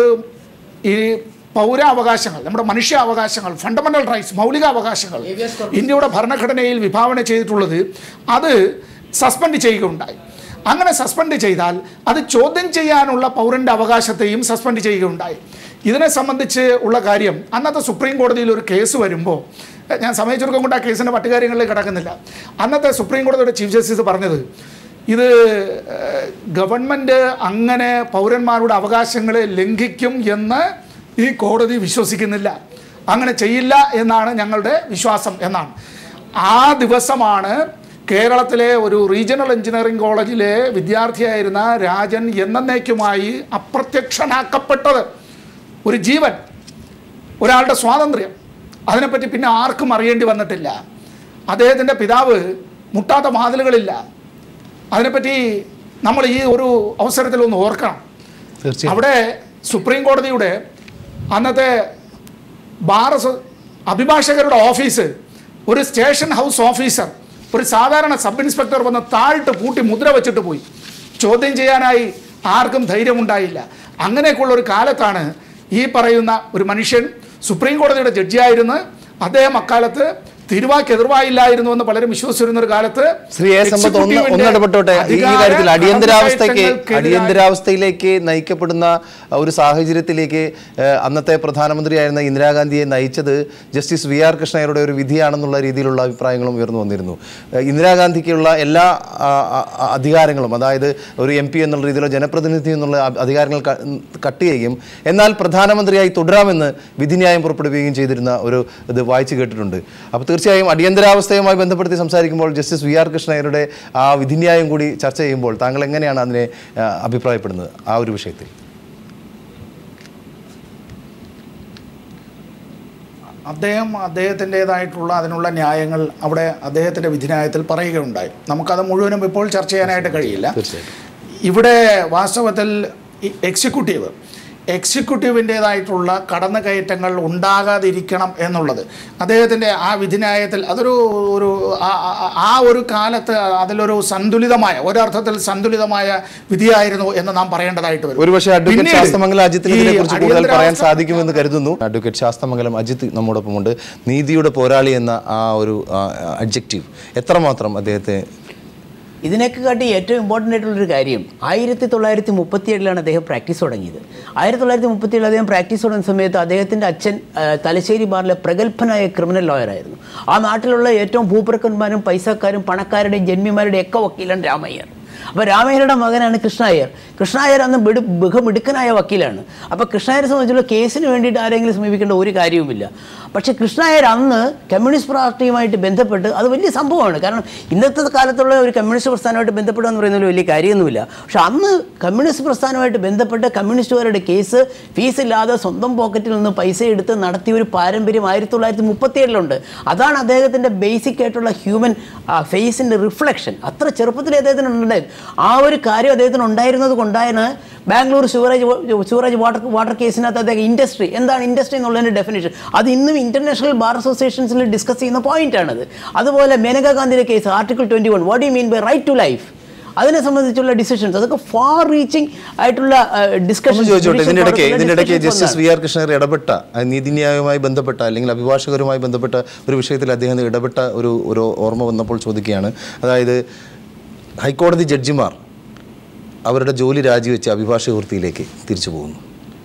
ഈ പൗരാവകാശങ്ങൾ നമ്മുടെ മനുഷ്യാവകാശങ്ങൾ ഫണ്ടമെൻ്റൽ റൈറ്റ്സ് മൗലികാവകാശങ്ങൾ ഇന്ത്യയുടെ ഭരണഘടനയിൽ വിഭാവന ചെയ്തിട്ടുള്ളത് അത് സസ്പെൻഡ് ചെയ്യുകയുണ്ടായി അങ്ങനെ സസ്പെൻഡ് ചെയ്താൽ അത് ചോദ്യം ചെയ്യാനുള്ള പൗരൻ്റെ അവകാശത്തെയും സസ്പെൻഡ് ചെയ്യുകയുണ്ടായി ഇതിനെ സംബന്ധിച്ച് ഉള്ള കാര്യം അന്നത്തെ സുപ്രീം കോടതിയിൽ ഒരു കേസ് വരുമ്പോൾ എഹ്, ഞാൻ സമയ ചുരുക്കം കൊണ്ട് ആ കേസിൻ്റെ മറ്റു കാര്യങ്ങളിലേക്ക് കിടക്കുന്നില്ല അന്നത്തെ സുപ്രീം കോടതിയുടെ ചീഫ് ജസ്റ്റിസ് പറഞ്ഞത് ഇത് ഏഹ്, ഗവൺമെൻറ് അങ്ങനെ പൗരന്മാരുടെ അവകാശങ്ങളെ ലംഘിക്കും എന്ന് ഈ കോടതി വിശ്വസിക്കുന്നില്ല അങ്ങനെ ചെയ്യില്ല എന്നാണ് ഞങ്ങളുടെ വിശ്വാസം എന്നാണ് ആ ദിവസമാണ് കേരളത്തിലെ ഒരു റീജിയണൽ എഞ്ചിനീയറിംഗ് കോളേജിലെ വിദ്യാർത്ഥിയായിരുന്ന രാജൻ എന്നേക്കുമായി അപ്രത്യക്ഷനാക്കപ്പെട്ടത് ഒരു ജീവൻ ഒരാളുടെ സ്വാതന്ത്ര്യം അതിനെപ്പറ്റി പിന്നെ ആർക്കും അറിയേണ്ടി വന്നിട്ടില്ല അദ്ദേഹത്തിൻ്റെ പിതാവ് മുട്ടാത്ത വാതിലുകളില്ല അതിനെപ്പറ്റി നമ്മൾ ഈ ഒരു അവസരത്തിൽ ഒന്ന് ഓർക്കണം തീർച്ചയായും അവിടെ സുപ്രീം കോടതിയുടെ അന്നത്തെ ബാർ അസോ- അഭിഭാഷകരുടെ ഓഫീസ് ഒരു സ്റ്റേഷൻ ഹൗസ് ഓഫീസർ ഒരു സാധാരണ സബ് ഇൻസ്പെക്ടർ വന്ന് താഴ്ത്ത് പൂട്ടി മുദ്ര വെച്ചിട്ട് പോയി ചോദ്യം ചെയ്യാനായി ആർക്കും ധൈര്യമുണ്ടായില്ല അങ്ങനെയൊക്കെയുള്ള ഒരു കാലത്താണ് ഈ പറയുന്ന ഒരു മനുഷ്യൻ സുപ്രീം കോടതിയുടെ ജഡ്ജിയായിരുന്ന് അദ്ദേഹം അക്കാലത്ത് തിരുവാക്ക് എതിർവായില്ലായിരുന്നു എന്ന് പലരും വിശ്വസിച്ചിരുന്ന ഒരു കാലത്ത് ശ്രീ എ സമ്പത്ത് ഒന്ന് എക്സിക്യൂട്ടീവിന്റെ ഒന്ന് ഇടപെട്ടോട്ടെ ഈ അധികാര കാര്യത്തിൽ അടിയന്തരാവസ്ഥയ്ക്ക് കടന്നുകയറ്റങ്ങൾക്കെതിരായി അടിയന്തരാവസ്ഥയിലേക്ക് നയിക്കപ്പെടുന്ന ഒരു സാഹചര്യത്തിലേക്ക് ഏഹ്, അന്നത്തെ പ്രധാനമന്ത്രിയായിരുന്ന ഇന്ദിരാഗാന്ധിയെ നയിച്ചത് ജസ്റ്റിസ് വി ആർ കൃഷ്ണയുടെ ഒരു വിധിയാണെന്നുള്ള രീതിയിലുള്ള അഭിപ്രായങ്ങളും ഉയർന്നു വന്നിരുന്നു ഏഹ്, ഇന്ദിരാഗാന്ധിക്കുള്ള എല്ലാ ആ, ആ, ആ, അധികാരങ്ങളും അതായത് ഒരു എം പി എന്നുള്ള രീതിയിലോ ജനപ്രതിനിധി എന്നുള്ള അ- അധികാരങ്ങൾ ക- കട്ട് ചെയ്യുകയും എന്നാൽ പ്രധാനമന്ത്രിയായി തുടരാമെന്ന് വിധിന്യായം പുറപ്പെടുവിക്കുകയും ചെയ്തിരുന്ന ഒരു ഇത് വായിച്ചു കേട്ടിട്ടുണ്ട് അപ്പോൾ തീർച്ചയായും അടിയന്തരാവസ്ഥയുമായി ബന്ധപ്പെടുത്തി സംസാരിക്കുമ്പോൾ ജസ്റ്റിസ് വി ആർ കൃഷ്ണയുടെ ആ വിധിന്യായം കൂടി ചർച്ച ചെയ്യുമ്പോൾ താങ്കൾ എങ്ങനെയാണ് അതിനെ ആ, അഭിപ്രായപ്പെടുന്നത് ആ ഒരു വിഷയത്തിൽ അദ്ദേഹം അദ്ദേഹത്തിൻ്റെതായിട്ടുള്ള അതിനുള്ള ന്യായങ്ങൾ അവിടെ അദ്ദേഹത്തിൻ്റെ വിധിന്യായത്തിൽ പറയുകയുണ്ടായി നമുക്കത് മുഴുവനും ഇപ്പോൾ ചർച്ച ചെയ്യാനായിട്ട് കഴിയില്ല ഇവിടെ വാസ്തവത്തിൽ ഈ എക്സിക്യൂട്ടീവ് എക്സിക്യൂട്ടീവിൻ്റേതായിട്ടുള്ള കടന്നുകയറ്റങ്ങൾ ഉണ്ടാകാതിരിക്കണം എന്നുള്ളത് അദ്ദേഹത്തിൻ്റെ ആ വിധിന്യായത്തിൽ അതൊരു ഒരു ആ- ആ- ആ ഒരു കാലത്ത് അതിലൊരു സന്തുലിതമായ ഒരർത്ഥത്തിൽ സന്തുലിതമായ വിധിയായിരുന്നു എന്ന് നാം പറയേണ്ടതായിട്ട് വരും ഒരുപക്ഷെ അഡ്വക്കേറ്റ് പിന്നീട് ശാസ്തമംഗലം അജിത്തിന് ഈ ഇതിനെക്കുറിച്ച് കൂടുതൽ പറയാൻ അടിയന്തരാവസ്ഥ- സാധിക്കുമെന്ന് കരുതുന്നു അഡ്വക്കേറ്റ് ശാസ്തമംഗലം അജിത്ത് നമ്മോടൊപ്പമുണ്ട് നീതിയുടെ പോരാളി എന്ന ആ ഒരു അഡ്ജക്റ്റീവ് എത്രമാത്രം അദ്ദേഹത്തെ ഇതിനൊക്കെ കാട്ടി ഏറ്റവും ഇമ്പോർട്ടൻ്റ് ആയിട്ടുള്ളൊരു കാര്യം ആയിരത്തി തൊള്ളായിരത്തി മുപ്പത്തി ഏഴിലാണ് അദ്ദേഹം പ്രാക്ടീസ് തുടങ്ങിയത് ആയിരത്തി തൊള്ളായിരത്തി മുപ്പത്തി ഏഴിൽ അദ്ദേഹം പ്രാക്ടീസ് തുടങ്ങുന്ന സമയത്ത് അദ്ദേഹത്തിൻ്റെ അച്ഛൻ ആ, തലശ്ശേരി ബാറിലെ പ്രഗത്ഭനായ ക്രിമിനൽ ലോയറായിരുന്നു ആ നാട്ടിലുള്ള ഏറ്റവും ഭൂപ്രക്കന്മാരും പൈസക്കാരും പണക്കാരുടെയും ജന്മിമാരുടെയും ഒക്കെ വക്കീലാണ് രാമയ്യർ അപ്പോൾ രാമയ്യരുടെ മകനാണ് കൃഷ്ണയ്യർ കൃഷ്ണയ്യർ അന്ന് മിടു ബഹുമിടുക്കനായ വക്കീലാണ് അപ്പോൾ കൃഷ്ണയ്യരെ സംബന്ധിച്ചുള്ള കേസിന് വേണ്ടിയിട്ട് ആരെങ്കിലും സമീപിക്കേണ്ട ഒരു കാര്യവുമില്ല പക്ഷേ കൃഷ്ണയ്യർ അന്ന് കമ്മ്യൂണിസ്റ്റ് പാർട്ടിയുമായിട്ട് ബന്ധപ്പെട്ട് അത് വലിയ സംഭവമാണ് കാരണം ഇന്നത്തെ കാലത്തുള്ള ഒരു കമ്മ്യൂണിസ്റ്റ് പ്രസ്ഥാനമായിട്ട് ബന്ധപ്പെടുക എന്ന് പറയുന്നതിൽ വലിയ കാര്യമൊന്നുമില്ല പക്ഷെ അന്ന് കമ്മ്യൂണിസ്റ്റ് പ്രസ്ഥാനമായിട്ട് ബന്ധപ്പെട്ട് കമ്മ്യൂണിസ്റ്റുകാരുടെ കേസ് ഫീസ് ഇല്ലാതെ സ്വന്തം പോക്കറ്റിൽ നിന്ന് പൈസ എടുത്ത് നടത്തിയ ഒരു പാരമ്പര്യം ആയിരത്തി തൊള്ളായിരത്തി മുപ്പത്തി ഏഴിലുണ്ട് അതാണ് അദ്ദേഹത്തിൻ്റെ ബേസിക് ആയിട്ടുള്ള ഹ്യൂമൻ ഫേസിൻ്റെ റിഫ്ലക്ഷൻ അത്ര ചെറുപ്പത്തിൽ അദ്ദേഹത്തിന് ഉണ്ടായിരുന്നു ആ ഒരു കാര്യം അദ്ദേഹത്തിന് ഉണ്ടായിരുന്നത് കൊണ്ടാണ് ബാംഗ്ലൂർ സൂറേജ് സൂറേജ് വാട്ടർ വാട്ടർ കേസിനകത്ത് അദ്ദേഹം ഇൻഡസ്ട്രി എന്താണ് ഇൻഡസ്ട്രി എന്നുള്ളതിൻ്റെ ഡെഫിനേഷൻ അത് ഇന്നും ഇന്റർനാഷണൽ ബാർ അസോസിയേഷൻസിൽ ഡിസ്കസ് ചെയ്യുന്ന പോയിന്റാണത് അതുപോലെ മേനകാ ഗാന്ധിയുടെ case article twenty one what you mean by right to life അതിനെ സംബന്ധിച്ചുള്ള ഡിസിഷൻസ് അതൊക്കെ ഫാർ റീച്ചിങ് ആയിട്ടുള്ള ഡിസ്കഷൻ ഒന്ന് ചോദിച്ചോട്ടെ ഇതിന്റെ ഇടയ്ക്ക് ഇതിന്റെ ഇടയ്ക്ക് ജസ്റ്റിസ് വി ആർ കൃഷ്ണർ ഇടപെട്ട ആ, നീതിന്യായവുമായി ബന്ധപ്പെട്ട അല്ലെങ്കിൽ അഭിഭാഷകരുമായി ബന്ധപ്പെട്ട ഒരു വിഷയത്തിൽ അദ്ദേഹം ഇടപെട്ട ഒരു ഒരു ഓർമ്മ വന്നപ്പോൾ ചോദിക്കുകയാണ് അതായത് ഹൈക്കോടതി ജഡ്ജിമാർ അവരുടെ ജോലി രാജിവെച്ച് അഭിഭാഷക വൃത്തിയിലേക്ക് തിരിച്ചു പോകുന്നു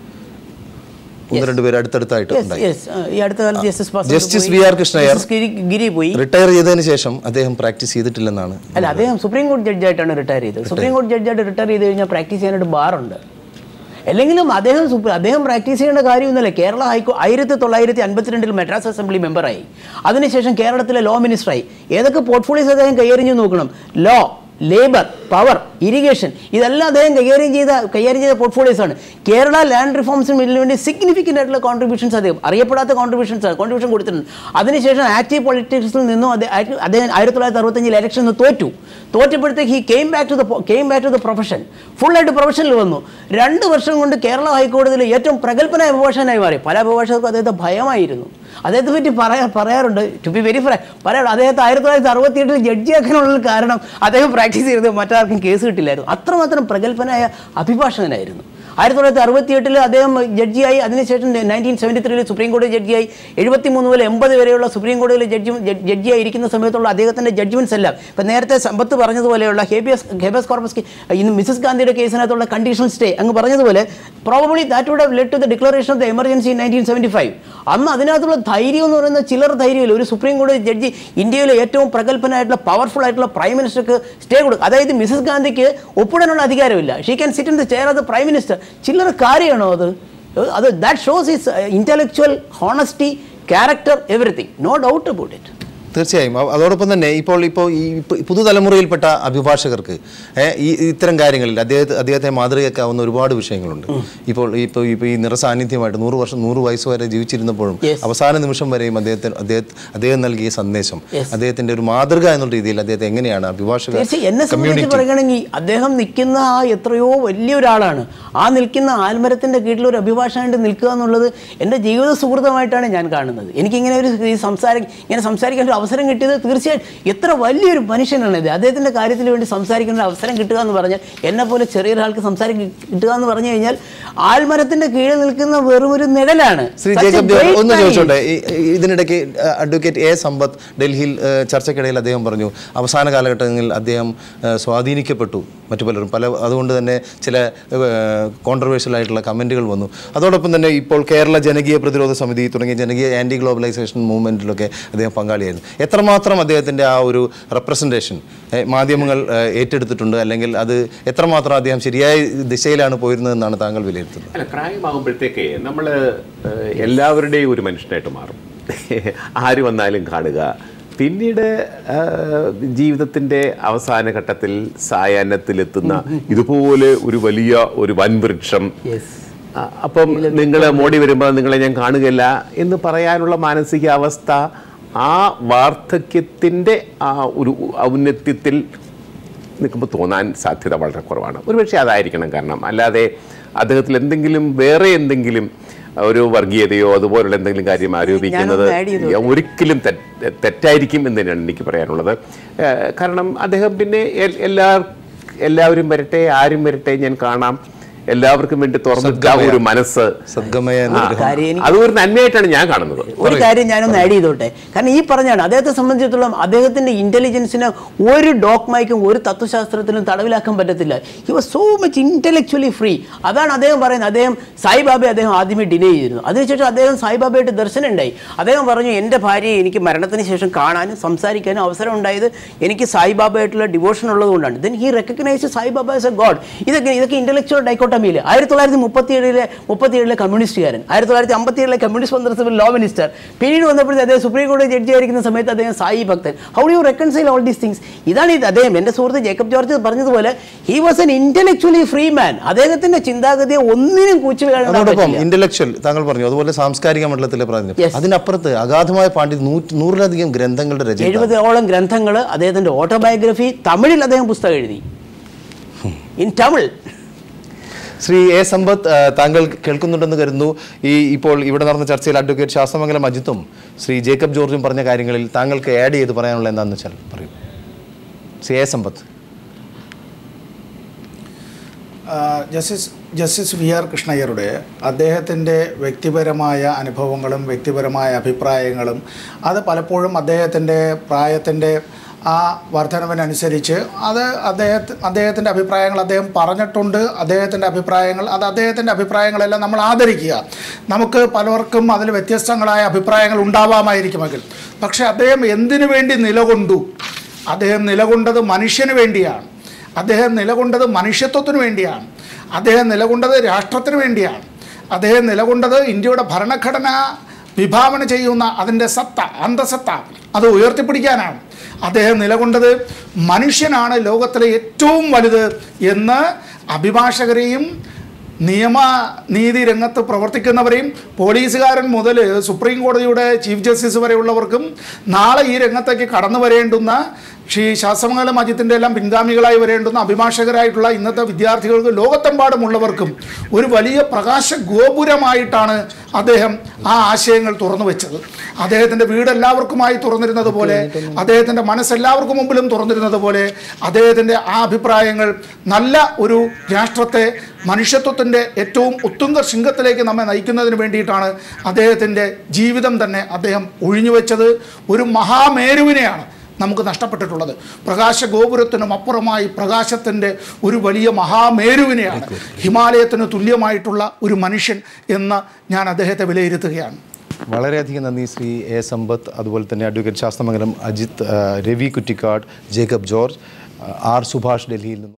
ഒന്ന് രണ്ട് പേര് അടുത്തടുത്തായിട്ട് ഉണ്ടായി ഈ അടുത്ത കാലത്ത് ജസ്റ്റിസ് പാസ്റ്റർ ജസ്റ്റിസ് പോയി, വി ആർ കൃഷ്ണയ്യർ ജസ്റ്റിസ് ഗിരി- ഗിരി പോയി റിട്ടയർ ചെയ്തതിന് ശേഷം അദ്ദേഹം പ്രാക്ടീസ് ചെയ്തിട്ടില്ലെന്നാണ് അല്ല അദ്ദേഹം സുപ്രീം കോടതി ജഡ്ജായിട്ടാണ് റിട്ടയർ ചെയ്തത് സുപ്രീം കോടതി ജഡ്ജായിട്ട് റിട്ടയർ ചെയ്ത് കഴിഞ്ഞാൽ പ്രാക്ടീസ് ചെയ്യാനായിട്ട് ബാറുണ്ട് അല്ലെങ്കിലും അദ്ദേഹം സുപ്രീം അദ്ദേഹം പ്രാക്ടീസ് ചെയ്യേണ്ട കാര്യമൊന്നുമില്ല കേരള ഹൈക്കോ ആയിരത്തി തൊള്ളായിരത്തി അൻപത്തിരണ്ടിൽ മദ്രാസ് അസംബ്ലി മെമ്പറായി അതിനുശേഷം കേരളത്തിലെ ലോ മിനിസ്റ്ററായി ഏതൊക്കെ പോർട്ട്ഫോളിയോസ് അദ്ദേഹം കൈകാര്യം ചെയ്ത് നോക്കണം ലോ ലേബർ പവർ ഇറിഗേഷൻ ഇതെല്ലാം അദ്ദേഹം കൈകാര്യം ചെയ്ത കൈകാര്യം ചെയ്ത പോർട്ട്ഫോളിയോസ് ആണ് കേരള ലാൻഡ് റിഫോംസിന് വേണ്ടി സിഗ്നിഫിക്കൻ്റ് ആയിട്ടുള്ള കോൺട്രിബ്യൂഷൻസ് അദ്ദേഹം അറിയപ്പെടാത്ത കോൺട്രിബ്യൂഷൻസ് ആണ് കോൺട്രിബ്യൂഷൻ കൊടുത്തിട്ടുണ്ട് അതിനുശേഷം ആക്റ്റീവ് പൊളിറ്റിക്സിൽ നിന്നും അദ്ദേഹം അദ്ദേഹം ആയിരത്തി തൊള്ളായിരത്തി അറുപത്തഞ്ചിൽ ഇലക്ഷനിൽ നിന്ന് തോറ്റു തോറ്റപ്പോഴത്തേക്ക് he came back to the came back to the profession ഫുള്ളായിട്ട് പ്രൊഫഷനിൽ വന്നു രണ്ട് വർഷം കൊണ്ട് കേരള ഹൈക്കോടതിയിലെ ഏറ്റവും പ്രഗത്ഭനായ അഭിഭാഷകനായി മാറി പല അഭിഭാഷകർക്കും അദ്ദേഹത്തെ ഭയമായിരുന്നു അദ്ദേഹത്തെ പറ്റി പറയാ പറയാറുണ്ട് ടു ബി വെരി ഫ്രൈ പറയാറുണ്ട് അദ്ദേഹത്തെ ആയിരത്തി തൊള്ളായിരത്തി അറുപത്തി എട്ടിൽ ജഡ്ജിയാക്കാനുള്ള കാരണം അദ്ദേഹം പ്രാക്ടീസ് ചെയ്തത് മറ്റാർക്കും കേസ് കിട്ടില്ലായിരുന്നു അത്രമാത്രം പ്രഗത്ഭനായ അഭിഭാഷകനായിരുന്നു ആയിരത്തി തൊള്ളായിരത്തി അറുപത്തി എട്ടിൽ അദ്ദേഹം ജഡ്ജിയായി അതിനുശേഷം നയൻറ്റീൻ സെവൻറ്റി ത്രീയിൽ സുപ്രീം കോടതി ജഡ്ജിയായി എഴുപത്തി മൂന്ന് മുതൽ എൺപത് വരെയുള്ള സുപ്രീം കോടതിയിലെ ജഡ്ജി ജഡ്ജിയായി ഇരിക്കുന്ന സമയത്തുള്ള അദ്ദേഹത്തിൻ്റെ ജഡ്ജ്മെൻറ്റ്സ് എല്ലാം ഇപ്പം നേരത്തെ സമ്പത്ത് പറഞ്ഞതുപോലെയുള്ള ഹേബിയസ് ഹേബിയസ് കോർപ്പസ് ഇന്ന് മിസസ് ഗാന്ധിയുടെ കേസിനകത്തുള്ള കണ്ടീഷണൽ സ്റ്റേ അങ്ങ് പറഞ്ഞതുപോലെ probably that would have let to the declaration of the emergency nineteen seventy five അന്ന് അതിനകത്തുള്ള ധൈര്യം എന്ന് പറയുന്നത് ചിലർ ധൈര്യമില്ല ഒരു സുപ്രീം കോടതി ജഡ്ജി ഇന്ത്യയിലെ ഏറ്റവും പ്രഗത്ഭനായിട്ടുള്ള പവർഫുൾ ആയിട്ടുള്ള പ്രൈം മിനിസ്റ്റർക്ക് സ്റ്റേ കൊടുക്കും അതായത് മിസസ് ഗാന്ധിക്ക് ഒപ്പിടാനുള്ള അധികാരമില്ല she can sit in the chair of the prime minister ചില്ലറ കാര്യമാണോ അത് അത് that shows is intellectual honesty character everything no doubt about it തീർച്ചയായും അ- അതോടൊപ്പം തന്നെ ഇപ്പോൾ ഇപ്പോൾ ഈ പു- പുതുതലമുറയിൽപ്പെട്ട അഭിഭാഷകർക്ക് ഏ, ഈ ഇത്തരം കാര്യങ്ങളിൽ അദ്ദേഹത്തെ അദ്ദേഹത്തെ മാതൃകയാക്കാവുന്ന ഒരുപാട് വിഷയങ്ങളുണ്ട് ഇപ്പോൾ ഇപ്പോൾ ഇപ്പോൾ ഈ നിറസാന്നിധ്യമായിട്ട് നൂറ് വർഷം നൂറ് വയസ്സ് വരെ ജീവിച്ചിരുന്നപ്പോഴും അവസാന നിമിഷം വരെയും അദ്ദേഹത്തിന് അദ്ദേഹം അദ്ദേഹം നൽകിയ സന്ദേശം അദ്ദേഹത്തിന്റെ ഒരു മാതൃക എന്നുള്ള രീതിയിൽ അദ്ദേഹത്തെ എങ്ങനെയാണ് അഭിഭാഷക തീർച്ചയായും എന്നെ സംബന്ധിച്ച് കമ്മ്യൂണിറ്റി പറയുകയാണെങ്കിൽ അദ്ദേഹം നിൽക്കുന്ന ആ എത്രയോ വലിയൊരാളാണ് ആ നിൽക്കുന്ന ആൽമരത്തിന്റെ കീഴിൽ ഒരു അഭിഭാഷകനായിട്ട് നിൽക്കുക എന്നുള്ളത് എൻ്റെ ജീവിത സുഹൃതമായിട്ടാണ് ഞാൻ കാണുന്നത് എനിക്കിങ്ങനെ ഒരു ഈ സംസാരം ഇങ്ങനെ സംസാരിക്കാൻ ഒരു അവസരം കിട്ടിയത് തീർച്ചയായും എത്ര വലിയൊരു മനുഷ്യനാണ് ഇത് അദ്ദേഹത്തിന്റെ കാര്യത്തിന് വേണ്ടി സംസാരിക്കുന്ന ഒരു അവസരം കിട്ടുക എന്ന് പറഞ്ഞാൽ എന്നെ പോലെ ചെറിയൊരാൾക്ക് സംസാരിക്കാൻ കിട്ടുക എന്ന് പറഞ്ഞു കഴിഞ്ഞാൽ ആൽമരത്തിന്റെ കീഴിൽ നിൽക്കുന്ന വെറും ഒരു നിഴലാണ് Shri Such a Jacob George great ഒന്ന് man. ചോദിച്ചോട്ടെ ഈ- ഈ- ഇതിനിടയ്ക്ക് അഹ് അഡ്വക്കേറ്റ് എ സമ്പത്ത് ഡൽഹിയിൽ അഹ് ചർച്ചയ്ക്കിടയിൽ അദ്ദേഹം പറഞ്ഞു അവസാന കാലഘട്ടങ്ങളിൽ അദ്ദേഹം അഹ് സ്വാധീനിക്കപ്പെട്ടു മറ്റു പലരും പല അതുകൊണ്ട് തന്നെ ചില കോൺട്രവേഴ്ഷ്യൽ ആയിട്ടുള്ള കമൻറ്റുകൾ വന്നു അതോടൊപ്പം തന്നെ ഇപ്പോൾ കേരള ജനകീയ പ്രതിരോധ സമിതി തുടങ്ങിയ ജനകീയ ആൻറ്റി ഗ്ലോബലൈസേഷൻ മൂവ്മെൻറ്റിലൊക്കെ അദ്ദേഹം പങ്കാളിയായിരുന്നു എത്രമാത്രം അദ്ദേഹത്തിൻ്റെ ആ ഒരു റെപ്രസെൻറ്റേഷൻ മാധ്യമങ്ങൾ അഹ് ഏറ്റെടുത്തിട്ടുണ്ട് അല്ലെങ്കിൽ അത് എത്രമാത്രം അദ്ദേഹം ശരിയായ ദിശയിലാണ് പോയിരുന്നതെന്നാണ് താങ്കൾ വിലയിരുത്തുന്നത് അല്ല പ്രായമാകുമ്പോഴത്തേക്ക് നമ്മൾ എല്ലാവരുടെയും ഒരു മനുഷ്യനായിട്ട് മാറും ആര് വന്നാലും കാണുക പിന്നീട് ജീവിതത്തിൻ്റെ അവസാന ഘട്ടത്തിൽ സായാഹ്നത്തിലെത്തുന്ന ഇതുപോലെ ഒരു വലിയ ഒരു വൻവൃക്ഷം ആ, അപ്പം നിങ്ങൾ മോടി വരുമ്പോൾ നിങ്ങളെ ഞാൻ കാണുകയില്ല എന്ന് പറയാനുള്ള മാനസികാവസ്ഥ ആ വാർദ്ധക്യത്തിൻ്റെ ആ ഒരു ഔന്നത്യത്തിൽ നിൽക്കുമ്പോൾ തോന്നാൻ സാധ്യത വളരെ കുറവാണ് ഒരുപക്ഷെ അതായിരിക്കണം കാരണം അല്ലാതെ അദ്ദേഹത്തിൽ എന്തെങ്കിലും വേറെ എന്തെങ്കിലും ഒരു വർഗീയതയോ അതുപോലുള്ള എന്തെങ്കിലും കാര്യം ആരോപിക്കുന്നത് ഞാനൊന്ന് add ചെയ്തോട്ടെ? ഒരിക്കലും തെറ്റ് തെറ്റായിരിക്കും എന്ന് തന്നെയാണ് എനിക്ക് പറയാനുള്ളത് ഏഹ് കാരണം അദ്ദേഹം പിന്നെ എൽ- എല്ലാ എല്ലാവരും വരട്ടെ ആരും വരട്ടെ ഞാൻ കാണാം എല്ലാവർക്കും വേണ്ടി തുറന്നിട്ട ആ ഒരു മനസ്സ് സദ്ഗമയ ആ, കാര്യം എനിക്ക് അത് ഒരു നന്മയായിട്ടാണ് ഞാൻ കാണുന്നത് ഒരു കാര്യം ഞാനൊന്ന് ആഡ് ചെയ്തോട്ടെ കാരണം ഈ പറഞ്ഞാണ് അദ്ദേഹത്തെ സംബന്ധിച്ചിടത്തോളം അദ്ദേഹത്തിന്റെ ഇന്റലിജൻസിന് ഒരു ഡോക്മയ്ക്കും ഒരു തത്വശാസ്ത്രത്തിനും തടവിലാക്കാൻ പറ്റത്തില്ല he was so much intellectually free അതാണ് അദ്ദേഹം പറയുന്നത് അദ്ദേഹം സായിബാബയെ അദ്ദേഹം ആദ്യമേ ഡിനേ ചെയ്തിരുന്നു അതിനുശേഷം അദ്ദേഹം സായിബാബയായിട്ട് ദർശനം ഉണ്ടായി അദ്ദേഹം പറഞ്ഞു എൻ്റെ ഭാര്യയെ എനിക്ക് മരണത്തിന് ശേഷം കാണാനും സംസാരിക്കാനും അവസരം ഉണ്ടായത് എനിക്ക് സായിബാബയായിട്ടുള്ള ഡിവോഷൻ ഉള്ളതുകൊണ്ടാണ് then he recognise Sai Baba as a god ഇതൊക്കെ ഇതൊക്കെ ഇന്റലക്ച്വൽ ഡൈക്കോട്ടമിയിൽ ആയിരത്തി തൊള്ളായിരത്തി മുപ്പത്തി ഏഴിലെ മുപ്പത്തി ഏഴിലെ കമ്മ്യൂണിസ്റ്റുകാരൻ ആയിരത്തി തൊള്ളായിരത്തി അമ്പത്തി ഏഴിലെ കമ്മ്യൂണിസ്റ്റ് മന്ത്രിസഭയിൽ ലോ മിനിസ്റ്റർ പിന്നീട് വന്നപ്പോഴത്തെ അദ്ദേഹം സുപ്രീം കോടതി ജഡ്ജി ആയിരിക്കുന്ന സമയത്ത് അദ്ദേഹം സായി ഭക്തൻ how do you reconcile all these things ഇതാണ് ഇത് അദ്ദേഹം എൻ്റെ സുഹൃത്ത് ജേക്കബ് ജോർജ് പറഞ്ഞതുപോലെ he was an intellectually free man അദ്ദേഹത്തിന്റെ ചിന്താഗതിയെ ഒന്നിനും കൂച്ചു അതോടൊപ്പം ഇന്റലക്ച്വൽ താങ്കൾ പറഞ്ഞു അതുപോലെ സാംസ്കാരിക മണ്ഡലത്തിലെ പ്രാതിനിധ്യം അതിനപ്പുറത്ത് അഗാധമായ പാണ്ഡിത്യം നൂറ്റി നൂറിലധികം ഗ്രന്ഥങ്ങളുടെ രചന എഴുപതോളം ഗ്രന്ഥങ്ങൾ അദ്ദേഹത്തിന്റെ ഓട്ടോബയോഗ്രഫി തമിഴിൽ അദ്ദേഹം പുസ്തകം എഴുതി ഇൻ തമിഴ് ശ്രീ എ സമ്പത്ത് ആ, താങ്കൾ കേൾക്കുന്നുണ്ടെന്ന് കരുതുന്നു ഈ ഇപ്പോൾ ഇവിടെ നടന്ന ചർച്ചയിൽ അഡ്വക്കേറ്റ് ശാസ്ത്രമംഗലം അജിത്തും ശ്രീ ജേക്കബ് ജോർജും പറഞ്ഞ കാര്യങ്ങളിൽ താങ്കൾക്ക് ആഡ് ചെയ്ത് പറയാനുള്ള എന്താണെന്ന് വെച്ചാൽ പറയൂ ശ്രീ എ സമ്പത്ത് ആ, ജസ്റ്റിസ് ജസ്റ്റിസ് വി ആർ കൃഷ്ണയ്യരുടെ അദ്ദേഹത്തിൻ്റെ വ്യക്തിപരമായ അനുഭവങ്ങളും വ്യക്തിപരമായ അഭിപ്രായങ്ങളും അത് പലപ്പോഴും അദ്ദേഹത്തിൻ്റെ പ്രായത്തിൻ്റെ ആ വർധനവിനനുസരിച്ച് അത് അദ്ദേഹത്തെ അദ്ദേഹത്തിൻ്റെ അഭിപ്രായങ്ങൾ അദ്ദേഹം പറഞ്ഞിട്ടുണ്ട് അദ്ദേഹത്തിൻ്റെ അഭിപ്രായങ്ങൾ അത് അദ്ദേഹത്തിൻ്റെ അഭിപ്രായങ്ങളെല്ലാം നമ്മൾ ആദരിക്കുക നമുക്ക് പലർക്കും അതിൽ വ്യത്യസ്തങ്ങളായ അഭിപ്രായങ്ങൾ ഉണ്ടാവാമായിരിക്കുമെങ്കിൽ പക്ഷേ അദ്ദേഹം എന്തിനു വേണ്ടി നിലകൊണ്ടു അദ്ദേഹം നിലകൊണ്ടത് മനുഷ്യന് വേണ്ടിയാണ് അദ്ദേഹം നിലകൊണ്ടത് മനുഷ്യത്വത്തിന് വേണ്ടിയാണ് അദ്ദേഹം നിലകൊണ്ടത് രാഷ്ട്രത്തിന് വേണ്ടിയാണ് അദ്ദേഹം നിലകൊണ്ടത് ഇന്ത്യയുടെ ഭരണഘടന വിഭാവന ചെയ്യുന്ന അതിൻ്റെ സത്ത അന്തസത്ത അത് ഉയർത്തിപ്പിടിക്കാനാണ് അദ്ദേഹം നിലകൊണ്ടത് മനുഷ്യനാണ് ലോകത്തിലെ ഏറ്റവും വലുത് എന്ന് അഭിഭാഷകരെയും നിയമ നീതി രംഗത്ത് പ്രവർത്തിക്കുന്നവരെയും പോലീസുകാരൻ മുതൽ സുപ്രീം കോടതിയുടെ ചീഫ് ജസ്റ്റിസ് വരെയുള്ളവർക്കും നാളെ ഈ രംഗത്തേക്ക് കടന്നു വരേണ്ടുന്ന ശ്രീ ശാസ്ത്രമംഗലം അജിത്തിൻ്റെ എല്ലാം പിൻഗാമികളായി വരേണ്ടുന്ന അഭിഭാഷകരായിട്ടുള്ള ഇന്നത്തെ വിദ്യാർത്ഥികൾക്ക് ലോകത്തെമ്പാടുമുള്ളവർക്കും ഒരു വലിയ പ്രകാശ ഗോപുരമായിട്ടാണ് അദ്ദേഹം ആ ആശയങ്ങൾ തുറന്നു വെച്ചത് അദ്ദേഹത്തിൻ്റെ വീട് എല്ലാവർക്കുമായി തുറന്നിരുന്നത് പോലെ അദ്ദേഹത്തിൻ്റെ മനസ്സ് എല്ലാവർക്കും മുമ്പിലും തുറന്നിരുന്നത് പോലെ അദ്ദേഹത്തിൻ്റെ ആ അഭിപ്രായങ്ങൾ നല്ല ഒരു രാഷ്ട്രത്തെ മനുഷ്യത്വത്തിൻ്റെ ഏറ്റവും ഉത്തുംഗ ശൃംഗത്തിലേക്ക് നമ്മെ നയിക്കുന്നതിന് വേണ്ടിയിട്ടാണ് അദ്ദേഹത്തിൻ്റെ ജീവിതം തന്നെ അദ്ദേഹം ഒഴിഞ്ഞുവെച്ചത് ഒരു മഹാമേരുവിനെയാണ് നമുക്ക് നഷ്ടപ്പെട്ടിട്ടുള്ളത് പ്രകാശ ഗോപുരത്തിനും അപ്പുറമായി പ്രകാശത്തിൻ്റെ ഒരു വലിയ മഹാമേരുവിനെയാണ് ഹിമാലയത്തിന് തുല്യമായിട്ടുള്ള ഒരു മനുഷ്യൻ എന്ന് ഞാൻ അദ്ദേഹത്തെ വിലയിരുത്തുകയാണ് വളരെയധികം നന്ദി ശ്രീ എ സമ്പത്ത് അതുപോലെ തന്നെ അഡ്വക്കേറ്റ് ശാസ്ത്രമംഗലം അജിത് ആ, രവി കുറ്റിക്കാട് ജേക്കബ് ജോർജ് ആ, ആർ സുഭാഷ് ഡൽഹിയിൽ നിന്ന്